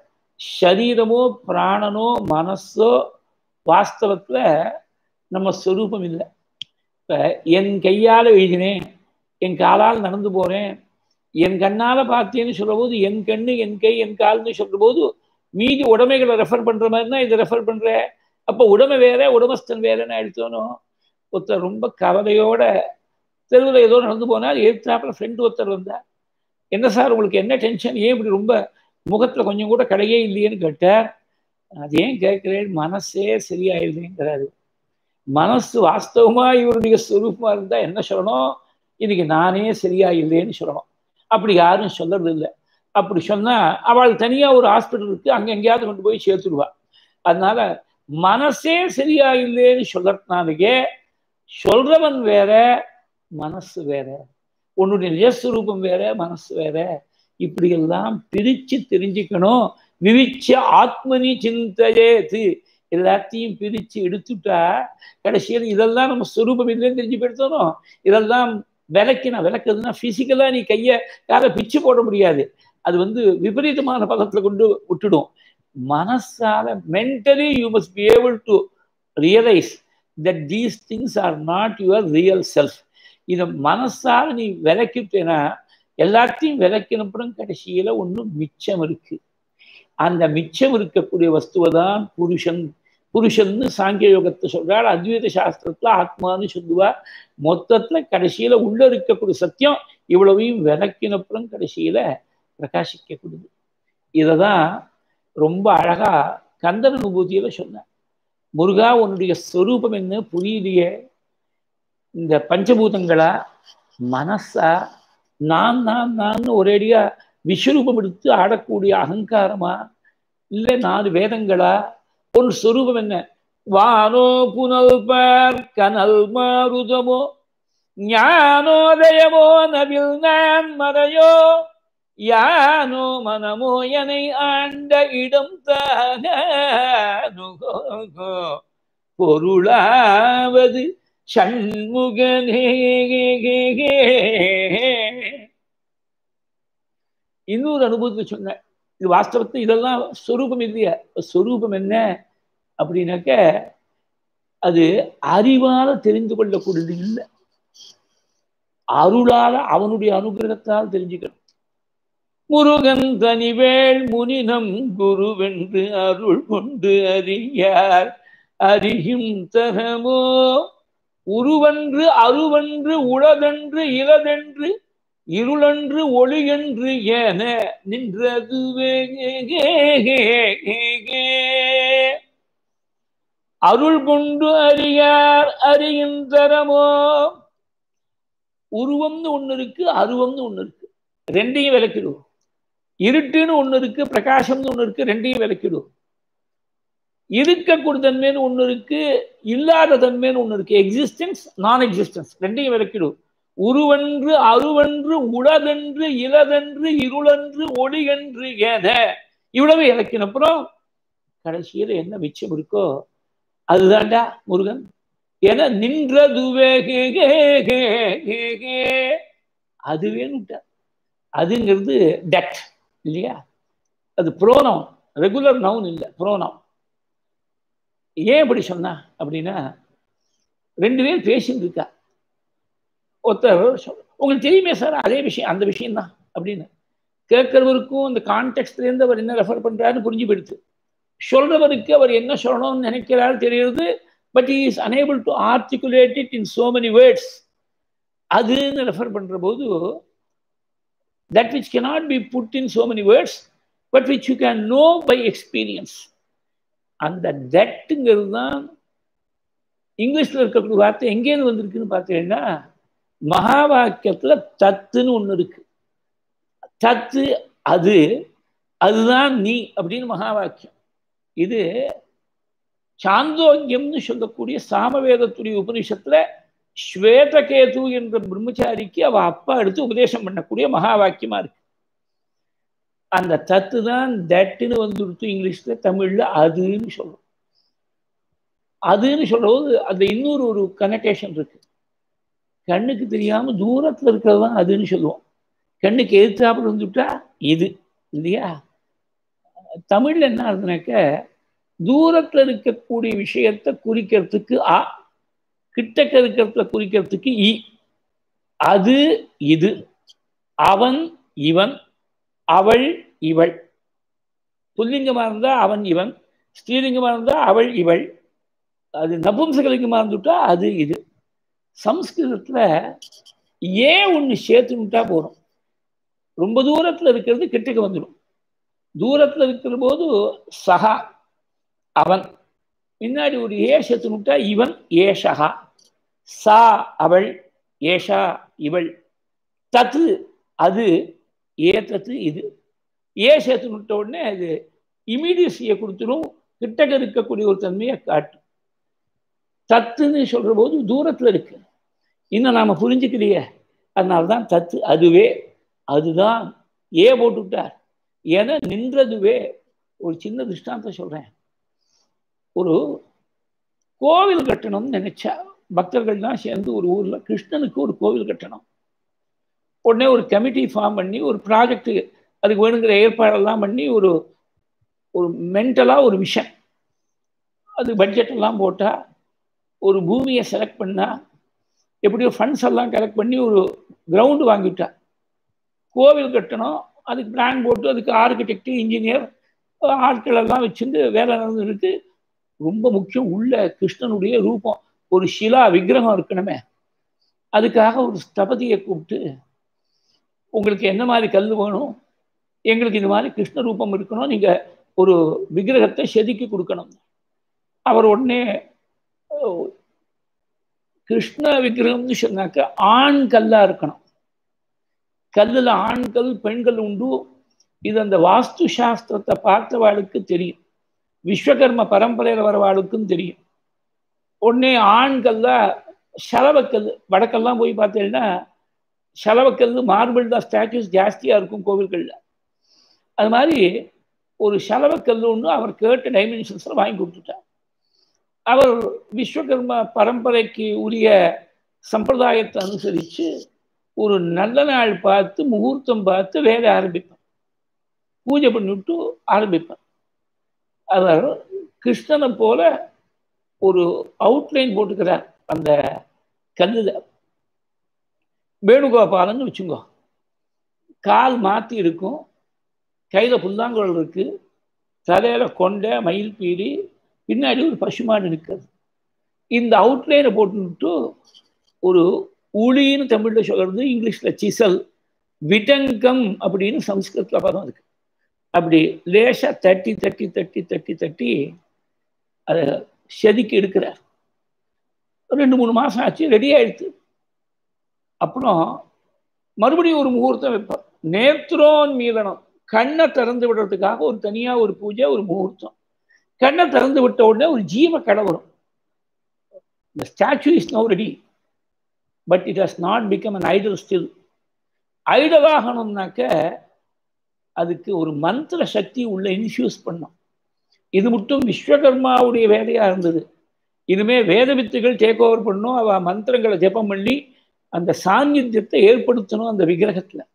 சரீரமோ பிராணனோ மனசோ வாஸ்தவத்துல நம்ம ஸ்வரூபம் இல்லை இப்ப என் கையால எழுதினேன் என் காலால் நடந்து போறேன் என் கண்ணால பார்த்தேன்னு சொல்ற போது என் கண்ணு என் கை என் கால்னு சொல்ற போது மீதி உடைமைகளை ரெஃபர் பண்ற மாதிரி தான் இதை ரெஃபர் பண்ற அப்ப உடைமை வேற உடமஸ்தன் வேறன்னு எடுத்தோனோ ஒருத்தர் ரொம்ப கவலையோட தெருவில் ஏதோ நடந்து போனால் எதிர்த்தாப்புல ஃப்ரெண்டு ஒருத்தர் வந்தார் என்ன சார் உங்களுக்கு என்ன டென்ஷன் ஏன் இப்படி ரொம்ப முகத்துல கொஞ்சம் கூட கடையே இல்லையேன்னு கேட்டார் அது ஏன் கேட்கிறேன் மனசே சரியாயிடுதுங்கிறாரு மனசு வாஸ்தவமா இவருடைய ஸ்வரூபமா இருந்தா என்ன சொல்லணும் இன்னைக்கு நானே சரியா இல்லைன்னு சொல்லணும் அப்படி யாரும் சொல்றது இல்லை அப்படி சொன்னா அவள் தனியா ஒரு ஹாஸ்பிட்டல் இருக்கு அங்க எங்கேயாவது கொண்டு போய் சேர்த்துடுவா அதனால மனசே சரியா இல்லைன்னு சொல்றதுனாலேயே சொல்றவன் வேற மனசு வேற உன்னுடைய நிஜஸ்வரூபம் வேற மனசு வேற இப்படியெல்லாம் பிரிச்சு தெரிஞ்சுக்கணும் விவிச்ச ஆத்மனி சிந்தையேது எல்லாத்தையும் பிரிச்சு எடுத்துட்டா கடைசியில் இதெல்லாம் நம்ம ஸ்வரூபம் இல்லைன்னு தெரிஞ்சு போயிடுத்தோம் இதெல்லாம் விளக்கினா விளக்குதுன்னா பிசிக்கலா நீ கையை யாரை பிச்சு போட முடியாது அது வந்து விபரீதமான பதத்துல கொண்டு விட்டுடும் மனசால mentally you must be able to realise that these things are not your real self இதை மனசால நீ விளக்கிட்டேன்னா எல்லாத்தையும் விளக்கினப்புறம் கடைசியில ஒன்றும் மிச்சம் இருக்கு அந்த மிச்சம் இருக்கக்கூடிய வஸ்துவை தான் புருஷன் புருஷன்னு சாங்கிய யோகத்தை சொல்றாள் அத்வைத சாஸ்திரத்துல ஆத்மான்னு சொல்லுவா மொத்தத்துல கடைசியில உள்ள இருக்கக்கூடிய சத்தியம் இவ்வளவையும் விளக்கினப்புறம் கடைசியில பிரகாசிக்கக்கூடியது இதை தான் ரொம்ப அழகா கந்தன் அனுபூதியில சொன்னேன் முருகா உன்னுடைய ஸ்வரூபம் என்ன புரியலையே இந்த பஞ்சபூதங்களா மனசா நான் நான் நான் ஒரேடியா விஸ்வரூபம் எடுத்து ஆடக்கூடிய அகங்காரமா இல்லை நாலு வேதங்களா ஒரு ஸ்வரூபம் என்ன வானோ புனல் பார் கனல் மாருதமோ ஞானோதயமோ நவில் நான் மறையோ யானோ மனமோ எனை ஆண்ட இடம் தானுகோ பொருளாவது சண்முகனே இன்னொரு அனுபவத்தை சொன்னேன் இது வாஸ்தவத்தை இதெல்லாம் ஸ்வரூபம் இல்லையா ஸ்வரூபம் என்ன அப்படின்னாக்க அது அறிவால தெரிந்து கொள்ளக்கூடியது இல்லை அருளால அவனுடைய அனுகிரகத்தால் தெரிஞ்சுக்கணும் முருகன் தனிவேள் முனினம் குருவென்று அருள் கொண்டு அறியார் அறியும் தரமோ உருவன்று அருவன்று உளதென்று இளதென்று இருளன்று ஒளியன்று என நின்றதுவே அருள் கொண்டு அறியார் அறிகின்றரமோ உருவம்னு ஒண்ணு இருக்கு அருவம்னு ஒண்ணு இருக்கு ரெண்டையும் விளக்கிடுவோம் இருட்டுன்னு ஒண்ணு இருக்கு பிரகாசம்னு ஒண்ணு இருக்கு ரெண்டையும் விளக்கிடுவோம் இருக்கக்கூடிய தன்மைன்னு ஒண்ணு இருக்கு இல்லாத தன்மைன்னு ஒண்ணு இருக்கு எக்ஸிஸ்டன்ஸ் நான் எக்ஸிஸ்டன்ஸ் ரெண்டையும் விளக்கிடுவோம் உருவன்று அருவன்று உளதென்று இளதென்று இருளன்று ஒளியன்று என இவ்வளவு இலக்கினப்புறம் கடைசியில என்ன மிச்சம் இருக்கோ அதுதான்டா முருகன் என நின்றதுவே அதுவேன்னு அதுங்கிறது டெட் இல்லையா அது புரோனம் ரெகுலர் நவுன் இல்லை புரோனம் ஏன் இப்படி சொன்னா அப்படின்னா ரெண்டு பேர் பேசிட்டு இருக்கா ஒருத்தர் உங்களுக்கு தெரியுமே சார் அதே விஷயம் அந்த விஷயம்தான் அப்படின்னு கேட்கறவருக்கும் அந்த கான்டெக்ட்லேருந்து அவர் என்ன ரெஃபர் பண்ணுறாருன்னு புரிஞ்சு போயிடுது சொல்றவருக்கு அவர் என்ன சொல்லணும்னு நினைக்கிறாரு தெரியுது but is unable to articulate it in so many words அதுன்னு ரெஃபர் பண்ணுற போது that which cannot be put in so many words but which you can know by experience அந்த தட்டுங்கிறது தான் இங்கிலீஷில் இருக்கக்கூடிய வார்த்தை எங்கேருந்து வந்திருக்குன்னு பார்த்தீங்கன்னா மகா வாக்கியத்தில் தத்துன்னு ஒன்று இருக்கு தத்து அது அதுதான் நீ அப்படின்னு மகா வாக்கியம் இது சாந்தோக்கியம்னு சொல்லக்கூடிய சாமவேதத்துடைய உபனிஷத்துல ஸ்வேதகேது என்ற பிரம்மச்சாரிக்கு அவ அப்பா எடுத்து உபதேசம் பண்ணக்கூடிய மகா வாக்கியமா இருக்கு அந்த தத்து தான் தட்டுன்னு வந்துடுத்து இங்கிலீஷ்ல தமிழ்ல அதுன்னு சொல்றோம் அதுன்னு சொல்றது அந்த இன்னொரு ஒரு கனெக்டேஷன் இருக்கு கண்ணுக்கு தெரியாம தூரத்துல இருக்கிறது தான் அதுன்னு சொல்லுவோம் கண்ணுக்கு எதிர்த்தாப்புல வந்துட்டா இது இல்லையா தமிழ்ல என்ன ஆகுதுனாக்க தூரத்துல இருக்கக்கூடிய விஷயத்தை குறிக்கிறதுக்கு ஆ கிட்டக்க இருக்கிறதுல குறிக்கிறதுக்கு இ அது இது அவன் இவன் அவள் இவள் புல்லிங்கமா இருந்தா அவன் இவன் ஸ்ரீலிங்கமா இருந்தா அவள் இவள் அது நபும்சகலிங்கமா இருந்துட்டா அது இது சம்ஸ்கிருதத்துல ஏன் ஒன்று சேர்த்துனுட்டா போறோம் ரொம்ப தூரத்துல இருக்கிறது கிட்டக்க வந்துடும் தூரத்துல இருக்கிற போது சகா அவன் பின்னாடி ஒரு ஏ சேர்த்துனுட்டா இவன் ஏஷகா சா அவள் ஏஷா இவள் தத்து அது ஏ தத்து இது ஏ சேர்த்து விட்ட உடனே அது இமீடியசியை கொடுத்துரும் கிட்டக்க இருக்கக்கூடிய ஒரு தன்மையை காட்டும் தத்துன்னு சொல்ற போது தூரத்துல இருக்கு இன்னும் நாம புரிஞ்சுக்கலையே அதனால தான் தத்து அதுவே அதுதான் ஏ போட்டுவிட்டார் என நின்றதுவே ஒரு சின்ன திருஷ்டாந்தம் சொல்றேன் ஒரு கோவில் கட்டணும்னு நினைச்சா பக்தர்கள்லாம் சேர்ந்து ஒரு ஊர்ல கிருஷ்ணனுக்கு ஒரு கோவில் கட்டணும் உடனே ஒரு கமிட்டி ஃபார்ம் பண்ணி ஒரு ப்ராஜெக்ட் அதுக்கு வேணுங்கிற ஏற்பாடெல்லாம் பண்ணி ஒரு ஒரு மென்டலாக ஒரு விஷன் அது பட்ஜெட் எல்லாம் போட்டால் ஒரு பூமியை செலக்ட் பண்ணால் எப்படியோ ஃபண்ட்ஸ் எல்லாம் கலெக்ட் பண்ணி ஒரு கிரவுண்டு வாங்கிவிட்டா கோவில் கட்டணும் அதுக்கு பிளான் போட்டு அதுக்கு ஆர்கிடெக்ட் இன்ஜினியர் ஆட்கள் எல்லாம் வச்சுட்டு வேலை நடந்துருக்கு ரொம்ப முக்கியம் உள்ள கிருஷ்ணனுடைய ரூபம் ஒரு சிலா விக்கிரகம் இருக்கணுமே அதுக்காக ஒரு ஸ்தபதியை கூப்பிட்டு உங்களுக்கு என்ன மாதிரி கல் வேணும் எங்களுக்கு இந்த மாதிரி கிருஷ்ண ரூபம் இருக்கணும் நீங்கள் ஒரு விக்கிரகத்தை செதுக்கி கொடுக்கணும் அவர் உடனே கிருஷ்ண விக்கிரகம்னு சொன்னாக்க ஆண் கல்லாக இருக்கணும் கல்லில் ஆண்கள் பெண்கள் உண்டு இது அந்த வாஸ்து சாஸ்திரத்தை பார்த்தவாளுக்கு தெரியும் விஸ்வகர்ம பரம்பரையில் வரவாளுக்கும் தெரியும் உடனே ஆண்கல்ல செலவக்கல் வடக்கெல்லாம் போய் பார்த்தீங்கன்னா செலவக்கல் மார்பிள் தான் ஸ்டாச்சுஸ் ஜாஸ்தியாக இருக்கும் கோவில்களில் அது மாதிரி ஒரு செலவக்கல் ஒன்று அவர் கேட்ட டைமென்ஷன்ஸில் வாங்கி கொடுத்துட்டார் அவர் விஸ்வகர்ம பரம்பரைக்கு உரிய சம்பிரதாயத்தை அனுசரித்து ஒரு நல்ல நாள் பார்த்து முகூர்த்தம் பார்த்து வேலை ஆரம்பிப்பார் பூஜை பண்ணிவிட்டு ஆரம்பிப்பார் அவர் கிருஷ்ணனை போல ஒரு அவுட்லைன் போட்டுக்கிறார் அந்த கல்லில் வேணுகோபாலன்னு வச்சுங்கோ கால் மாற்றி இருக்கும் கையில் புல்லாங்குழல் இருக்கு தலையில் கொண்டை மயில் பீடி பின்னாடி ஒரு பசுமாடு நிற்கிறது இந்த அவுட்லைனை போட்டுட்டு ஒரு உளின்னு தமிழில் சொல்கிறது இங்கிலீஷில் சிசல் விடங்கம் அப்படின்னு சம்ஸ்கிருத்தில் பதம் இருக்கு அப்படி லேசாக தட்டி தட்டி தட்டி தட்டி தட்டி அதை செதுக்கி எடுக்கிறார் ரெண்டு மூணு மாதம் ஆச்சு ரெடி ஆயிடுச்சு அப்புறம் மறுபடியும் ஒரு முகூர்த்தம் வைப்பார் நேத்ரோன் மீதனம் கண்ணை திறந்து விடுறதுக்காக ஒரு தனியாக ஒரு பூஜை ஒரு முகூர்த்தம் கண்ணை திறந்து விட்ட உடனே ஒரு ஜீவ கடை வரும் இந்த statue is no ready but it has not become an idol still ஐடலாகணும்னாக்க அதுக்கு ஒரு மந்திர சக்தி உள்ள இன்ஃபியூஸ் பண்ணும் இது மட்டும் விஸ்வகர்மாவுடைய வேலையாக இருந்தது இனிமே வேத வித்துகள் டேக் ஓவர் பண்ணும் அவ மந்திரங்களை ஜெபம் பண்ணி அந்த சாநித்தியத்தை ஏற்படுத்தணும் அந்த விக்கிரகத்தில்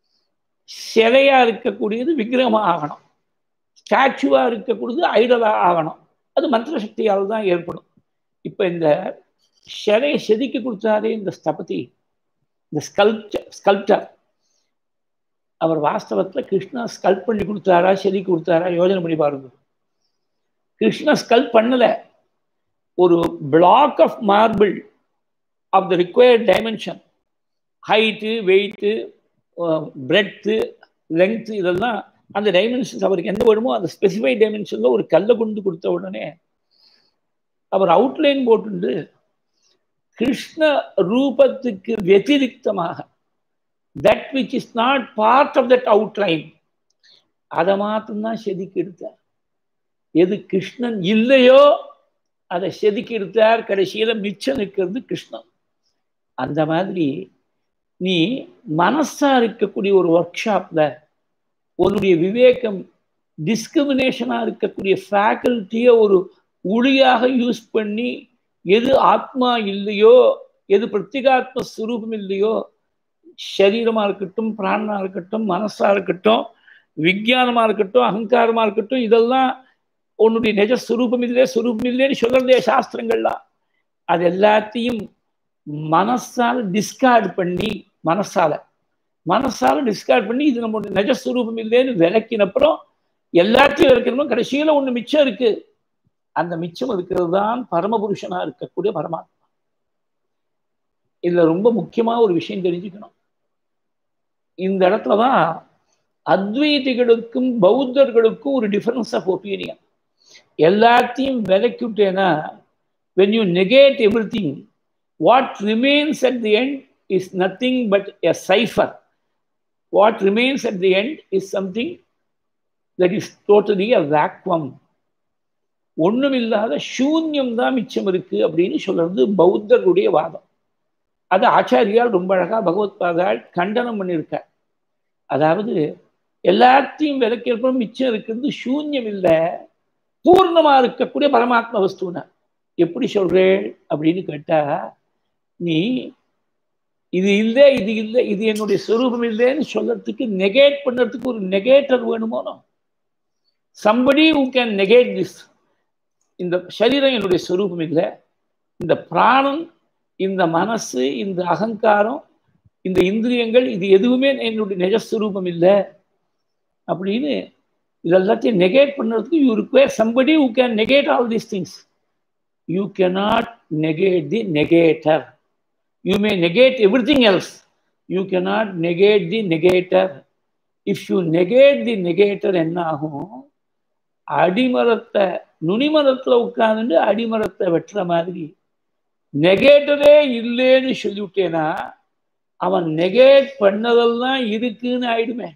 சிலையா இருக்கக்கூடியது விக்கிரகமாக ஆகணும் ஸ்டாச்சுவா இருக்கக்கூடியது ஐடலா ஆகணும் அது மந்திர சக்தியால் தான் ஏற்படும் இப்போ இந்த சிலையை செதுக்கி கொடுத்தாரே இந்த ஸ்தபதி இந்த ஸ்கல்ப்சர் ஸ்கல்ப்டர் அவர் வாஸ்தவத்தில் கிருஷ்ணா ஸ்கல்ப் பண்ணி கொடுத்தாரா செதுக்கி கொடுத்தாரா யோஜனை பண்ணி பாருங்க கிருஷ்ணா ஸ்கல்ப் பண்ணலை ஒரு block of marble of the required dimension height weight breadth length இதெல்லாம் அந்த டைமென்ஷன்ஸ் அவருக்கு எந்த வேணுமோ அந்த ஸ்பெசிஃபைட் டைமென்ஷனில் ஒரு கல்லை கொண்டு கொடுத்த உடனே அவர் அவுட்லைன் போட்டு கிருஷ்ண ரூபத்துக்கு வெத்திரிக்தமாக that which is not part of that outline அதை மாத்திரம்தான் செதுக்கி எடுத்தார் எது கிருஷ்ணன் இல்லையோ அதை செதுக்கி எடுத்தார் கடைசியில் மிச்சம் நிற்கிறது கிருஷ்ணன் அந்த மாதிரி நீ மனசா இருக்கக்கூடிய ஒரு ஒர்க் ஷாப்ல உன்னுடைய விவேகம் டிஸ்கிரிமினேஷனாக இருக்கக்கூடிய ஃபேக்கல்ட்டியை ஒரு ஒளியாக யூஸ் பண்ணி எது ஆத்மா இல்லையோ எது பிரத்யேகாத்ம ஸ்வரூபம் இல்லையோ சரீரமாக இருக்கட்டும் பிராணமாக இருக்கட்டும் மனசாக இருக்கட்டும் விஜயானமாக இருக்கட்டும் அகங்காரமாக இருக்கட்டும் இதெல்லாம் உன்னுடைய நிஜ ஸ்வரூபம் இல்லை ஸ்வரூபம் இல்லைன்னு சொல்றதே சாஸ்திரங்கள்லாம் அது எல்லாத்தையும் மனசால டிஸ்கார்ட் பண்ணி மனசால மனசால டிஸ்கார்ட் பண்ணி இது நம்மளுடைய நிஜஸ்வரூபம் இல்லைன்னு விளக்கினப்புறம் எல்லாத்தையும் விளக்கணும் கடைசியில் ஒன்று மிச்சம் இருக்கு அந்த மிச்சம் இருக்கிறது தான் பரமபுருஷனா இருக்கக்கூடிய பரமாத்மா இதுல ரொம்ப முக்கியமா ஒரு விஷயம் தெரிஞ்சுக்கணும் இந்த இடத்துல தான் அத்வைதிகளுக்கும் பௌத்தர்களுக்கும் ஒரு டிஃபரன்ஸ் ஆஃப் ஒப்பீனியன் எல்லாத்தையும் விலக்கிவிட்டேன்னா when you negate everything what remains at the end is nothing but a cipher what remains at the end is something that is totally a vacuum ஒண்ணுமில்லாத சூன்யம் தான் மிச்சம் இருக்கு அப்படின்னு சொல்றது பௌத்தருடைய வாதம் அது ஆச்சாரியால் ரொம்ப அழகா பகவத்பாதால் கண்டனம் பண்ணியிருக்கார் அதாவது எல்லாத்தையும் விலக்கிறப்ப மிச்சம் இருக்கிறது சூன்யம் இல்லை பூர்ணமா இருக்கக்கூடிய பரமாத்ம வஸ்துன எப்படி சொல்றேன் அப்படின்னு கேட்டா நீ இது இல்லை இது இல்லை இது என்னுடைய ஸ்வரூபம் இல்லைன்னு சொல்றதுக்கு நெகேட் பண்ணுறதுக்கு ஒரு நெகேட்டர் வேணுமோ somebody who can negate this இந்த சரீரம் என்னுடைய ஸ்வரூபம் இல்லை இந்த பிராணம் இந்த மனசு இந்த அகங்காரம் இந்த இந்திரியங்கள் இது எதுவுமே என்னுடைய நிஜஸ்வரூபம் இல்லை அப்படின்னு இதெல்லாத்தையும் நெகேட் பண்ணுறதுக்கு you require somebody who can negate all these things you cannot negate the negator you may negate everything else you cannot negate the negator if you negate the negator என்ன ஆகும் அடிமரத்தை நுனிமரத்தில் உட்காந்துட்டு அடிமரத்தை வெட்டுற மாதிரி நெகேட்டரே இல்லைன்னு சொல்லிவிட்டேன்னா அவன் negate பண்ணதெல்லாம் இருக்குன்னு ஆயிடுமே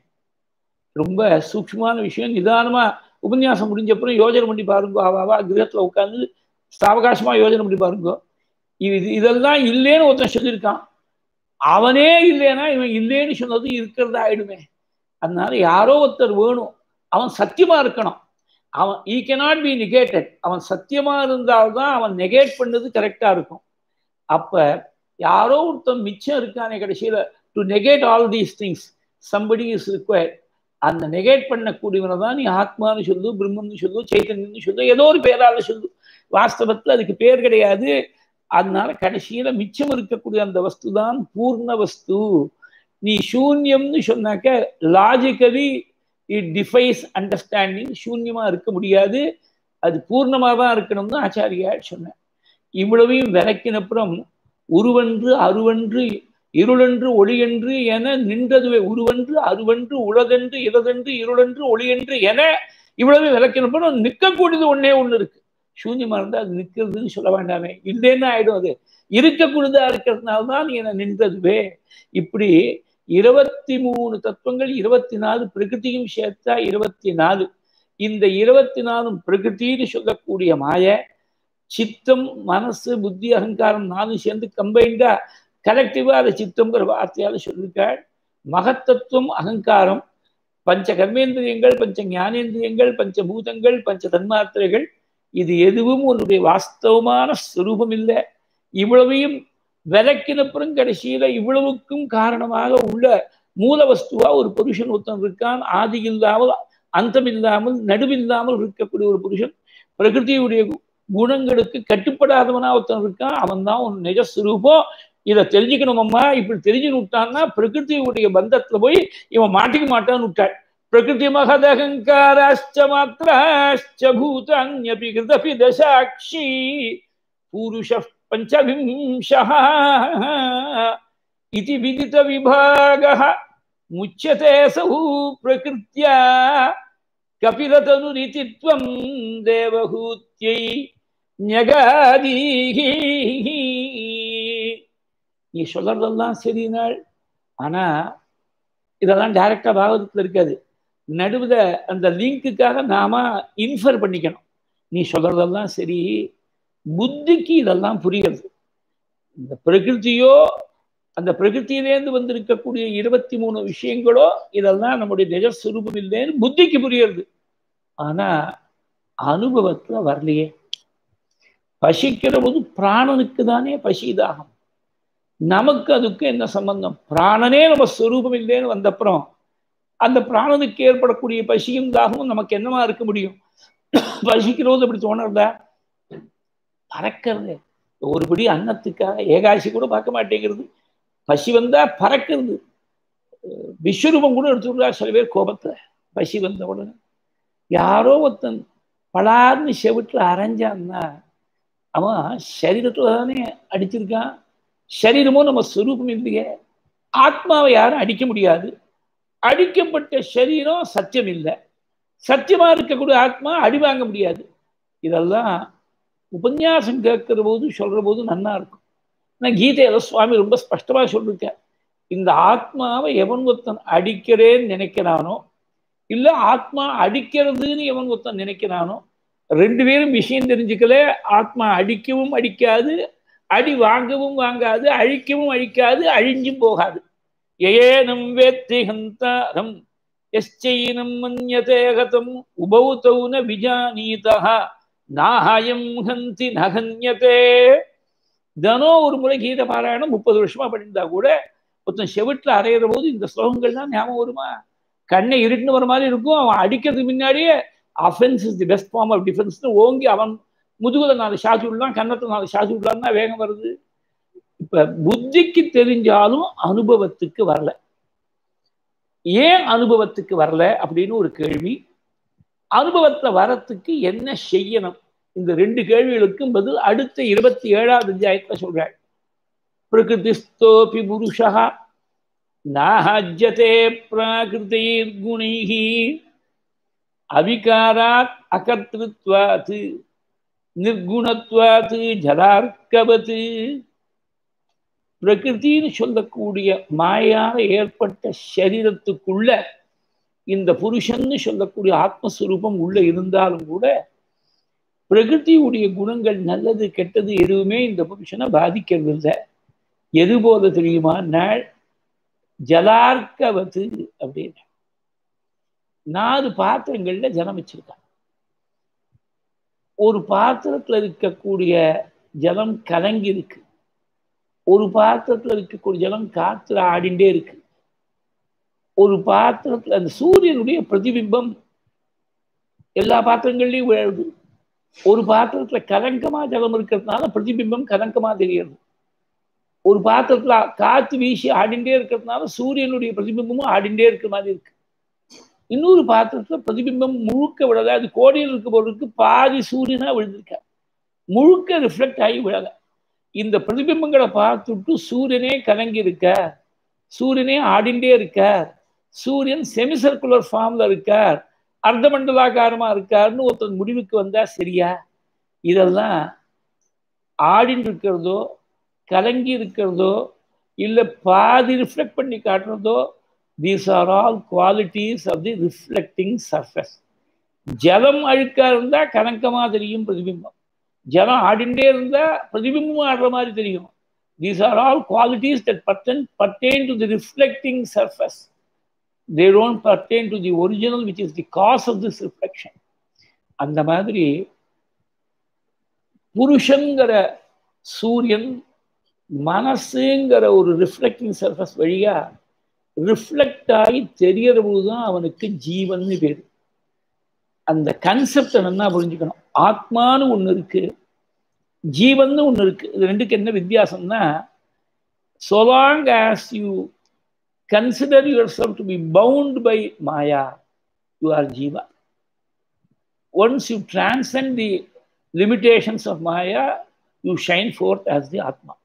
ரொம்ப சூக்ஷமான விஷயம் நிதானமா உபன்யாசம் முடிஞ்சப்பறம் யோஜனை பண்ணி பாருங்க அவாவா கிரகத்தில் உட்காந்து சாவகாசமா யோஜனை பண்ணி பாருங்க இது இதெல்லாம் இல்லைன்னு ஒருத்தன் சொல்லியிருக்கான் அவனே இல்லைன்னா இவன் இல்லைன்னு சொன்னது இருக்கிறதா ஆயிடுமே அதனால யாரோ ஒருத்தர் வேணும் அவன் சத்தியமா இருக்கணும் அவன் ஈ கெனாட் பி நெகேட்டட் அவன் சத்தியமா இருந்தால்தான் அவன் நெகேட் பண்ணது கரெக்டா இருக்கும் அப்ப யாரோ ஒருத்தன் மிச்சம் இருக்கானே கடைசியில to negate all these things somebody is required அந்த நெகேட் பண்ணக்கூடியவனை தான் நீ ஆத்மான்னு சொல்லு பிரம்மன்னு சொல்லு சைத்தன்யன்னு சொல்லு ஏதோ ஒரு பேரால சொல்லு வாஸ்தவத்துல அதுக்கு பேர் கிடையாது அதனால கடைசியில மிச்சம் இருக்கக்கூடிய அந்த வஸ்து தான் பூர்ண வஸ்து நீ சூன்யம்னு சொன்னாக்க லாஜிக்கலி இட் டிஃபைஸ் அண்டர்ஸ்டாண்டிங் சூன்யமா இருக்க முடியாது அது பூர்ணமாக தான் இருக்கணும்னு ஆச்சாரியா சொன்னேன் இவ்வளவையும் விளக்கினப்புறம் உருவன்று அருவன்று இருளென்று ஒளியென்று என நின்றதுவே உருவன்று அருவன்று உலகென்று இரதென்று இருளென்று ஒளியென்று என இவ்வளவு விளக்கினப்புறம் நிற்கக்கூடியது ஒன்னே ஒண்ணு இருக்கு சூன்யமா இருந்தா அது நிற்கிறதுன்னு சொல்ல வேண்டாமே இல்லைன்னு ஆயிடும் அது இருக்கக்கூடியதா இருக்கிறதுனால தான் என நின்றதுவே இப்படி இருபத்தி மூணு தத்துவங்கள் இருபத்தி நாலு பிரகிருதியும் சேர்த்தா இருபத்தி நாலு இந்த இருபத்தி நாலும் பிரகிருத்தின்னு சொல்லக்கூடிய மாய சித்தம் மனசு புத்தி அகங்காரம் நாலும் சேர்ந்து கம்பைண்டா கலெக்டிவா அதை சித்தம்ங்கிற வார்த்தையால சொல்லியிருக்காள் மகத்தத்துவம் அகங்காரம் பஞ்ச கர்மேந்திரியங்கள் பஞ்ச ஞானேந்திரியங்கள் பஞ்சபூதங்கள் பஞ்ச தன்மாத்திரைகள் இது எதுவும் உன்னுடைய வாஸ்தவமான ஸ்வரூபம் இல்லை இவ்வளவையும் விளக்கினப்புறம் கடைசியில இவ்வளவுக்கும் காரணமாக உள்ள மூல வஸ்துவா ஒரு புருஷன் ஒருத்தன் இருக்கான் ஆதி இல்லாமல் அந்தம் இல்லாமல் நடுவில்லாமல் இருக்கக்கூடிய ஒரு புருஷன் பிரகிருதியுடைய குணங்களுக்கு கட்டுப்படாதவனா ஒருத்தன் இருக்கான் அவன் தான் உன் நிஜஸ்வரூபம் இதை தெரிஞ்சுக்கணுமம்மா இப்படி தெரிஞ்சு விட்டான்னா பிரகிருதியுடைய பந்தத்துல போய் இவன் மாட்டிக்க மாட்டான்னு விட்டாள் பிரகிருதி மகதகங்காராச்ச மாத்திராச்ச பூதான்யபி கிருதபி தசாட்சி பூருஷ பஞ்சவிம்சः इति विदितविभागः मुच्यते सौ प्रकृत्या कपिलतनुरिति त्वं देवहूत्यै ஞகாதீஹ நீ சொல்றதெல்லாம் சரினாள் ஆனா இதெல்லாம் டைரக்டா பாகவதத்துல இருக்காது நடுவுல அந்த லிங்க்குக்காக நாம இன்ஃபர் பண்ணிக்கணும் நீ சொல்றதெல்லாம் சரி புத்திக்கு இதெல்லாம் புரிகிறது இந்த பிரகிருதியோ அந்த பிரகிருத்தியிலேருந்து வந்திருக்கக்கூடிய இருபத்தி மூணு விஷயங்களோ இதெல்லாம் நம்முடைய நிஜஸ்வரூபம் இல்லைன்னு புத்திக்கு புரியுறது ஆனா அனுபவத்துல வரலையே பசிக்கிற போது பிராணனுக்கு தானே பசிதாகம் நமக்கு அதுக்கு என்ன சம்பந்தம் பிராணனே நம்ம ஸ்வரூபம் இல்லைன்னு வந்தப்புறம் அந்த பிராணனுக்கு ஏற்படக்கூடிய பசியும் தாகமும் நமக்கு என்னமா இருக்க முடியும் பசிக்கிறது அப்படி தோணுறதா பறக்கிறது ஒருபடி அன்னத்துக்காக ஏகாசி கூட பார்க்க மாட்டேங்கிறது பசி வந்தா பறக்கிறது விஸ்வரூபம் கூட எடுத்துக்கிறா சில பேர் கோபத்துல பசி வந்த உடனே யாரோ ஒருத்தன் பலார்னு செவிட்டுல அரைஞ்சான்னா அவன் சரீரத்துல தானே அடிச்சிருக்கான் சரீரமும் நம்ம ஸ்வரூபம் இல்லையே ஆத்மாவை யாரும் அடிக்க முடியாது அடிக்கப்பட்ட சரீரம் சத்தியம் இல்லை சத்தியமா இருக்கக்கூடிய ஆத்மா அடி வாங்க முடியாது இதெல்லாம் உபன்யாசம் கேட்கிற போது சொல்ற போது நன்னா இருக்கும் நான் கீதையில சுவாமி ரொம்ப ஸ்பஷ்டமா சொல்லிருக்க இந்த ஆத்மாவை எவன் ஒருத்தன் அடிக்கிறேன்னு நினைக்கிறானோ இல்ல ஆத்மா அடிக்கிறதுன்னு எவன் ஒருத்தன் நினைக்கிறானோ ரெண்டு பேரும் விஷயம் தெரிஞ்சுக்கல ஆத்மா அடிக்கவும் அடிக்காது அடி வாங்கவும் வாங்காது அழிக்கவும் அழிக்காது அழிஞ்சும் போகாது ஏனம் வேத்தி ஹந்தாரம் எஸ்சைனம் மன்யதே கதம் உபௌதௌ ந விஜானீதா நாஹயம் ஹந்தி நகன்யதே தினம் ஒரு முறை கீத பாராயணம் முப்பது வருஷமா பண்ணியிருந்தா கூட ஒருத்தன் செவிட்டில் அறையிற போது இந்த ஸ்லோகங்கள்லாம் ஞாபகம் வருமா கண்ணை இருட்டுன்னு வர மாதிரி இருக்கும் அவன் அடிக்கிறதுக்கு முன்னாடியே offence is the best form of டிஃபென்ஸ்னு ஓங்கி அவன் முதுகுல நாலு சாத்தி விடலாம் கன்னத்தில் நாலு சாத்தி விடலாம்னா வேகம் வருது இப்ப புத்திக்கு தெரிஞ்சாலும் அனுபவத்துக்கு வரல ஏன் அனுபவத்துக்கு வரல அப்படின்னு ஒரு கேள்வி அனுபவத்துல வரத்துக்கு என்ன செய்யணும் இந்த ரெண்டு கேள்விகளுக்கும் பதில் அடுத்த இருபத்தி ஏழாவது அத்தியாயத்துல சொல்றாள் பிரகிருதிஸ்தோபி புருஷா நாஹஜ்யதே பிராகிருதைர்குணைஹி அவிகாராத் அகர்த்திருத்வாத் நிர்குணத்வாத் ஜலார்க்கவத் பிரகிருத்தின்னு சொல்லக்கூடிய மாயால ஏற்பட்ட சரீரத்துக்குள்ள இந்த புருஷன்னு சொல்லக்கூடிய ஆத்மஸ்வரூபம் உள்ள இருந்தாலும் கூட பிரகிருதியுடைய குணங்கள் நல்லது கெட்டது எதுவுமே இந்த புருஷனை பாதிக்கிறது இல்லை எது போல தெரியுமா நாள் ஜலார்க்கவது அப்படின்னு நாலு பாத்திரங்கள்ல ஜலம் வச்சிருக்காங்க ஒரு பாத்திரத்துல இருக்கக்கூடிய ஜலம் கலங்கி இருக்கு ஒரு பாத்திரத்துல இருக்கக்கூடிய ஜலம் காத்துல ஆடிண்டே இருக்கு ஒரு பாத்திரத்துல அந்த சூரியனுடைய பிரதிபிம்பம் எல்லா பாத்திரங்கள்லையும் விழுது ஒரு பாத்திரத்துல கலங்கமா ஜலம் இருக்கிறதுனால பிரதிபிம்பம் கலங்கமா தெரியுது ஒரு பாத்திரத்துல காத்து வீசி ஆடிண்டே இருக்கிறதுனால சூரியனுடைய பிரதிபிம்பமும் ஆடிண்டே இருக்கிற மாதிரி இருக்கு இன்னொரு பாத்திரத்துல பிரதிபிம்பம் முழுக்க விழல அது கோடியில் இருக்க போறதுக்கு பாதி சூரியனா விழுந்திருக்க முழுக்க ரிஃப்ளெக்ட் ஆகி விழல இந்த பிரதிபிம்பங்களை பார்த்துட்டு சூரியனே கலங்கி இருக்க சூரியனே ஆடிண்டே இருக்கார் சூரியன் செமி சர்க்குலர் ஃபார்ம்ல இருக்கார் அர்த்த மண்டலாகாரமா இருக்காருன்னு ஒருத்தர் முடிவுக்கு வந்தா சரியா இதெல்லாம் ஆடின்னு இருக்கிறதோ கலங்கி இருக்கிறதோ இல்லை பாதி ரிஃப்ளெக்ட் பண்ணி காட்டுறதோ these are all qualities of the reflecting surface ஜலம் அழுக்கா இருந்தா கணக்கமா தெரியும் பிரதிபிம்பம் ஜலம் ஆடிண்டே இருந்தா பிரதிபிம்பமும் ஆடுற மாதிரி தெரியும் these are all qualities that pertain pertain to the reflecting surface they don't pertain to the original which is the cause of this reflection அந்த மாதிரி புருஷங்கிற சூரியன் மனசுங்கிற ஒரு ரிஃப்ளெக்டிங் சர்ஃபஸ் வழியா ரிஃப்ளெக்ட் ஆகி தெரியற போதுதான் அவனுக்கு ஜீவன் பேர் அந்த கன்செப்டை நல்லா புரிஞ்சுக்கணும் ஆத்மான்னு ஒன்று இருக்கு ஜீவன் ஒன்று இருக்கு இது ரெண்டுக்கு என்ன வித்தியாசம்னா so long as you consider yourself to be bound by maya you are jiva once you transcend the limitations of maya you shine forth as the atma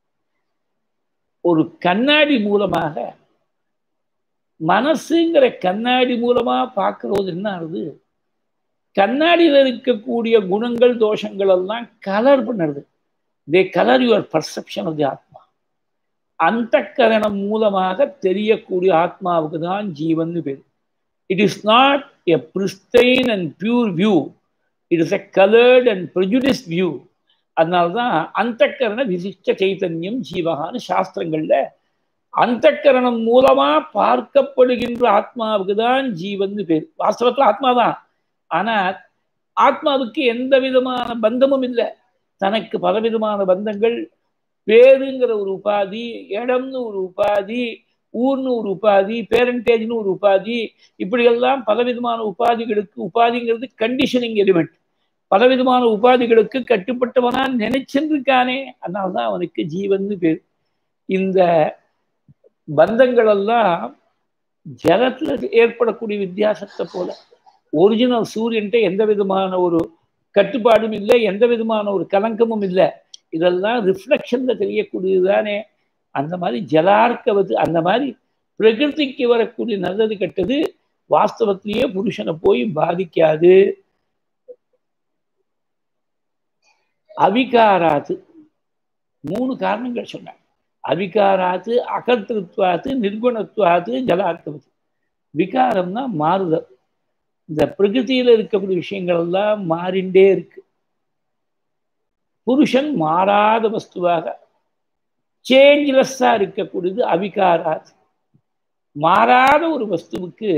ஒரு கண்ணாடி மூலமாக மனசுங்கிற கண்ணாடி மூலமா பார்க்கறது என்ன ஆகுது கண்ணாடியில் இருக்கக்கூடிய குணங்கள் தோஷங்கள் எல்லாம் கலர் பண்ணுறது they colour your perception of the atma அந்த கரணம் மூலமாக தெரியக்கூடிய ஆத்மாவுக்கு தான் ஜீவன் பேர் it is not a pristine and pure view it is a coloured and prejudiced view அதனால்தான் அந்த கரண விசிஷ்ட சைத்தன்யம் ஜீவகான்னு சாஸ்திரங்கள்ல அந்த கரணம் மூலமா பார்க்கப்படுகின்ற ஆத்மாவுக்கு தான் ஜீவன் பேர் வாஸ்தவத்தில் ஆத்மா தான் ஆனா ஆத்மாவுக்கு எந்த விதமான பந்தமும் இல்லை தனக்கு பலவிதமான பந்தங்கள் பேருங்கிற ஒரு உபாதி இடம்னு ஒரு உபாதி ஊர்னு ஒரு உபாதி பேரண்டேஜ்னு ஒரு உபாதி இப்படியெல்லாம் பலவிதமான உபாதிகளுக்கு உபாதிங்கிறது கண்டிஷனிங் எலிமெண்ட் பலவிதமான உபாதிகளுக்கு கட்டுப்பட்டவனா நினைச்சிருக்கானே அதனால்தான் அவனுக்கு ஜீவன் பேர் இந்த பந்தங்கள் எல்லாம் ஜலத்துல ஏற்படக்கூடிய வித்தியாசத்தை போல ஒரிஜினல் சூரியன்ட்ட எந்த விதமான ஒரு கட்டுப்பாடும் இல்லை எந்த விதமான ஒரு கலங்கமும் இல்லை இதெல்லாம் ரிஃப்ளெக்ஷன்ல தெரியக்கூடியது தானே அந்த மாதிரி ஜலார்க்கவது அந்த மாதிரி பிரகிருதிக்கு வரக்கூடிய நல்லது கெட்டது வாஸ்தவத்திலேயே புருஷனை போய் பாதிக்காது அவிகாராது மூணு காரணங்கள் சொன்னாங்க அவிகாராத்து அகர்த்திருத்வாத்து நிர்குணத்துவாத்து ஜலார்த்தவத்து விகாரம்னா மாறுதல் இந்த பிரகிருதியில இருக்கக்கூடிய விஷயங்கள் எல்லாம் மாறிண்டே இருக்கு புருஷன் மாறாத வஸ்துவாக சேஞ்ச்லெஸ்ஸா இருக்கக்கூடியது அவிகாராத் மாறாத ஒரு வஸ்துவுக்கு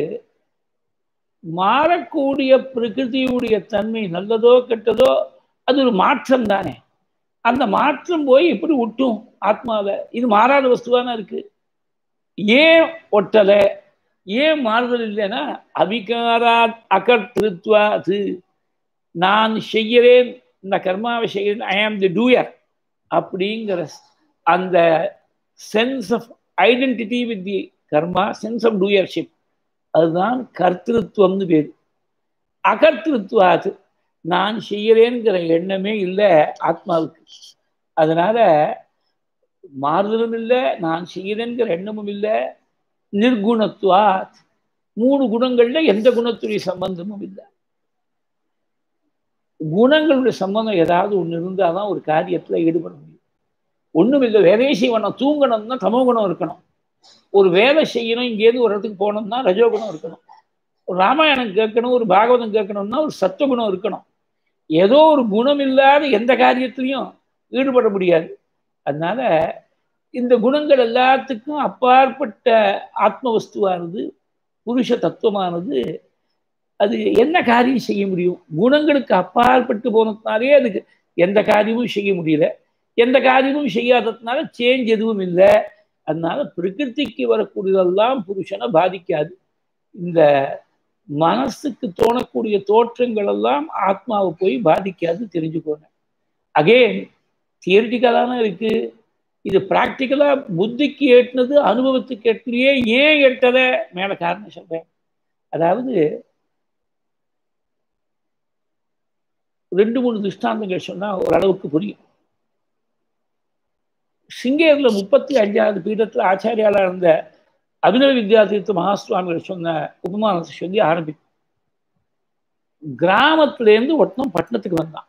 மாறக்கூடிய பிரகிருதியுடைய தன்மை நல்லதோ கெட்டதோ அது ஒரு மாற்றம் தானே அந்த மாற்றம் போய் எப்படி ஒட்டும் ஆத்மாவை இது மாறாத வஸ்துவானா இருக்கு ஏன் ஒட்டலை ஏன் மாறுதல் இல்லைன்னா அவிகாரா அகர்த்திருத்வா அது நான் செய்கிறேன் இந்த கர்மாவை செய்கிறேன் ஐ ஆம் தி டூயர் அப்படிங்கிற அந்த sense of identity with the karma sense of doership அதுதான் கர்த்திருவம்னு பேர் அகர்த்திருத்வாது நான் செய்கிறேங்கிற எண்ணமே இல்லை ஆத்மாவுக்கு அதனால மாறுதலும் இல்லை நான் செய்கிறேங்கிற எண்ணமும் இல்லை நிர்குணத்துவாத் மூணு குணங்கள்ல எந்த குணத்துடைய சம்பந்தமும் இல்லை குணங்களுடைய சம்பந்தம் ஏதாவது ஒன்று இருந்தால் தான் ஒரு காரியத்தில் ஈடுபட முடியும் ஒன்றும் இல்லை வேலையை செய்யணும் தூங்கணும்னா தமோ குணம் இருக்கணும் ஒரு வேலை செய்யணும் இங்கேருந்து ஒரு இடத்துக்கு போகணும்னா ரஜோகுணம் இருக்கணும் ஒரு ராமாயணம் கேட்கணும் ஒரு பாகவதம் கேட்கணும்னா ஒரு சத்துவகுணம் இருக்கணும் ஏதோ ஒரு குணம் இல்லாத எந்த காரியத்திலையும் ஈடுபட முடியாது அதனால இந்த குணங்கள் எல்லாத்துக்கும் அப்பாற்பட்ட ஆத்ம வஸ்துவானது புருஷ தத்துவமானது அது என்ன காரியம் செய்ய முடியும் குணங்களுக்கு அப்பாற்பட்டு போனதுனாலே அதுக்கு எந்த காரியமும் செய்ய முடியல எந்த காரியமும் செய்யாததுனால சேஞ்ச் எதுவும் இல்லை அதனால பிரகிருதிக்கு வரக்கூடியதெல்லாம் புருஷனை பாதிக்காது இந்த மனசுக்கு தோணக்கூடிய தோற்றங்கள் எல்லாம் ஆத்மாவை போய் பாதிக்காது தெரிஞ்சுக்கோங்க அகேன் தியரிட்டிக்கலாக தானே இருக்கு இது ப்ராக்டிக்கலா புத்திக்கு எட்டினது அனுபவத்துக்கு எட்டலையே ஏன் எட்டலை மேல காரணம் சொல்றேன் அதாவது ரெண்டு மூணு திருஷ்டாந்தங்கள் சொன்னா ஓரளவுக்கு புரியும் சிங்கேரில் முப்பத்தி அஞ்சாவது பீடத்தில் ஆச்சாரியாலா இருந்த அபினவ வித்யாதீர்த்த மகாசுவாமிகள் சொன்ன உபமானத்தை சொல்லி ஆரம்பிக்கும் கிராமத்திலேருந்து ஒருத்தன் பட்டணத்துக்கு வந்தான்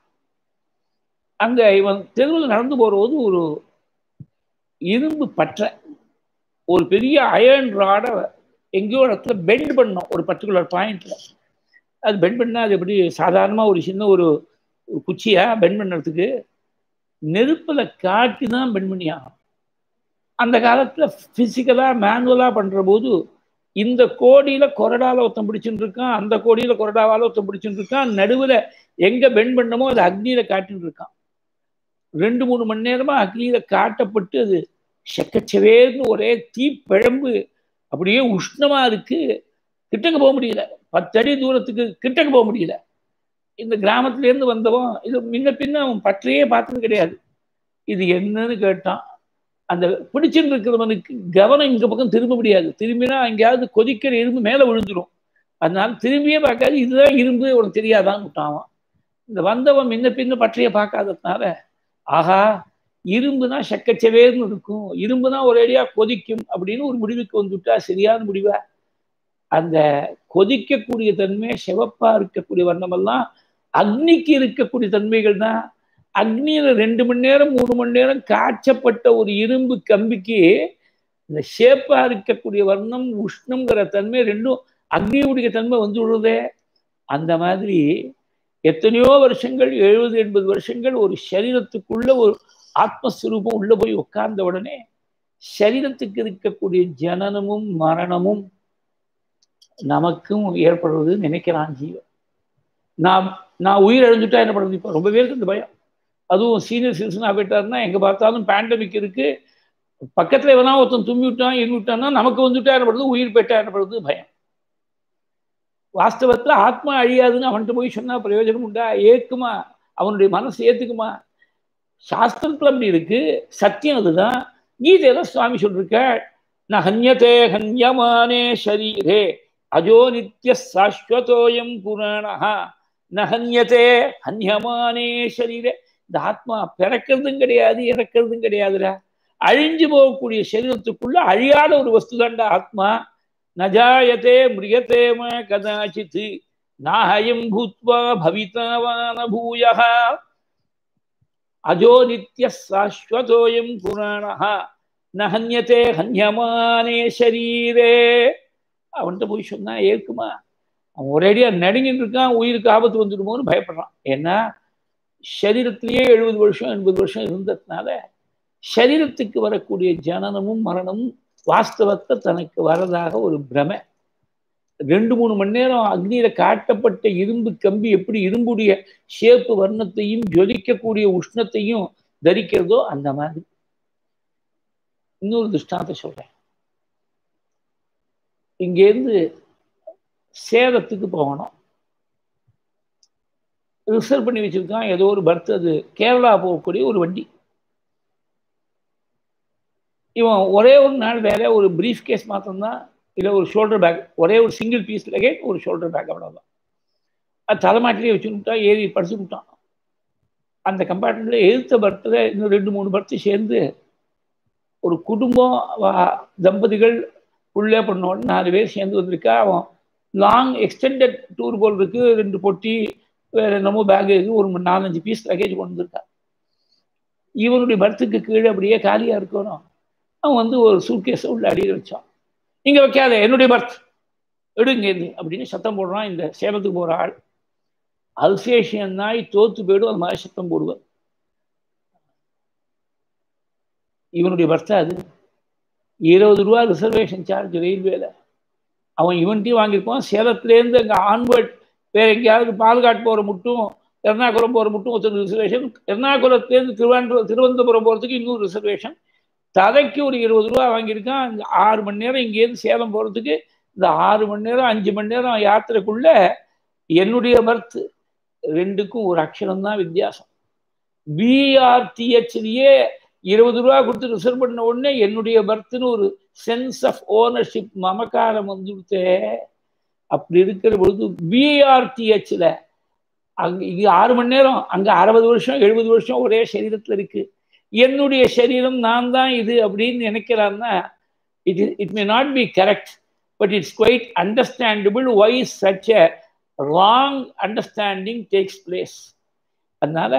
அங்க இவன் தெருவில் நடந்து போறபோது ஒரு இரும்பு பற்ற ஒரு பெரிய அயர்ன் ராடை எங்கேயோ இடத்துல பெண்ட் பண்ணோம் ஒரு பர்டிகுலர் பாயிண்ட்ல அது பெண்ட் பண்ணால் அது எப்படி சாதாரணமாக ஒரு சின்ன ஒரு குச்சியா பெண்ட் பண்ணுறதுக்கு நெருப்பில் காட்டி தான் பெண்ட் பண்ணி ஆகும் அந்த காலத்தில் ஃபிசிக்கலாக மேனுவலாக பண்ணுற போது இந்த கோடியில் கொரடாவில் ஒருத்தன் பிடிச்சிட்டு இருக்கான் அந்த கோடியில் கொரடாவால் ஒருத்தன் பிடிச்சிட்டு இருக்கான் நடுவில் எங்கே பெண்ட் பண்ணமோ அது அக்னியில் காட்டின்னு இருக்கான் ரெண்டு மூணு மணி நேரமாக அக்னியில் காட்டப்பட்டு அது செக்கச்சவேர்னு ஒரே தீப்பிழம்பு அப்படியே உஷ்ணமாக இருக்கு கிட்டக்க போக முடியல பத்தடி தூரத்துக்கு கிட்டக்க போக முடியல இந்த கிராமத்துலேருந்து வந்தவன் இது முன்ன பின்ன அவன் பற்றையே பார்த்தது கிடையாது இது என்னன்னு கேட்டான் அந்த பிடிச்சிட்டு இருக்கிறவனுக்கு கவனம் இங்க பக்கம் திரும்ப முடியாது திரும்பினா எங்கேயாவது கொதிக்கிற இரும்பு மேலே விழுந்துடும் அதனால திரும்பியே பார்க்காது இதுதான் இரும்பு உனக்கு தெரியாதான்னு விட்டான் இந்த வந்தவன் முன்ன பின்ன பற்றைய பார்க்காததுனால ஆஹா இரும்புனா செக்கச்சவேர்னு இருக்கும் இரும்புனா ஒரேடியா கொதிக்கும் அப்படின்னு ஒரு முடிவுக்கு வந்துவிட்டா சரியான முடிவா அந்த கொதிக்கக்கூடிய தன்மை சிவப்பா இருக்கக்கூடிய வண்ணமெல்லாம் அக்னிக்கு இருக்கக்கூடிய தன்மைகள் தான் அக்னியில ரெண்டு மணி நேரம் மூணு மணி நேரம் காய்ச்சப்பட்ட ஒரு இரும்பு கம்பிக்கு இந்த ஷேப்பா இருக்கக்கூடிய வர்ணம் உஷ்ணம்ங்கிற தன்மை ரெண்டும் அக்னியுடைய தன்மை வந்து விடுறதே அந்த மாதிரி எத்தனையோ வருஷங்கள் எழுபது எண்பது வருஷங்கள் ஒரு சரீரத்துக்குள்ள ஒரு ஆத்மஸ்வரூபம் உள்ள போய் உட்கார்ந்த உடனே சரீரத்துக்கு இருக்கக்கூடிய ஜனனமும் மரணமும் நமக்கும் ஏற்படுவது நினைக்கிறான் ஜீவன் நான் நான் உயிர் இழந்துட்டா என்ன பண்ணுறது இப்போ ரொம்ப பேருக்கு இந்த பயம் அதுவும் சீனியர் சிட்டிசனாக போயிட்டாருன்னா எங்கே பார்த்தாலும் பேண்டமிக் இருக்கு பக்கத்தில் எவனா ஒருத்தன் தும்பி விட்டான் இருமி விட்டான்னா நமக்கு வந்துட்டா என்ன பண்ணுறது உயிர் போயிட்டா என்ன பண்ணுறது பயம் வாஸ்தவத்தில் ஆத்மா அழியாதுன்னு அவன்கிட்ட போய் சொன்னா பிரயோஜனம் உண்டா ஏற்குமா அவனுடைய மனசு ஏத்துக்குமா சாஸ்திரத்துல அப்படி இருக்கு சத்தியம் அதுதான் கீதையில சுவாமி சொல்லிருக்க ந ஹன்யதே ஹன்யமானே ஷரீரே அஜோ நித்திய சாஸ்வதோயம் புராணா ந ஹன்யதே ஹன்யமானே ஷரீரே இந்த ஆத்மா பிறக்கிறதும் கிடையாது இறக்கிறதும் கிடையாதுடா அழிஞ்சு போகக்கூடிய சரீரத்துக்குள்ள அழியாத ஒரு வஸ்து தான்டா ஆத்மா நஜாயத்தே மிருகத்தே ம கதாச்சித் நாஹயம் பூத்வா பவிதாவான பூயா அஜோ நித்ய சாஸ்வதோயம் புராணா நஹன்யத்தே ஹன்யமானே ஷரீரே அவன்கிட்ட போய் சொன்னா ஏற்குமா அவன் ஒரேடியா நடுங்கிட்டு இருக்கான் உயிருக்கு ஆபத்து வந்துடுமோன்னு பயப்படுறான் ஏன்னா சரீரத்திலேயே எழுபது வருஷம் எண்பது வருஷம் இருந்ததுனால சரீரத்துக்கு வரக்கூடிய ஜனனமும் மரணமும் வாஸ்தவத்தை தனக்கு வரதாக ஒரு பிரமை ரெண்டு மூணு மணி நேரம் அக்னியில காட்டப்பட்ட இரும்பு கம்பி எப்படி இரும்புடைய ஷேப்பு வர்ணத்தையும் ஜொலிக்கக்கூடிய உஷ்ணத்தையும் தரிக்கிறதோ அந்த மாதிரி இன்னொரு திருஷ்டாந்த சொல்றேன் இங்கேருந்து சேலத்துக்கு போகணும் ரிசர்வ் பண்ணி வச்சிருக்கான் ஏதோ ஒரு பர்த் அது கேரளா போகக்கூடிய ஒரு வண்டி இவன் ஒரே ஒரு நாள் வேற ஒரு பிரீஃப் கேஸ் மாத்திரம்தான் இல்லை ஒரு ஷோல்டர் பேக் ஒரே ஒரு சிங்கிள் பீஸ் லகேஜ் ஒரு ஷோல்டர் பேக் அவ்வளோதான் அது தலைமாட்டிலே வச்சுக்கிட்டா ஏறி படிச்சு விட்டான் அந்த கம்பார்ட்மெண்ட்டில் எழுத்த பர்த்தில் இன்னும் ரெண்டு மூணு பர்த்து சேர்ந்து ஒரு குடும்பம் தம்பதிகள் உள்ளே பண்ணோன்னு நாலு பேர் சேர்ந்து வந்திருக்கா அவன் லாங் எக்ஸ்டெண்டட் டூர் போல் இருக்கு ரெண்டு பொட்டி வேற என்னமோ பேக் இருக்கு ஒரு நாலஞ்சு பீஸ் லக்கேஜ் கொண்டு வந்திருக்கா இவனுடைய பர்த்துக்கு கீழே அப்படியே காலியாக இருக்கணும் அவன் வந்து ஒரு சூட்கேஸை உள்ள அடியில் வச்சான் இங்கே வைக்காத என்னுடைய பர்த் எடுங்க இது அப்படின்னு சத்தம் போடுறான் இந்த சேலத்துக்கு போகிற ஆள் அல்சேஷியன் நாய் தோத்து போயிடும் அது மாதிரி சத்தம் போடுவார் இவனுடைய பர்த்தா அது இருபது ரூபா ரிசர்வேஷன் சார்ஜ் ரயில்வேல அவன் இவன்ட்டையும் வாங்கியிருப்பான் சேலத்துலேருந்து அங்கே ஆன்வர்ட் வேற எங்கேயாவது பால்காட் போகிற மட்டும் எர்ணாகுளம் போகிற மட்டும் ஒருத்தர் ரிசர்வேஷன் எர்ணாகுளத்துலேருந்து திருவாண்டூர் திருவனந்தபுரம் போகிறதுக்கு இன்னொரு ரிசர்வேஷன் தலைக்கு ஒரு இருபது ரூபா வாங்கியிருக்கான் அங்கே ஆறு மணி நேரம் இங்கேருந்து சேலம் போகிறதுக்கு இந்த ஆறு மணி நேரம் அஞ்சு மணி நேரம் யாத்திரைக்குள்ள என்னுடைய பர்த் ரெண்டுக்கும் ஒரு அக்ஷரம் தான் வித்தியாசம் பிஆர்டிஹெச்லேயே இருபது ரூபா கொடுத்து ரிசர்வ் பண்ண உடனே என்னுடைய பர்த்னு ஒரு சென்ஸ் ஆஃப் ஓனர்ஷிப் மமக்காரம் வந்துவிட்டு அப்படி இருக்கிற பொழுது பிஆர்டிஹெச்ல அங்க இங்க ஆறு மணி நேரம் அங்க அறுபது வருஷம் எழுபது வருஷம் ஒரே சரீரத்துல இருக்கு என்னுடைய சரீரம் நான் தான் இது அப்படின்னு நினைக்கிறான்னா it it may not be correct but it's quite understandable why such a wrong understanding takes place அதனால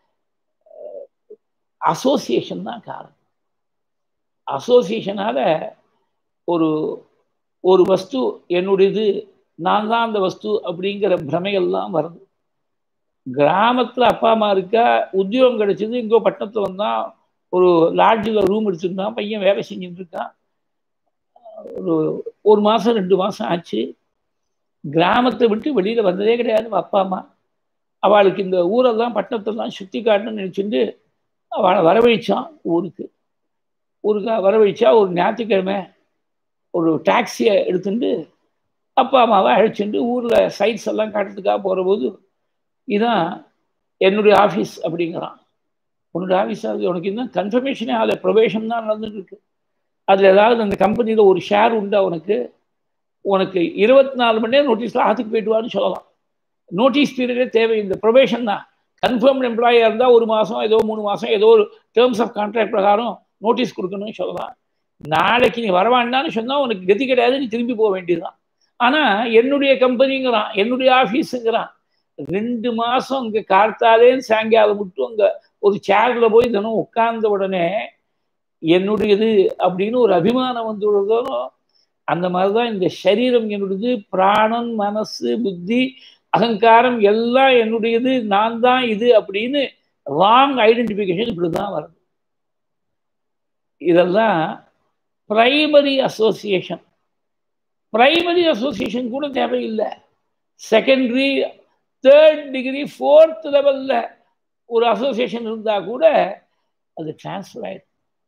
அசோசியேஷன் தான் காரணம் அசோசியேஷனால ஒரு ஒரு வஸ்து என்னுடையது நான் தான் அந்த வஸ்து அப்படிங்கிற பிரமைகள்லாம் வருது கிராமத்தில் அப்பா அம்மா இருக்கா உத்தியோகம் கிடைச்சது இங்கோ பட்டணத்தில் வந்தான் ஒரு லாட்ஜில் ரூம் எடுத்துருந்தான் பையன் வேலை செஞ்சுட்டு இருக்கான் ஒரு ஒரு மாதம் ரெண்டு மாதம் ஆச்சு கிராமத்தை விட்டு வெளியில் வந்ததே கிடையாது அப்பா அம்மா அவளுக்கு இந்த ஊரெல்லாம் பட்டணத்தெல்லாம் சுற்றி காட்டணும்னு நினச்சிட்டு அவளை வரவழைச்சான் ஊருக்கு ஊருக்கு வரவழைச்சா ஒரு ஞாயிற்றுக்கிழமை ஒரு டாக்ஸியை எடுத்துட்டு அப்பா அம்மாவை அழைச்சிட்டு ஊரில் சைட்ஸ் எல்லாம் காட்டுறதுக்காக போகிற போது இதான் என்னுடைய ஆஃபீஸ் அப்படிங்கிறான் உன்னுடைய ஆஃபீஸ் அது உனக்கு இன்னும் கன்ஃபர்மேஷனே அதில் ப்ரொபேஷன் தான் நடந்துட்டு இருக்கு அதில் ஏதாவது அந்த கம்பெனியில் ஒரு ஷேர் உண்டா உனக்கு உனக்கு இருபத்தி நாலு மணி நேரம் நோட்டீஸில் ஆற்றுக்கு போயிட்டு வான்னு சொல்லலாம் நோட்டீஸ் பீரியடே தேவை இந்த ப்ரொபேஷன் தான் கன்ஃபர்ம்டு எம்ப்ளாயாக இருந்தால் ஒரு மாதம் ஏதோ மூணு மாதம் ஏதோ ஒரு டேர்ம்ஸ் ஆஃப் கான்ட்ராக்ட் பிரகாரம் நோட்டீஸ் கொடுக்கணும்னு சொல்லலாம் நாளைக்கு நீ வரவாண்டான்னு சொன்னால் உனக்கு கதி கிடையாது நீ திரும்பி போக வேண்டியதுதான் ஆனால் என்னுடைய கம்பெனிங்கிறான் என்னுடைய ஆஃபீஸுங்கிறான் ரெண்டு மாதம் இங்கே கார்த்தாலேன்னு சாயங்காலம் மட்டும் அங்கே ஒரு சேரில் போய் தினம் உட்கார்ந்த உடனே என்னுடையது அப்படின்னு ஒரு அபிமானம் வந்துள்ளதோ அந்த மாதிரி தான் இந்த சரீரம் என்னுடையது பிராணன் மனசு புத்தி அகங்காரம் எல்லாம் என்னுடையது நான் தான் இது அப்படின்னு ராங் ஐடென்டிஃபிகேஷன் இப்படி தான் வருது இதெல்லாம் பிரைமரி அசோசியேஷன் பிரைமரி அசோசியேஷன் கூட தேவையில்லை செகண்டரி தேர்ட் டிகிரி ஃபோர்த் லெவலில் ஒரு அசோசியேஷன் இருந்தால் கூட அது டிரான்ஸ்ஃபர் ஆயிடும்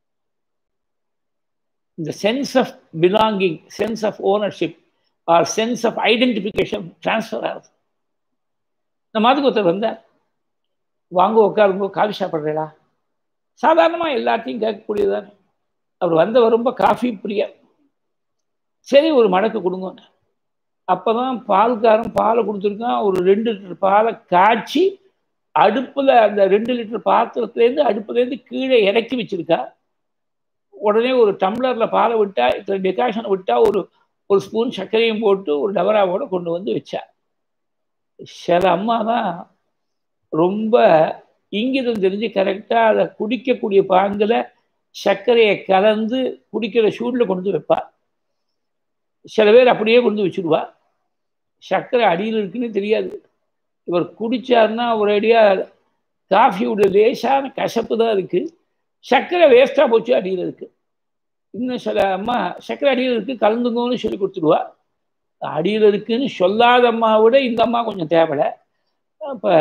இந்த sense of belonging sense of ownership or sense of identification transfer ஆகுது இந்த மாதிரி ஒருத்தர் வந்தார் வாங்க உட்காருங்க காஃபி சாப்பிட்றீங்களா சாதாரணமாக எல்லாத்தையும் கேட்கக்கூடியதான் அவர் வந்தவர் ரொம்ப காஃபி பிரியர் சரி ஒரு மடக்கு கொடுங்க அப்போ தான் பால்காரன் பாலை கொடுத்துருக்கான் ஒரு ரெண்டு லிட்டர் பாலை காய்ச்சி அடுப்பில் அந்த ரெண்டு லிட்டர் பாத்திரத்துலேருந்து அடுப்புலேருந்து கீழே இறக்கி வச்சிருக்கா உடனே ஒரு டம்ளரில் பாலை விட்டா இத்தனை டெகாஷனை விட்டா ஒரு ஒரு ஸ்பூன் சர்க்கரையும் போட்டு ஒரு டவராவோட கொண்டு வந்து வச்சா சில அம்மா தான் ரொம்ப இங்கிதம் தெரிஞ்சு கரெக்டாக அதை குடிக்கக்கூடிய பாங்கில் சர்க்கரையை கலந்து குடிக்கிற சூடில் கொண்டு வைப்பா சில பேர் அப்படியே கொண்டு வச்சுடுவா சர்க்கரை அடியில் இருக்குன்னு தெரியாது இவர் குடித்தாருன்னா ஒரேடியாக காஃபியோட லேசான கசப்பு தான் இருக்குது சர்க்கரை வேஸ்ட்டாக போச்சு அடியில் இருக்குது இன்னும் சில அம்மா சர்க்கரை அடியில் இருக்குது கலந்துங்கன்னு சொல்லி கொடுத்துடுவா அடியில் இருக்குன்னு சொல்லாத அம்மா விட இந்த அம்மா கொஞ்சம் தேவையில்ல அப்போ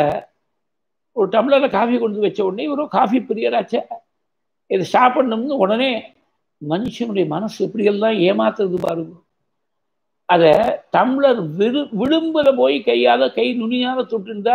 ஒரு டம்ளரில் காஃபி கொண்டு வச்ச உடனே இவரும் காஃபி பிரியராச்சே இது சாப்பிடணும்னு உடனே மனுஷனுடைய மனசு எப்படியெல்லாம் ஏமாத்துறது பாருங்க அதை டம்ளர் விழு விளிம்பில் போய் கையால் கை நுனியால் தொட்டுருந்தா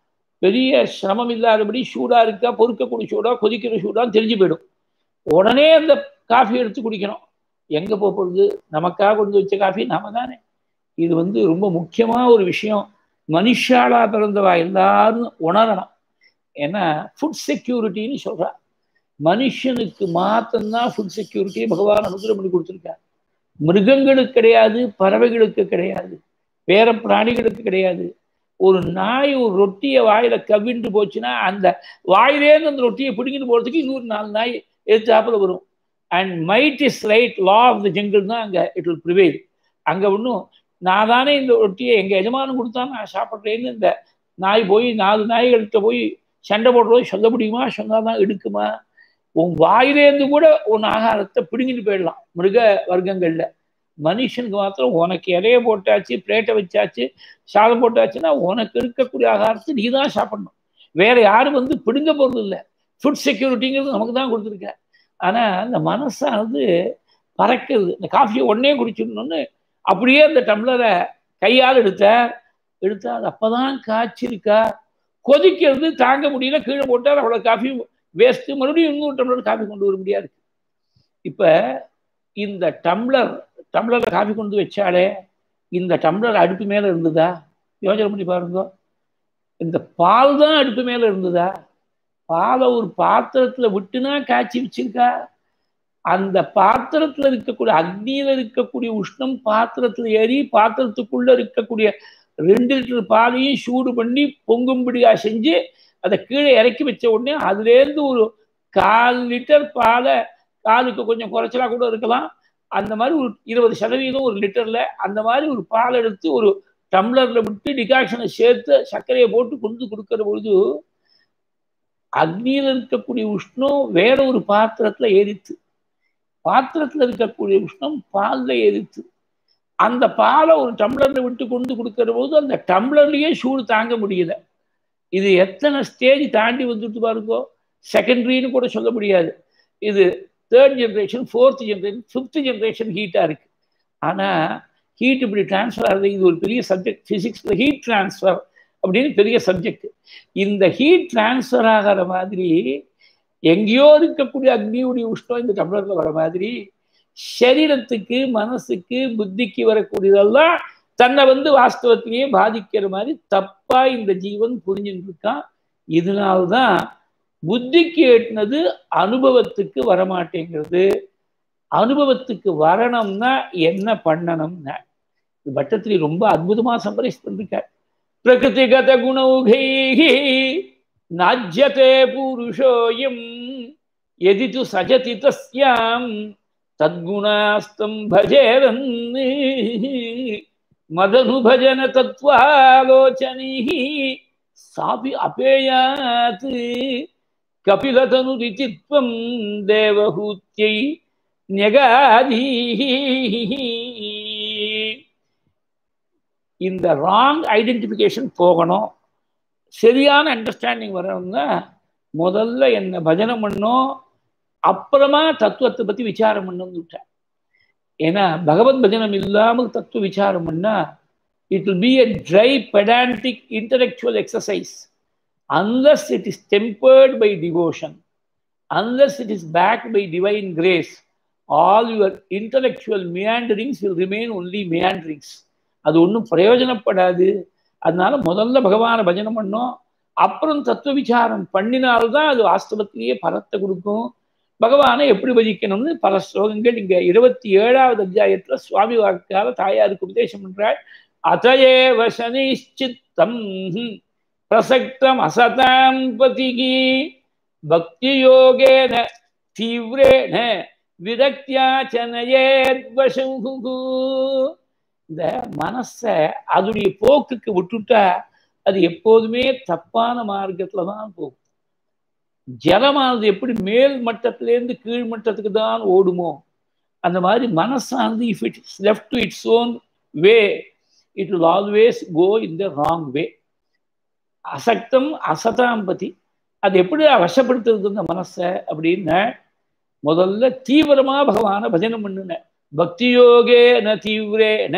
பெரிய சிரமம் இல்லாதபடி சூடாக இருக்கா பொறுக்கக்கூடிய சூடா கொதிக்கிற சூடான்னு தெரிஞ்சு போயிடும் உடனே அந்த காஃபி எடுத்து குடிக்கணும் எங்கே போகிறது நமக்காக கொண்டு வச்ச காஃபி நாம தானே இது வந்து ரொம்ப முக்கியமான ஒரு விஷயம் மனுஷாலா பிறந்தவா எல்லாரும் உணரணும் ஏன்னா ஃபுட் செக்யூரிட்டின்னு சொல்கிறா மனுஷனுக்கு மாத்திரம்தான் ஃபுட் செக்யூரிட்டி பகவான் அனுகிரகம் பண்ணி கொடுத்துருக்கார் மிருகங்களுக்கு கிடையாது பறவைகளுக்கு கிடையாது வேற பிராணிகளுக்கு கிடையாது ஒரு நாய் ஒரு ரொட்டியை வாயில கவிண்டு போச்சுன்னா அந்த வாயிலேருந்து அந்த ரொட்டியை பிடிங்கிட்டு போகிறதுக்கு இன்னொரு நாலு நாய் எதிர்த்தாப்புல வரும் and might is right law of the jungle தான் அங்கே இட் வில் ப்ரிவேல் அங்கே ஒன்றும் நான் தானே இந்த ரொட்டியை எங்கள் எஜமானம் கொடுத்தா நான் சாப்பிட்றேன்னு இந்த நாய் போய் நாலு நாய்கள்கிட்ட போய் சண்டை போடுறோம் சொல்ல முடியுமா சொன்னால் தான் எடுக்குமா உன் வாயிலேருந்து கூட உன் ஆகாரத்தை பிடுங்கிட்டு போயிடலாம் மிருக வர்க்கங்களில் மனுஷனுக்கு மாத்திரம் உனக்கு இலைய போட்டாச்சு பிளேட்டை வச்சாச்சு சாதம் போட்டாச்சுன்னா உனக்கு இருக்கக்கூடிய ஆகாரத்தை நீ தான் சாப்பிடணும் வேற யாரும் வந்து பிடுங்க போகிறது இல்லை ஃபுட் செக்யூரிட்டிங்கிறது நமக்கு தான் கொடுத்துருக்க ஆனால் அந்த மனசானது பறக்குது இந்த காஃபியை உடனே குடிச்சிடணும்னு அப்படியே அந்த டம்ளரை கையால் எடுத்தார் எடுத்தா அது அப்போதான் காய்ச்சிருக்கா கொதிக்கிறது தாங்க முடியல கீழே போட்டால் அவ்வளோ காஃபி வேஸ்ட்டு மறுபடியும் இன்னொரு டம்ளர் காஃபி கொண்டு வர முடியாது இப்போ இந்த டம்ளர் டம்ளரில் காஃபி கொண்டு வச்சாலே இந்த டம்ளர் அடுப்பு மேலே இருந்ததா யோசனை பண்ணி பாருங்க இந்த பால் தான் அடுப்பு மேலே இருந்ததா பாலை ஒரு பாத்திரத்தில் விட்டுனா காய்ச்சி வச்சிருக்கா அந்த பாத்திரத்தில் இருக்கக்கூடிய அக்னியில் இருக்கக்கூடிய உஷ்ணம் பாத்திரத்தில் ஏறி பாத்திரத்துக்குள்ள இருக்கக்கூடிய ரெண்டு லிட்டர் பாலையும் சூடு பண்ணி பொங்கும்படியா செஞ்சு அதை கீழே இறக்கி வச்ச உடனே அதுலேருந்து ஒரு கால் லிட்டர் பாலை காலுக்கு கொஞ்சம் குறைச்சலா கூட இருக்கலாம் அந்த மாதிரி ஒரு இருபது சதவீதம் ஒரு லிட்டர்ல அந்த மாதிரி ஒரு பால் எடுத்து ஒரு டம்ளர்ல விட்டு டிகாக்ஷனை சேர்த்து சர்க்கரையை போட்டு கொண்டு கொடுக்கிற பொழுது அக்னியில் இருக்கக்கூடிய உஷ்ணம் வேற ஒரு பாத்திரத்துல ஏறித்து பாத்திரத்துல இருக்கக்கூடிய உஷ்ணம் பால்ல ஏறித்து அந்த பாலை ஒரு டம்ளர்ல விட்டு கொண்டு கொடுக்கிற போது அந்த டம்ளர்லயே சூடு தாங்க முடியல இது எத்தனை ஸ்டேஜ் தாண்டி வந்துட்டு பாருங்கோ செகண்டரின்னு கூட சொல்ல முடியாது இது third generation fourth generation fifth generation ஹீட்டாக இருக்கு ஆனால் ஹீட் இப்படி டிரான்ஸ்ஃபர் ஆகுது இது ஒரு பெரிய சப்ஜெக்ட் ஃபிசிக்ஸில் ஹீட் டிரான்ஸ்ஃபர் அப்படின்னு பெரிய சப்ஜெக்ட் இந்த ஹீட் டிரான்ஸ்ஃபர் ஆகிற மாதிரி எங்கேயோ இருக்கக்கூடிய அக்னியுடைய உஷ்ணம் இந்த டம்ளரில் வர மாதிரி சரீரத்துக்கு மனசுக்கு புத்திக்கு வரக்கூடியதெல்லாம் தன்னை வந்து வாஸ்தவத்திலேயே பாதிக்கிற மாதிரி தப்பா இந்த ஜீவன் புரிஞ்சுட்டு இருக்கான் இதனால்தான் புத்திக்கு எட்டினது அனுபவத்துக்கு வரமாட்டேங்கிறது அனுபவத்துக்கு வரணும்னா என்ன பண்ணணும்னா பட்டத்திரி ரொம்ப அற்புதமா சம்பரைஸ் பண்ணிருக்கார் பிரகிருதிகத குணௌகைஹி நாஜ்யதே புருஷோயம் எதி து சஜதி தஸ்யாம் தத்குணாஸ்தம் பஜேரன் மதனுபஜன தத்வாலோச்சனி சாபி அபேயாத் கபிலதனுரிச்சித்வம் தேவஹூத்தியை நெகாதீ இந்த ராங் ஐடென்டிஃபிகேஷன் போகணும் சரியான அண்டர்ஸ்டாண்டிங் வரணும்னா முதல்ல என்ன பஜனை பண்ணும் அப்புறமா தத்துவத்தை பற்றி விசாரம் பண்ணணும்னு விட்டேன் ஏன்னா பகவத் பஜனம் இல்லாமல் தத்துவ விசாரம் பண்ணா it will be a dry pedantic intellectual exercise unless it is tempered by devotion, unless it is backed by divine grace, all your intellectual meanderings will remain only meanderings. அது ஒன்றும் பிரயோஜனப்படாது அதனால முதல்ல பகவானை பஜனை பண்ணோம் அப்புறம் தத்துவ விசாரம் பண்ணினால்தான் அது வாஸ்தவத்திலேயே பலத்தை கொடுக்கும் பகவானை எப்படி பஜிக்கணும்னு பல ஸ்லோகங்கள் இங்க இருபத்தி ஏழாவது அத்தியாயத்துல சுவாமி வாக்கால தாயாருக்கு உபதேசம் பண்றாள் அதையே வசனிச்சித்தம் பிரசக்தம் அசதாம் பதிகி பக்தி யோகேன தீவிரேன விரக்தியாச்சனையேத்வசங்கு இந்த மனசை அதனுடைய போக்குக்கு விட்டுட்டா அது எப்போதுமே தப்பான மார்க்கத்துல தான் போகும் ஜலமானது எப்படி மேல் மட்டத்திலேருந்து கீழ் மட்டத்துக்கு தான் ஓடுமோ அந்த மாதிரி மனசானது if it is left to its own way it will always go in the wrong way அசக்தம் அசதாம் பத்தி அது எப்படி வசப்படுத்துறது இந்த மனசை அப்படின்னு முதல்ல தீவிரமா பகவான பஜனம் பண்ணுன பக்தி யோகே ந தீவிரேன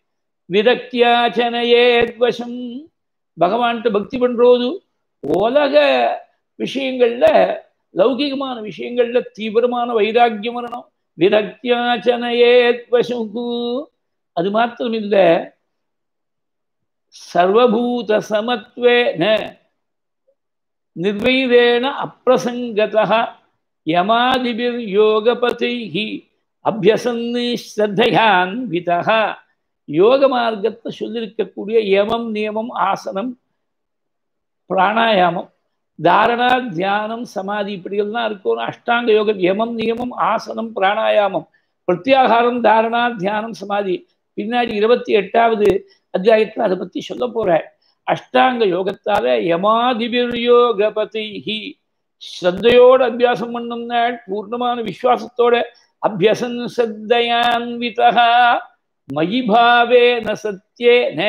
விரக்தியாச்சனையேத்வசம் பகவான்கிட்ட பக்தி பண்றது உலக விஷயங்கள்ல லௌகிகமான விஷயங்கள்ல தீவிரமான வைராக்கியம் வரணும் விரக்தியாச்சனையேத்வசங்கு அது மாத்திரம் இல்லை சர்வபூத சமத்வேன நிர்வைரேண அப்பிரசங்கதா யமாதிபிர் யோகபதைஹி அபியசன்னு ஸ்ரத்தையான்விதா யோக மார்க்கத்தை சொல்லியிருக்கக்கூடிய யமம் நியமம் ஆசனம் பிராணாயாமம் தாரணா தியானம் சமாதி இப்படிகள்லாம் இருக்கும் அஷ்டாங்க யோகம் யமம் நியமம் ஆசனம் பிராணாயாமம் பிரத்யாகாரம் தாரணா தியானம் சமாதி பின்னாடி இருபத்தி எட்டாவது அத்தியாயத்தில் அதை பற்றி சொல்ல போற அஷ்டாங்க யோகத்தால யமாதிபிர் யோகபதிஹி ஸ்ரத்தையோட அபியாசம் பண்ணும் நாள் பூர்ணமான விசுவாசத்தோட அபியசன் சத்தையான்விதா மயிபாவேன சத்தியேன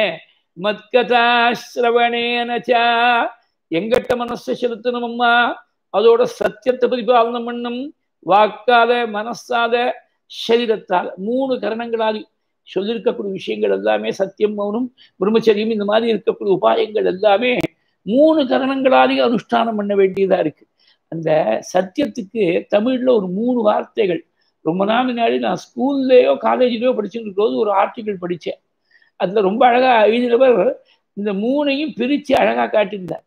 மத்கதாசிரவணேன சா எங்கட்ட மனசை செலுத்தணும் அம்மா அதோட சத்தியத்தை பிரதிபாலனம் பண்ணும் வாக்காத மனசாத சரீரத்தால் மூணு கரணங்களால் சொல்லியிருக்கக்கூடிய விஷயங்கள் எல்லாமே சத்தியம் மௌனம் பிரம்மச்சரியம் இந்த மாதிரி இருக்கக்கூடிய உபாயங்கள் எல்லாமே மூணு கரணங்களாலேயும் அனுஷ்டானம் பண்ண வேண்டியதா இருக்கு அந்த சத்தியத்துக்கு தமிழ்ல ஒரு மூணு வார்த்தைகள் ரொம்ப நாள் முன்னாடி நான் ஸ்கூல்லையோ காலேஜ்லயோ படிச்சுட்டு இருக்கும்போது ஒரு ஆர்டிக்கிள் படித்தேன் அதுல ரொம்ப அழகா எழுதினவர் இந்த மூணையும் பிரிச்சு அழகா காட்டியிருந்தார்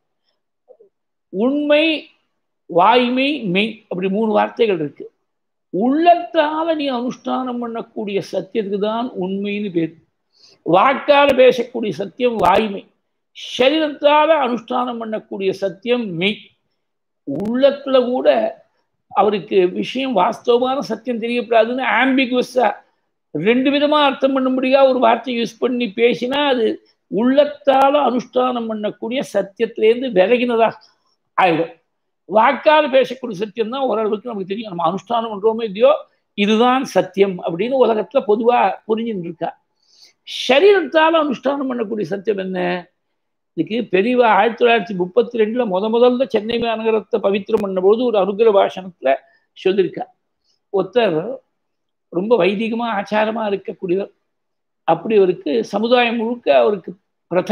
உண்மை வாய்மை மெய் அப்படி மூணு வார்த்தைகள் இருக்கு உள்ளத்தால நீ அனுஷ்டானம் பண்ணக்கூடிய சத்தியத்துக்கு தான் உண்மைன்னு பேர் வாக்கால பேசக்கூடிய சத்தியம் வாய்மை சரீரத்தால அனுஷ்டானம் பண்ணக்கூடிய சத்தியம் மெய் உள்ளத்துல கூட அவருக்கு விஷயம் வாஸ்தவமான சத்தியம் தெரியப்படாதுன்னு ஆம்பிகுவஸா ரெண்டு விதமா அர்த்தம் பண்ணும்படியா ஒரு வார்த்தை யூஸ் பண்ணி பேசினா அது உள்ளத்தால அனுஷ்டானம் பண்ணக்கூடிய சத்தியத்திலேருந்து விலகினதா ஆயிடும் வாக்கால் பேசக்கூடிய சத்தியம் தான் ஓரளவுக்கு நமக்கு தெரியும் நம்ம அனுஷ்டானம் பண்றோமோ இல்லையோ இதுதான் சத்தியம் அப்படின்னு உலகத்துல பொதுவா புரிஞ்சுட்டு இருக்கா சரீரத்தால அனுஷ்டானம் பண்ணக்கூடிய சத்தியம் என்ன இதுக்கு பெரியவா ஆயிரத்தி தொள்ளாயிரத்தி முப்பத்தி ரெண்டுல முத முதல்ல சென்னை மாநகரத்தை பவித்திரம் பண்ணும்போது ஒரு அனுகிர பாஷணத்துல சொல்லியிருக்கா ஒருத்தர் ரொம்ப வைதிகமா ஆச்சாரமா இருக்கக்கூடியவர் அப்படி அவருக்கு சமுதாயம் முழுக்க அவருக்கு பிரத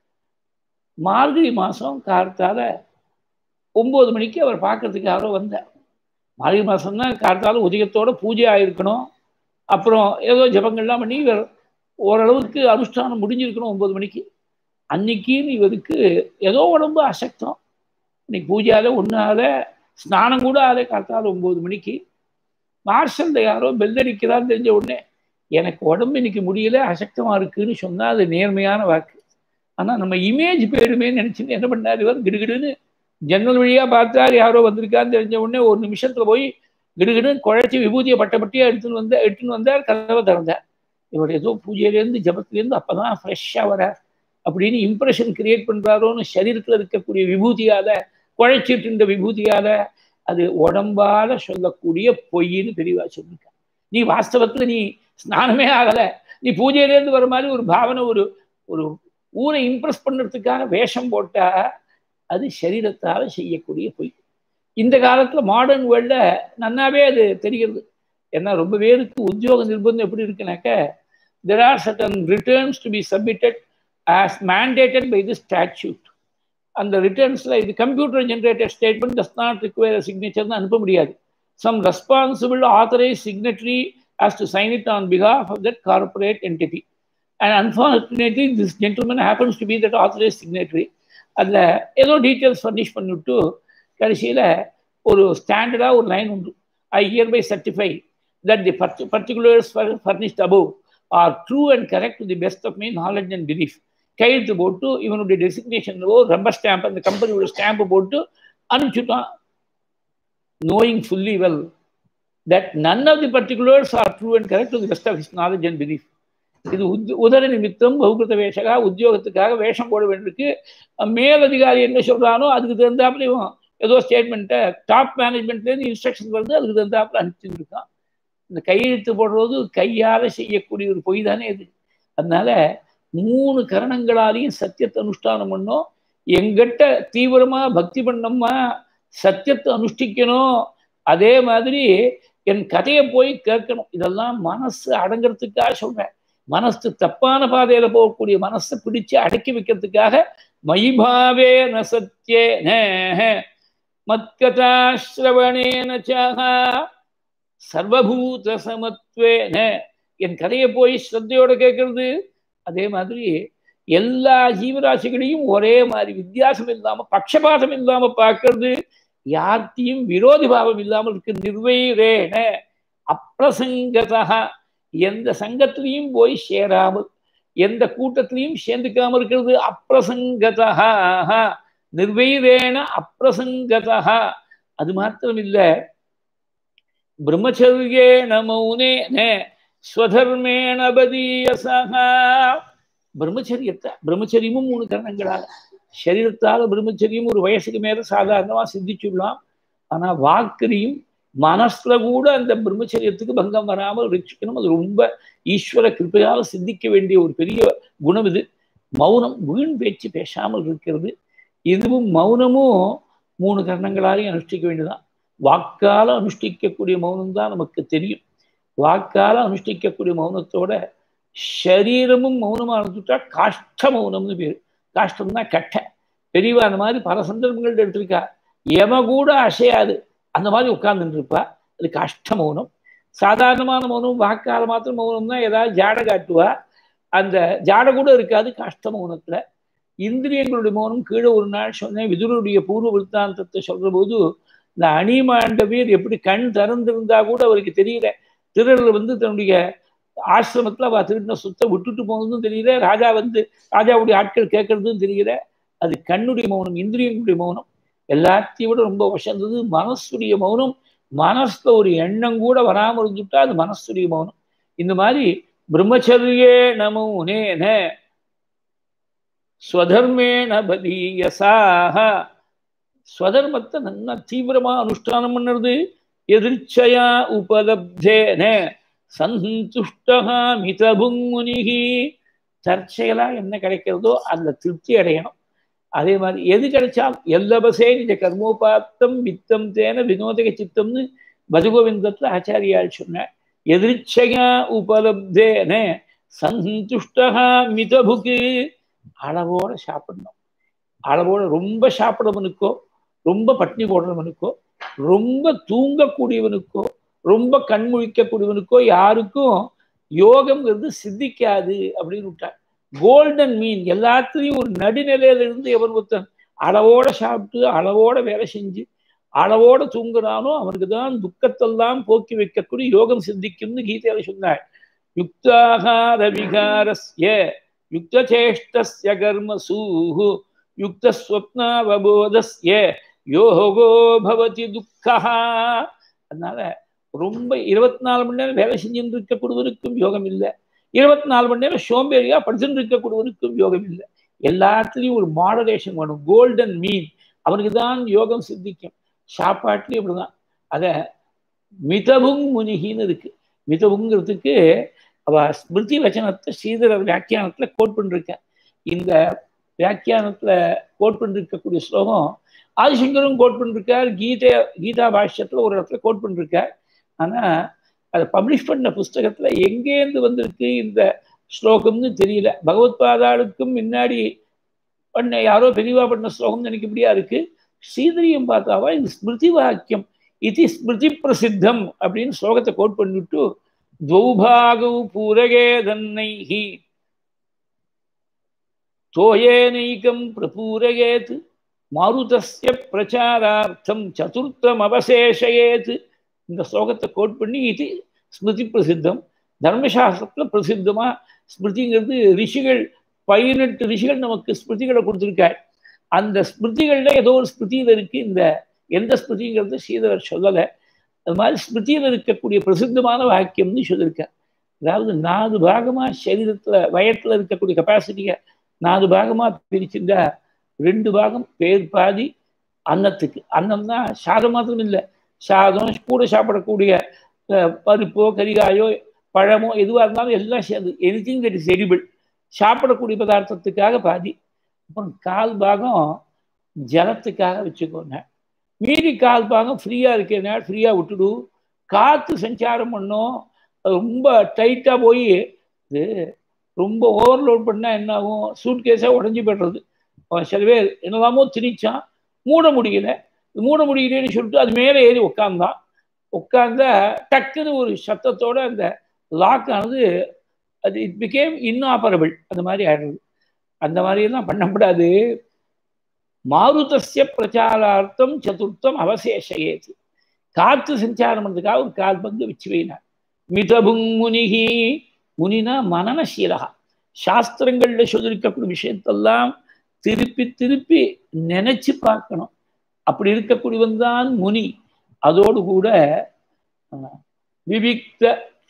மார்கழி மாசம் கார்த்தால ஒன்பது மணிக்கு அவர் பார்க்கறதுக்கு யாரோ வந்தார் மார்கழி மாசம்னா கார்த்தால உதயத்தோட பூஜை ஆயிருக்கணும் அப்புறம் ஏதோ ஜபங்கள்லாம் பண்ணி இவர் ஓரளவுக்கு அனுஷ்டானம் முடிஞ்சிருக்கணும் ஒன்பது மணிக்கு அன்னைக்குன்னு இவருக்கு ஏதோ உடம்பு அசக்தம் இன்னைக்கு பூஜையால ஒன்றால ஸ்நானம் கூட ஆல காத்தால ஒன்பது மணிக்கு மார்ஷல்ல யாரோ பெல்லடிக்கிறான்னு தெரிஞ்ச உடனே எனக்கு உடம்பு இன்னைக்கு முடியல அசக்தமா இருக்குன்னு சொன்னா அது நேர்மையான வாக்கு ஆனா நம்ம இமேஜ் போயிடுமே நினைச்சுன்னு என்ன பண்ணார் இவர் கிடுகிடுன்னு ஜன்னல் வழியா பார்த்தார் யாரோ வந்திருக்கான்னு தெரிஞ்ச உடனே ஒரு நிமிஷத்துல போய் கிடுகிடுன்னு குழைச்சி விபூதியை பட்டப்பட்டியா எடுத்துன்னு வந்த எடுத்துன்னு வந்தார் கதவை திறந்தார் இவர் ஏதோ பூஜையிலேருந்து ஜபத்திலேருந்து அப்பதான் ஃப்ரெஷ்ஷாக வரார் அப்படின்னு இம்ப்ரெஷன் கிரியேட் பண்றாரோன்னு சரீரத்தில் இருக்கக்கூடிய விபூதியால குழைச்சிட்டு இருந்த விபூதியால அது உடம்பால சொல்லக்கூடிய பொய்ன்னு தெளிவா சொல்லிருக்க நீ வாஸ்தவத்துல நீ ஸ்நானமே ஆகல நீ பூஜையிலேருந்து வர மாதிரி ஒரு பாவனை ஒரு ஒரு ஊரை இம்ப்ரெஸ் பண்ணுறதுக்காக வேஷம் போட்டா அது சரீரத்தால செய்யக்கூடிய பொய் இந்த காலத்துல மாடர்ன் வேர்ல்ட்ல நன்னாவே அது தெரிகிறது ஏன்னா ரொம்ப பேருக்கு உத்தியோக நிர்பந்தம் எப்படி இருக்குனாக்க there are certain returns to be submitted as mandated by the statute அந்த ரிட்டர்ன்ஸில் இது computer generated statement does not require signature தான் அனுப்ப முடியாது some responsible authorised signatory has to sign it on behalf of that corporate entity and unfortunately this gentleman happens to be that authorised signatory அதில் ஏதோ details furnish பண்ணிவிட்டு கடைசியில் ஒரு ஸ்டாண்டர்டாக ஒரு லைன் உண்டு I hereby certify that the particulars furnished above are true and correct to the best of my knowledge and belief கையெழுத்து போட்டு இவனுடைய டெசிக்னேஷன்லவோ ரப்பர் ஸ்டாம்ப் அந்த கம்பெனியோட ஸ்டாம்பை போட்டு அனுப்பிச்சுட்டான் knowing fully well that none of the particulars are true and correct to the best of his knowledge and belief இது உத் உதர நிமித்தம் பகுகிருத வேஷகா உத்தியோகத்துக்காக வேஷம் போட வேண்டியிருக்கு மேலதிகாரி என்ன சொல்றானோ அதுக்கு தகுந்தாப்புல இவன் ஏதோ ஸ்டேட்மெண்ட்டை டாப் மேனேஜ்மெண்ட்லேருந்து இன்ஸ்ட்ரக்ஷன் வருது அதுக்கு தகுந்தாப்புல அனுப்பிச்சுட்டு இருக்கான் இந்த கையெழுத்து போடுறது கையால் செய்யக்கூடிய ஒரு பொய் தானே இது அதனால மூணு கரணங்களாலையும் சத்தியத்தை அனுஷ்டானம் பண்ணோம் எங்கிட்ட தீவிரமா பக்தி பண்ணோம்மா சத்தியத்தை அனுஷ்டிக்கணும் அதே மாதிரி என் கதையை போய் கேட்கணும் இதெல்லாம் மனசு அடங்கிறதுக்காக சொல்றேன் மனசு தப்பான பாதையில போகக்கூடிய மனசை பிடிச்சு அடக்கி வைக்கிறதுக்காக மயிபாவே ந சத்தியே மத்கதாஸ்ரவணேன சாகா சர்வபூத சமத்வேன என் கதையை போய் ஸ்ரத்தையோட கேட்கறது அதே மாதிரி எல்லா ஜீவராசிகளையும் ஒரே மாதிரி வித்தியாசம் இல்லாம பட்சபாதம் இல்லாம பார்க்கறது யார்த்தையும் விரோதி பாவம் இல்லாமல் இருக்கு நிர்வைரேன அப்பிரசங்கதா எந்த சங்கத்திலையும் போய் சேராமல் எந்த கூட்டத்திலையும் சேர்ந்துக்காம இருக்கிறது அப்பிரசங்கதா நிர்வைரேன அப்பிரசங்கதா அது மாத்திரம் இல்லை பிரம்மச்சரியேன மௌனேன ஸ்வதர்மேண பதீயசகா பிரம்மச்சரியத்தை பிரம்மச்சரியமும் மூணு கரணங்களால் சரீரத்தால் பிரம்மச்சரியம் ஒரு வயசுக்கு மேல சாதாரணமா சித்திச்சுடலாம் ஆனா வாக்குலையும் மனசுல கூட அந்த பிரம்மச்சரியத்துக்கு பங்கம் வராமல் ரட்சிக்கணும் அது ரொம்ப ஈஸ்வர கிருப்பையால் சித்திக்க வேண்டிய ஒரு பெரிய குணம் இது மௌனம் வீண் பேச்சு பேசாமல் இருக்கிறது இதுவும் மௌனமும் மூணு கரணங்களாலையும் அனுஷ்டிக்க வேண்டியதான் வாக்கால அனுஷ்டிக்கக்கூடிய மௌனம் தான் நமக்கு தெரியும் வாக்கால அனுஷ்டிக்கக்கூடிய மௌனத்தோட சரீரமும் மௌனமா இருந்துட்டா காஷ்ட மௌனம்னு பேரு காஷ்டம்னா கட்டை பெரியவா அந்த மாதிரி பல சந்தர்ப்பங்கள் எடுத்திருக்கா எம கூட அசையாது அந்த மாதிரி உட்கார்ந்துட்டு இருப்பா அது காஷ்ட மௌனம் சாதாரணமான மௌனம் வாக்கால மாத்திரம் மௌனம்னா ஏதாவது ஜாட காட்டுவா அந்த ஜாட கூட இருக்காது காஷ்ட மௌனத்துல இந்திரியங்களுடைய மௌனம் கீழே ஒரு நாள் சொன்னேன் விதுருடைய பூர்வ விருத்தாந்தத்தை சொல்ற போது இந்த அணிமாண்டவீர் எப்படி கண் திறந்திருந்தா கூட அவருக்கு தெரியல திருடர் வந்து தன்னுடைய ஆசிரமத்துல அவ திருடின சுத்த விட்டுட்டு போனதும் தெரியல ராஜா வந்து ராஜாவுடைய ஆட்கள் கேட்கறதும் தெரியல அது கண்ணுடைய மௌனம் இந்திரியங்களுடைய மௌனம் எல்லாத்தையும் விட ரொம்ப வசந்தது மனசுடைய மௌனம் மனசுல ஒரு எண்ணம் கூட வராமல் இருந்துட்டா அது மனசுடைய மௌனம் இந்த மாதிரி பிரம்மச்சரியே நமௌனேன ஸ்வதர்மேண பதீயசாக ஸ்வதர்மத்தை நல்லா தீவிரமா அனுஷ்டானம் பண்ணுறது எதிர்ச்சையா உபலப்தேன சந்துஷ்டகா மிதபுங்குனிகி தற்செயலா என்ன கிடைக்கிறதோ அந்த திருப்தி அடையணும் அதே மாதிரி எது கிடைச்சாலும் எல்லபசே நிஜ கர்மோபாத்தம் வித்தம் தேன வினோதக சித்தம்னு பஜகோவிந்தத்துல ஆச்சாரியால் சொன்னார் எதிர்ச்சையா உபலப்தேன சந்துஷ்டகா மிதபுக்கு அளவோட சாப்பிடணும் அளவோட ரொம்ப சாப்பிடவனுக்கோ ரொம்ப பட்னி போடுறவனுக்கோ ரொம்ப தூங்கக்கூடியவனுக்கோ ரொம்ப கண்முழிக்கக்கூடியவனுக்கோ யாருக்கும் யோகம்ங்கிறது சித்திக்காது அப்படின்னு விட்டார் கோல்டன் மீன் எல்லாத்துலேயும் ஒரு நடுநிலையில இருந்து எவன் ஒருத்தன் அளவோட சாப்பிட்டு அளவோட வேலை செஞ்சு அளவோட தூங்குறானோ அவனுக்கு தான் துக்கத்தெல்லாம் போக்கி வைக்கக்கூடிய யோகம் சித்திக்கும்னு கீதையில சொன்னார் யுக்தாகார விகாரஸ்ய யுக்தசேஷ்டஸ்ய கர்மசூஹு யுக்தஸ்வப்னாவபோதஸ்ய யோகோ பவதி துக்கா அதனால ரொம்ப இருபத்தி நாலு மணி நேரம் வேலை செஞ்சுட்டு இருக்கக்கூடியவருக்கும் யோகம் இல்லை இருபத்தி நாலு மணி நேரம் சோம்பேறியா படிச்சுட்டு இருக்கக்கூடியவருக்கும் யோகம் இல்லை எல்லாத்துலேயும் ஒரு மாடரேஷன் வேணும் கோல்டன் மீன் அவனுக்கு தான் யோகம் சித்திக்கும் சாப்பாட்டுலேயும் அப்படிதான் அதை மிதபுங் முனிகின்னு இருக்கு மிதபுங்கிறதுக்கு அவ ஸ்மிருதி வச்சனத்தை ஸ்ரீதர வியாக்கியானத்துல கோட் பண்ணிருக்க இந்த வியாக்கியானத்துல கோட் பண்ணிருக்கக்கூடிய ஸ்லோகம் ஆதிசங்கரும் கோட் பண்ணிருக்கார் கீதை கீதா பாஷ்யத்துல ஒரு இடத்துல கோட் பண்ணிருக்கார் ஆனா அதை பப்ளிஷ் பண்ண புஸ்தகத்துல எங்கேருந்து வந்திருக்கு இந்த ஸ்லோகம்னு தெரியல பகவத் பாதாளுக்கும் முன்னாடி பண்ண யாரோ பெரியவா பண்ண ஸ்லோகம் எனக்கு இப்படியா இருக்கு ஸ்ரீதரியம் பார்த்தாவா இது ஸ்மிருதி வாக்கியம் இது ஸ்மிருதி பிரசித்தம் அப்படின்னு ஸ்லோகத்தை கோட் பண்ணிவிட்டு द्वौभागौ पूरगे दन्नैः तोयेनैकं प्रपूरयेत् மாருதஸ்ய பிரச்சாரார்த்தம் சதுர்த்தம் அவசேஷயேத் இந்த ஸ்லோகத்தை கோட் பண்ணி இது ஸ்மிருதி பிரசித்தம் தர்மசாஸ்திரத்தில் பிரசித்தமாக ஸ்மிருதிங்கிறது ரிஷிகள் பதினெட்டு ரிஷிகள் நமக்கு ஸ்மிருதிகளை கொடுத்துருக்கார் அந்த ஸ்மிருதிகளில் ஏதோ ஒரு ஸ்மிருதியில் இருக்கு இந்த எந்த ஸ்மிருதிங்கிறது ஸ்ரீதரர் சொல்லலை அது மாதிரி ஸ்மிருதியில் இருக்கக்கூடிய பிரசித்தமான வாக்கியம்னு சொல்லியிருக்கார் அதாவது நாலு பாகமா சரீரத்துல வயத்துல இருக்கக்கூடிய கெப்பாசிட்டியை நாலு பாகமா பிரிச்சிருந்தா ரெண்டு பாகம் பேர் பாதி அன்னத்துக்கு அன்னம் தான் சாதம் மாத்திரம் இல்லை சாதம் கூட சாப்பிடக்கூடிய பருப்போ கரிகாயோ பழமோ எதுவாக இருந்தாலும் எல்லாம் சேர்ந்து anything that is edible சாப்பிடக்கூடிய பதார்த்தத்துக்காக பாதி அப்புறம் கால் பாகம் ஜலத்துக்காக வச்சுக்கோங்க மீதி கால் பாகம் ஃப்ரீயாக இருக்கேன்னா ஃப்ரீயாக விட்டுடு காற்று சஞ்சாரம் பண்ணோம் ரொம்ப டைட்டாக போய் இது ரொம்ப ஓவர்லோட் பண்ணால் என்ன ஆகும் சூட் கேஸாக உடஞ்சி போய்டுறது சில பேர் என்னெல்லாமோ திணிச்சான் மூட முடியல மூட முடியலன்னு சொல்லிட்டு அது மேலே ஏறி உட்காந்தான் உட்காந்தா டக்குன்னு ஒரு சத்தத்தோட அந்த லாக் ஆனது அது இட் பிகேம் இன்னாபரபிள் அந்த மாதிரி ஆயிடுறது அந்த மாதிரியெல்லாம் பண்ணக்கூடாது மாருதஸ்ய பிரச்சாரார்த்தம் சதுர்த்தம் அவசேஷயேது காற்று சஞ்சாரம் பண்ணுறதுக்காக ஒரு கால் பங்கு வச்சு வைனார் மிதபுங் முனிகி முனினா மனநசீலகா சாஸ்திரங்கள்ல சொல்லியிருக்கக்கூடிய விஷயத்தெல்லாம் திருப்பி திருப்பி நினைச்சு பார்க்கணும் அப்படி இருக்கக்கூடியவன் தான் முனி அதோடு கூட விவிக்த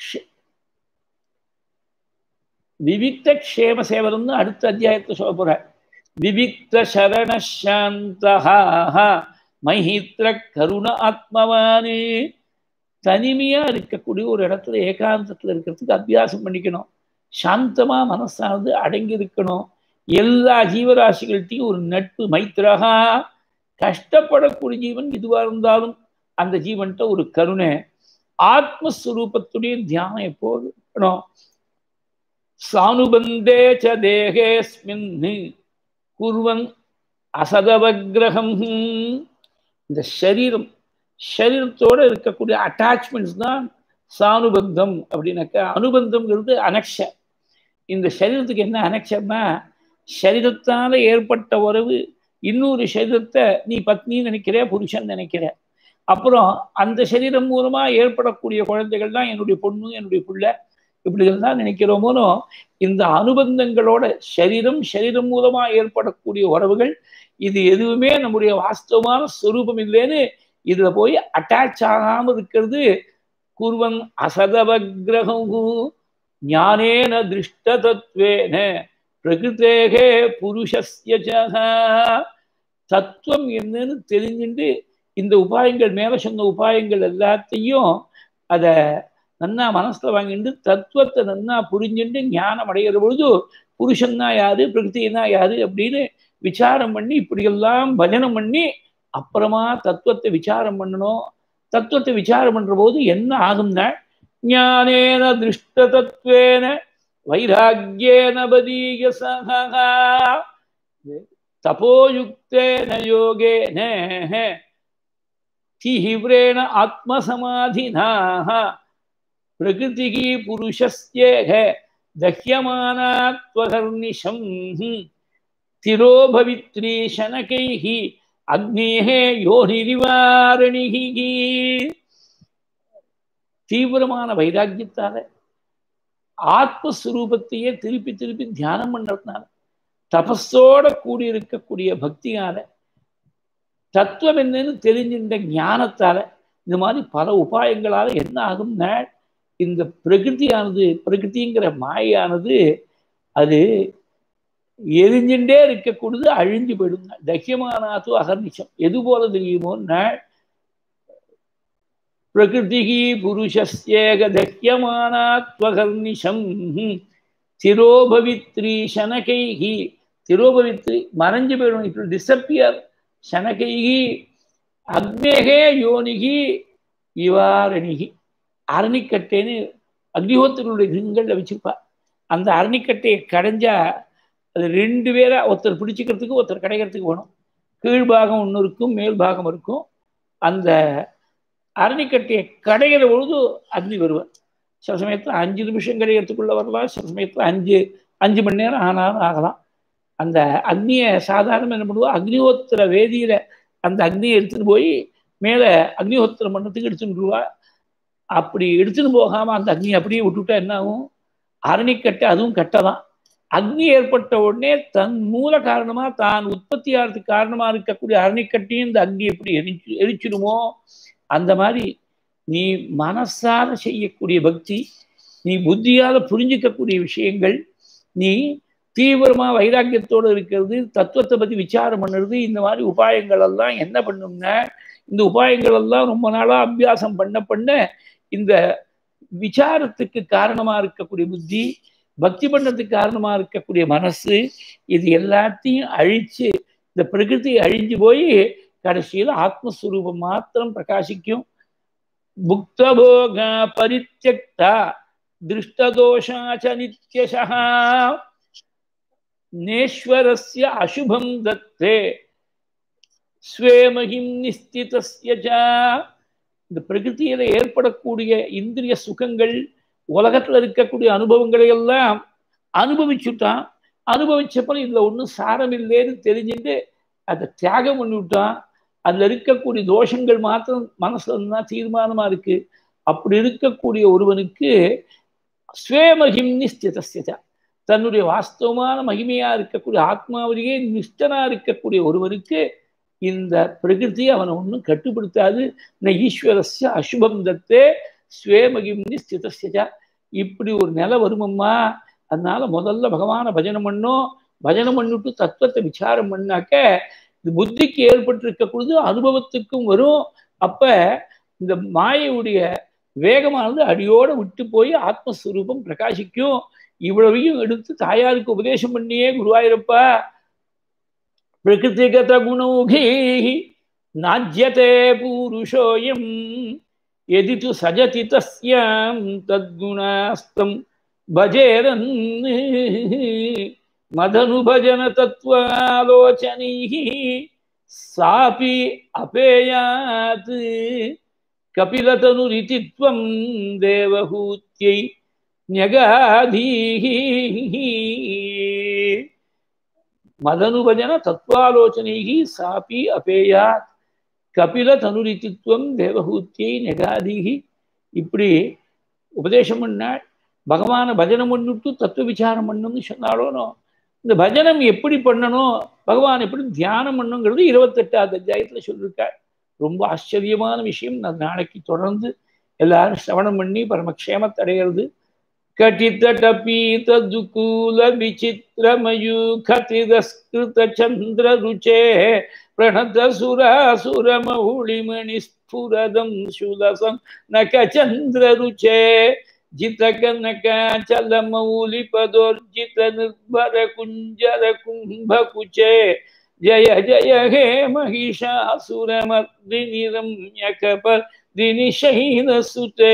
விவிக்த க்ஷேம சேவரம்னு அடுத்த அத்தியாயத்தை சொல்ல போற விவிக்த சரண சாந்தஹா மஹித்ர கருண ஆத்மவானு தனிமையா இருக்கக்கூடிய ஒரு இடத்துல ஏகாந்தத்துல இருக்கிறதுக்கு அபியாசம் பண்ணிக்கணும் சாந்தமா மனசானது அடங்கி இருக்கணும் எல்லா ஜீவராசிகள்கிட்டையும் ஒரு நட்பு மைத்திரகா கஷ்டப்படக்கூடிய ஜீவன் இதுவாக இருந்தாலும் அந்த ஜீவன்கிட்ட ஒரு கருணை ஆத்மஸ்வரூபத்துடைய தியானம் எப்போது இருக்கணும் சானுபந்தே ச தேகேஸ்மின் குர்வன் அசதவகிரகம் இந்த சரீரம் சரீரத்தோட இருக்கக்கூடிய அட்டாச்மெண்ட்ஸ் தான் சானுபந்தம் அப்படின்னாக்கா அனுபந்தம்ங்கிறது அனக்ஷ இந்த சரீரத்துக்கு என்ன அனக்ஷம்னா சரீரத்தால ஏற்பட்ட உறவு இன்னொரு சரீரத்தை நீ பத்னி நினைக்கிற புருஷன் நினைக்கிற அப்புறம் அந்த சரீரம் மூலமா ஏற்படக்கூடிய குழந்தைகள் தான் என்னுடைய பொண்ணு என்னுடைய பிள்ளை இப்படிகள் தான் நினைக்கிறோமோனோ இந்த அனுபந்தங்களோட சரீரம் சரீரம் மூலமா ஏற்படக்கூடிய உறவுகள் இது எதுவுமே நம்முடைய வாஸ்தவமான ஸ்வரூபம் இல்லைன்னு இதுல போய் அட்டாச் ஆகாம இருக்கிறது குருவன் அசதவகிரகம் ஞானேன திருஷ்ட தத்வேன பிரகிருத்தேகே புருஷஸ்ய தத்துவம் என்னன்னு தெரிஞ்சுட்டு இந்த உபாயங்கள் மேல சொன்ன உபாயங்கள் எல்லாத்தையும் அதை நன்னா மனசுல வாங்கிட்டு தத்துவத்தை நன்னா புரிஞ்சுட்டு ஞானம் அடைகிற பொழுது புருஷன்னா யாரு பிரகிருத்தினா யாரு அப்படின்னு விசாரம் பண்ணி இப்படியெல்லாம் பஜனம் பண்ணி அப்புறமா தத்துவத்தை விசாரம் பண்ணணும் தத்துவத்தை விசாரம் பண்ற போது என்ன ஆகும்னா ஞானேன திருஷ்ட தத்துவேன வைராக்கியேன பதீயசகா தபோயுக்தேன யோகேன தீவிரேண ஆத்மசமாதினாக பிரகிருதிகி புருஷஸ்யேக தஹ்யமானாத்வகர்நிஷம் திரோபவித்ரி சனகைः அக்னேः யோனிரிவாரணிः தீவிரமான வைராக்கியத்தால ஆத்மஸ்வரூபத்தையே திருப்பி திருப்பி தியானம் பண்றதுனால தபஸோட கூடியிருக்கக்கூடிய பக்தியால தத்துவம் என்னன்னு தெரிஞ்சின்ற ஞானத்தால இந்த மாதிரி பல உபாயங்களால என்ன ஆகும்னா இந்த பிரகிருதியானது பிரகிருதிங்கிற மாயானது அது எரிஞ்சுட்டே இருக்கக்கூடியது அழிஞ்சு போயிடும் தக்கியமானாத்து அகர்நிச்சம் எது போல தெரியுமோன்னா பிரகிருதிகி புருஷஸ்யேக தக்கியமானாத்வகர்நிஷம் திரோபவித்ரி சனகைகி திரோபவித்ரி மறைஞ்சு போயிடும் இட் டிசப்பியர் சனகைகி அக்னேகே யோனிகி இவாரணிகி அரணிக்கட்டைன்னு அக்னிஹோத்திரனுடைய கிரகங்களில் வச்சிருப்பா அந்த அரணிக்கட்டையை கடைஞ்சா அது ரெண்டு பேரா ஒருத்தர் பிடிச்சிக்கிறதுக்கு ஒருத்தர் கிடைக்கிறதுக்கு வேணும் கீழ்பாகம் ஒன்று இருக்கும் மேல் பாகம் இருக்கும் அந்த அரணிக்கட்டையை கடைகிற பொழுது அக்னி வருவார் சில சமயத்தில் அஞ்சு நிமிஷம் கடைகிறதுக்குள்ள வரலாம் சில சமயத்தில் அஞ்சு அஞ்சு மணி நேரம் ஆனாலும் ஆகலாம் அந்த அக்னியை சாதாரண என்ன பண்ணுவோம் அக்னிஹோத்திர வேதியில அந்த அக்னியை எடுத்துன்னு போய் மேலே அக்னிஹோத்திரம் பண்ணத்துக்கு எடுத்துட்டுருவா அப்படி எடுத்துன்னு போகாம அந்த அக்னி அப்படியே விட்டுவிட்டா என்ன ஆகும் அரணிக்கட்டை அதுவும் கட்டை தான் அக்னி ஏற்பட்ட உடனே தன் மூல காரணமா தான் உற்பத்தி ஆகிறதுக்கு காரணமா இருக்கக்கூடிய அரணிக்கட்டையும் இந்த அக்னி எப்படி எரிச்சு எரிச்சிடுமோ அந்த மாதிரி நீ மனசால செய்யக்கூடிய பக்தி நீ புத்தியால புரிஞ்சிக்கக்கூடிய விஷயங்கள் நீ தீவிரமா வைராக்கியத்தோடு இருக்கிறது தத்துவத்தை பத்தி விசாரம் பண்ணுறது இந்த மாதிரி உபாயங்கள் எல்லாம் என்ன பண்ணும்னா இந்த உபாயங்கள் எல்லாம் ரொம்ப நாளா அபியாசம் பண்ண பண்ண இந்த விசாரத்துக்கு காரணமா இருக்கக்கூடிய புத்தி பக்தி பண்ணத்துக்கு காரணமா இருக்கக்கூடிய மனசு இது எல்லாத்தையும் அழிச்சு இந்த பிரகிருதி அழிஞ்சு போய் கடைசியில் ஆத்மஸ்வரூபம் மாத்திரம் பிரகாசிக்கும் புக்தபோக பரித்தியக்தா திருஷ்டதோஷாச்ச நித்யசா நேஸ்வரஸ்ய அசுபம் தத்தே ஸ்வே மகிம் நிஸ்திதஸ்ய இந்த பிரகிருத்தியில ஏற்படக்கூடிய இந்திரிய சுகங்கள் உலகத்துல இருக்கக்கூடிய அனுபவங்களை எல்லாம் அனுபவிச்சுட்டான் அனுபவிச்சப்பறம் இதுல ஒன்றும் சாரம் இல்லைன்னு தெரிஞ்சுட்டு அதை தியாகம் பண்ணி விட்டான் அதுல இருக்கக்கூடிய தோஷங்கள் மாத்திரம் மனசுல இருந்தா தீர்மானமா இருக்கு அப்படி இருக்கக்கூடிய ஒருவனுக்கு ஸ்வேமகிம் நிஸ்திதஸ்யதா தன்னுடைய வாஸ்தவமான மகிமையா இருக்கக்கூடிய ஆத்மாவிலேயே நிஷ்டனா இருக்கக்கூடிய ஒருவனுக்கு இந்த பிரகிருதி அவனை ஒன்றும் கட்டுப்படுத்தாது ந ஈஸ்வரஸ்ய அசுபம் தத்தே ஸ்வேமகிம்னி ஸ்திதஸ்யஜா இப்படி ஒரு நிலை வருமம்மா அதனால முதல்ல பகவானை பஜனம் பண்ணோம் பஜனம் பண்ணிட்டு தத்துவத்தை விசாரம் பண்ணாக்க இது புத்திக்கு ஏற்பட்டிருக்கக்கூடியது அனுபவத்துக்கும் வரும் அப்ப இந்த மாயையுடைய வேகமானது அடியோட விட்டு போய் ஆத்மஸ்வரூபம் பிரகாசிக்கும் இவ்வளவையும் எடுத்து தாயாருக்கு உபதேசம் பண்ணியே குருவாயிருப்பா பிரகிருதிகத குணௌகி நாஜ்யதே பூருஷோயம் எதி து சஜதி தஸ்யாம் தத்குணாஸ்தம் பஜேரன் மதனுபஜன தத்வாலோச்சனைः சாபி அபேயாத் கபிலதனுரிதி த்வம் தேவஹூத்யை ஞகாதீः மதனுபஜன தத்வாலோச்சனைः சாபி அபேயாத் கபில தனுரித்தித்வம் தேவஹூத்தியை நெகாதீகி இப்படி உபதேசம் பண்ணாள் பகவானை பஜனம் பண்ணிட்டு தத்துவ விசாரம் பண்ணணும்னு சொன்னாலோனோ இந்த பஜனம் எப்படி பண்ணணும் பகவான் எப்படி தியானம் பண்ணுங்கிறது இருபத்தெட்டாவது அத்தியாயத்தில் சொல்லியிருக்காள் ரொம்ப ஆச்சரியமான விஷயம் நான் நாளைக்கு தொடர்ந்து எல்லாரும் சிரவணம் பண்ணி பரமக்ஷேமத்தை அடைகிறது कटितटपीतदुकूल विचित्रमयूखतिरस्कृतचन्द्ररुचे प्रणतसुरासुरमौळिमणिस्फुरदं शुलसं नकचन्द्ररुचे जितकनकाचलमौलिपदोर्जितनिर्भरकुञ्जरकुम्भकुचे जय जय हे महिषासुरमर्दिनिरम्यकपर्दिनिशैनसुते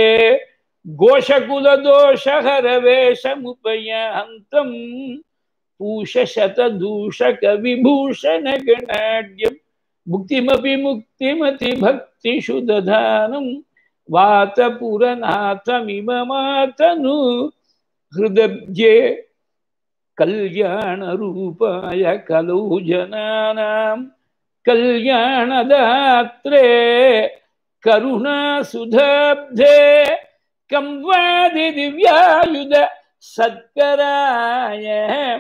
घोषकुलदोषहरवेशमुपयान्तं पूषशतदूषकविभूषणगणाढ्यं मुक्तिमपि मुक्तिमतिभक्तिषु दधानं वातपुरनाथमिममातनु हृदब्जे कल्याणरूपाय कलौ जनानां कल्याणदात्रे करुणासुधाब्धे कं वादि दिव्यायुध सत्कराय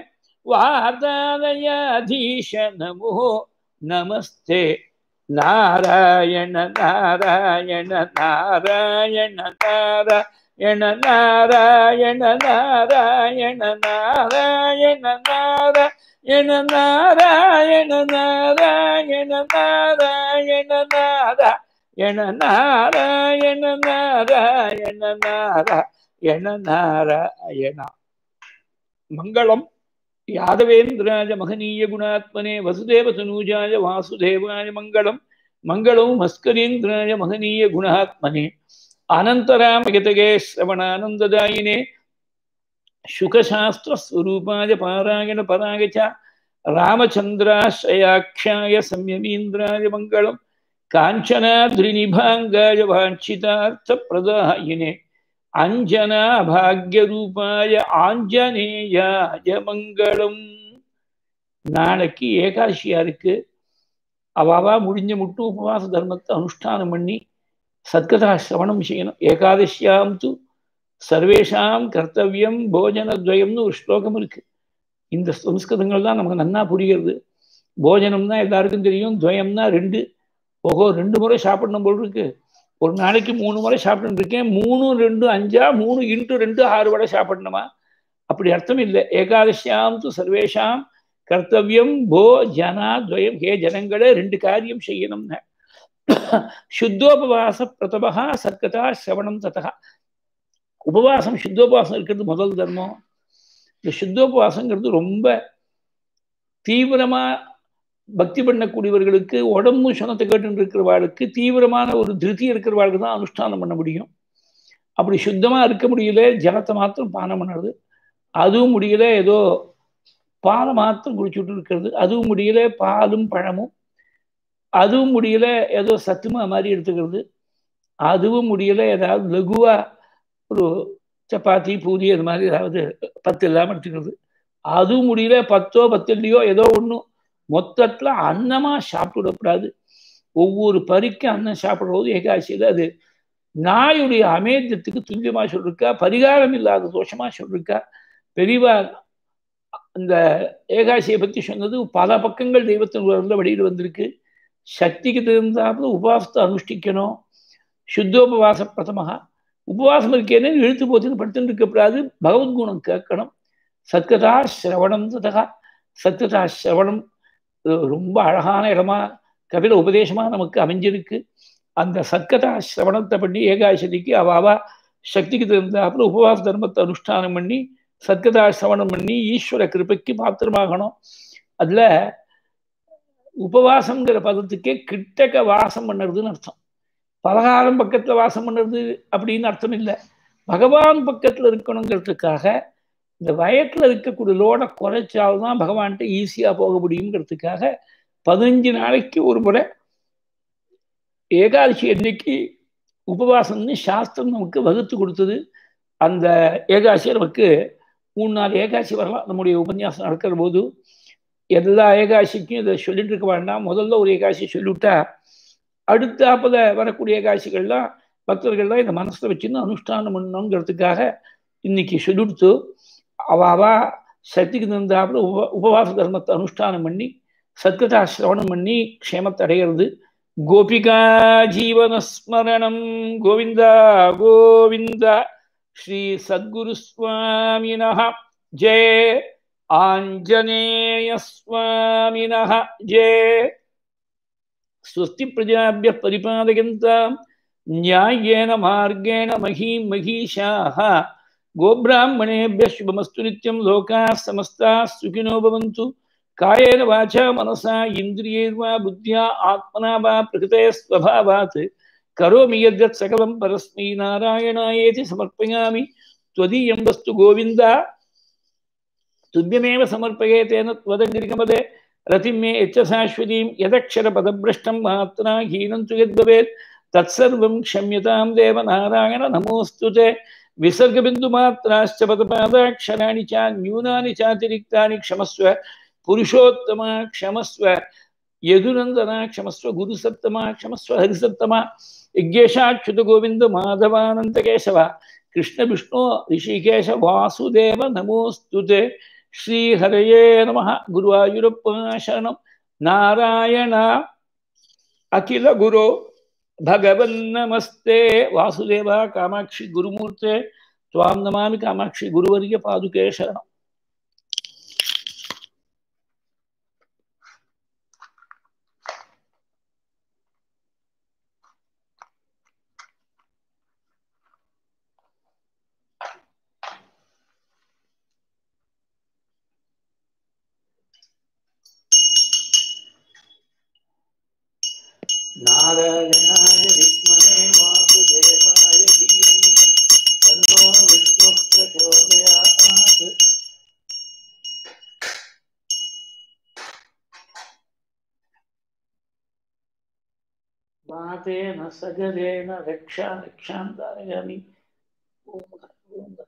वातालयाधीश नमो नमस्ते नारायण नारायण नारायण नारायण नारायण नारायण नारायण नारायण नारायण नारायण नारायण नारायण என நாராயண நாராயண நாராயண நாராயணா மங்களம் யாதவேந்திராஜ மகனீய குணாத்மனே வசுதேவ தனூஜாய வாசுதேவாய மங்களம் மங்களம் மஸ்கரீந்திராய மகனீய குணாத்மனே அனந்தராமகிதகே சிரவணானந்ததாயினே சுகசாஸ்திரஸ்வரூபாய பாராயண பராய ச ராமச்சந்திராश्रयाख्याय संयमीन्द्राय मङ्गलम् काञ्चनाद्रिनिभाङ्गाय वाञ्छितार्थप्रदायिने அஞ்சனாபாகியரூபாய ஆஞ்சநேயாய மங்களம் நாளைக்கு ஏகாதசியா இருக்கு அவாவா முடிஞ்ச மட்டும் உபவாச தர்மத்தை அனுஷ்டானம் பண்ணி சத்கதா சிரவணம் செய்யணும் ஏகாதசியாம் து சர்வேஷாம் கர்த்தவியம் போஜனத்வயம்னு ஒரு ஸ்லோகம் இருக்கு இந்த சம்ஸ்கிருதங்கள் தான் நமக்கு நன்னா புரிகிறது போஜனம் தான் எல்லாருக்கும் தெரியும் துவயம்னா ரெண்டு ஓஹோ ரெண்டு முறை சாப்பிடணும் போல் இருக்கு ஒரு நாளைக்கு மூணு முறை சாப்பிட்டு இருக்கேன் மூணு ரெண்டு அஞ்சா மூணு இன்ட்டு ரெண்டு ஆறு வடை சாப்பிடணுமா அப்படி அர்த்தம் இல்லை ஏகாதசியாம் து சர்வேஷாம் கர்த்தவியம் போ ஜனா துவயம் ஹே ஜனங்களே ரெண்டு காரியம் செய்யணும்னு சுத்தோபவாச பிரதபா சர்க்கதா சிரவணம் ததா உபவாசம் சுத்தோபவாசம் இருக்கிறது முதல் தர்மம் இந்த சுத்தோபவாசங்கிறது ரொம்ப தீவிரமா பக்தி பண்ணக்கூடியவர்களுக்கு உடம்பு சுனத்தை கேட்டு இருக்கிறவாளுக்கு தீவிரமான ஒரு திருப்தி இருக்கிறவாளுக்கு தான் அனுஷ்டானம் பண்ண முடியும் அப்படி சுத்தமா இருக்க முடியல ஜலத்தை மாத்திரம் பானம் பண்ணுறது அதுவும் முடியல ஏதோ பாலை மாத்திரம் குடிச்சுட்டு இருக்கிறது அதுவும் முடியல பாலும் பழமும் அதுவும் முடியல ஏதோ சத்துமா மாதிரி எடுத்துக்கிறது அதுவும் முடியல ஏதாவது லகுவா ஒரு சப்பாத்தி பூரி அது மாதிரி ஏதாவது பத்து இல்லாமல் எடுத்துக்கிறது அதுவும் முடியல பத்தோ பத்து இல்லையோ ஏதோ ஒன்றும் மொத்தத்தில் அன்னமாக சாப்பிடக்கூடாது ஒவ்வொரு பறிக்கும் அன்னம் சாப்பிடுறது ஏகாசியில் அது நாயுடைய அமேத்தியத்துக்கு துல்லியமாக சொல்லிருக்கா பரிகாரம் இல்லாத தோஷமாக சொல்லிருக்கா பெரியவா இந்த ஏகாசியை பற்றி சொன்னது பல பக்கங்கள் தெய்வத்தின் உணர்ந்த வழியில் வந்திருக்கு சக்திக்கு தெரிந்தாப்புல உபவாசத்தை அனுஷ்டிக்கணும் சுத்தோபவாச பிரதமகா உபவாசம் இருக்கேன்னு இழுத்து போச்சுன்னு படுத்துட்டு இருக்கக்கூடாது பகவத்குணம் கேட்கணும் சத்கதா சிரவணம் ததகா சத்கதா சிரவணம் ரொம்ப அழகான இடமா கபில உபதேசமா நமக்கு அமைஞ்சிருக்கு அந்த சத்கதா சிரவணத்தை பண்ணி ஏகாசதிக்கு அவாவா சக்திக்கு தெரிந்தாப்புல உபவாச தர்மத்தை அனுஷ்டானம் பண்ணி சத்கதா சிரவணம் பண்ணி ஈஸ்வர கிருப்பைக்கு பாத்திரமாகணும் அதுல உபவாசம்ங்கிற பதத்துக்கே கிட்டக்க வாசம் பண்ணுறதுன்னு அர்த்தம் பலகாரம் பக்கத்துல வாசம் பண்ணுறது அப்படின்னு அர்த்தம் இல்லை பகவான் பக்கத்துல இருக்கணுங்கிறதுக்காக இந்த வயத்துல இருக்கக்கூடிய லோட குறைச்சால்தான் பகவான்கிட்ட ஈஸியா போக முடியுங்கிறதுக்காக பதினஞ்சு நாளைக்கு ஒரு முறை ஏகாதசி அன்னைக்கு உபவாசம்னு சாஸ்திரம் நமக்கு வகுத்து கொடுத்தது அந்த ஏகாசியை நமக்கு மூணு நாலு ஏகாசி வரலாம் நம்முடைய உபன்யாசம் நடக்கிற போது எல்லா ஏகாசிக்கும் இதை சொல்லிட்டு இருக்க வேண்டாம் முதல்ல ஒரு ஏகாசி சொல்லிவிட்டா அடுத்தாப்புல வரக்கூடிய ஏகாசிகள்லாம் பக்தர்கள்லாம் இந்த மனசில் வச்சுன்னு அனுஷ்டானம் பண்ணணுங்கிறதுக்காக இன்னைக்கு சொல்லிடுத்து அவாவா சக்திக்கு தந்தாப்புல உப உபவாச தர்மத்தை அனுஷ்டானம் பண்ணி சத்கதா சிரவணம் பண்ணி க்ஷேமத்தை அடைகிறது கோபிகா ஜீவனஸ்மரணம் கோவிந்தா கோவிந்தா ஸ்ரீ சத்குரு சுவாமின ஜெய ஆஞ்சநேய சுவாமின ஜெய स्वस्ति प्रजाभ्यः परिपालयन्तां न्याय्येन मार्गेण महीं महीषाः गोब्राह्मणेभ्यः शुभमस्तु नित्यं लोकाः समस्ताः सुखिनो भवन्तु कायेन वाचा मनसा इन्द्रियैर्वा बुद्ध्या आत्मना वा प्रकृते स्वभावात् करोमि यद्यत् सकलं परस्मै नारायणायेति समर्पयामि त्वदीयं वस्तु गोविन्द तुभ्यमेव समर्पये तेन त्वदङ्गिरिकमदे रतिं मे यच्च शाश्वतीं यदक्षरपदभ्रष्टं मात्रा हीनं तु यद्भवेत् तत्सर्वं क्षम्यतां देवनारायण नमोऽस्तु ते विसर्गबिन्दुमात्राश्च पदपादाक्षराणि च न्यूनानि चातिरिक्तानि क्षमस्व पुरुषोत्तमा क्षमस्व यदुनन्दना क्षमस्व गुरुसत्तमा क्षमस्व हरिसत्तमा यज्ञेशाच्युत गोविन्द माधवानन्दकेशव कृष्णविष्णु ऋषिकेश वासुदेव नमोऽस्तु ते श्रीहरये नमः गुरुवायुरप्पशरणं नारायण अखिलगुरो भगवन्नमस्ते वासुदेव कामाक्षि गुरुमूर्ते त्वां नमामि कामाक्षि गुरुवर्य पादुके शरणम् नारायणाय विद्महे वासुदेवाय धीमहि तन्नो विष्णुः प्रचोदयात् मातेन सगरेण रक्षा रक्षां धारयामि ॐ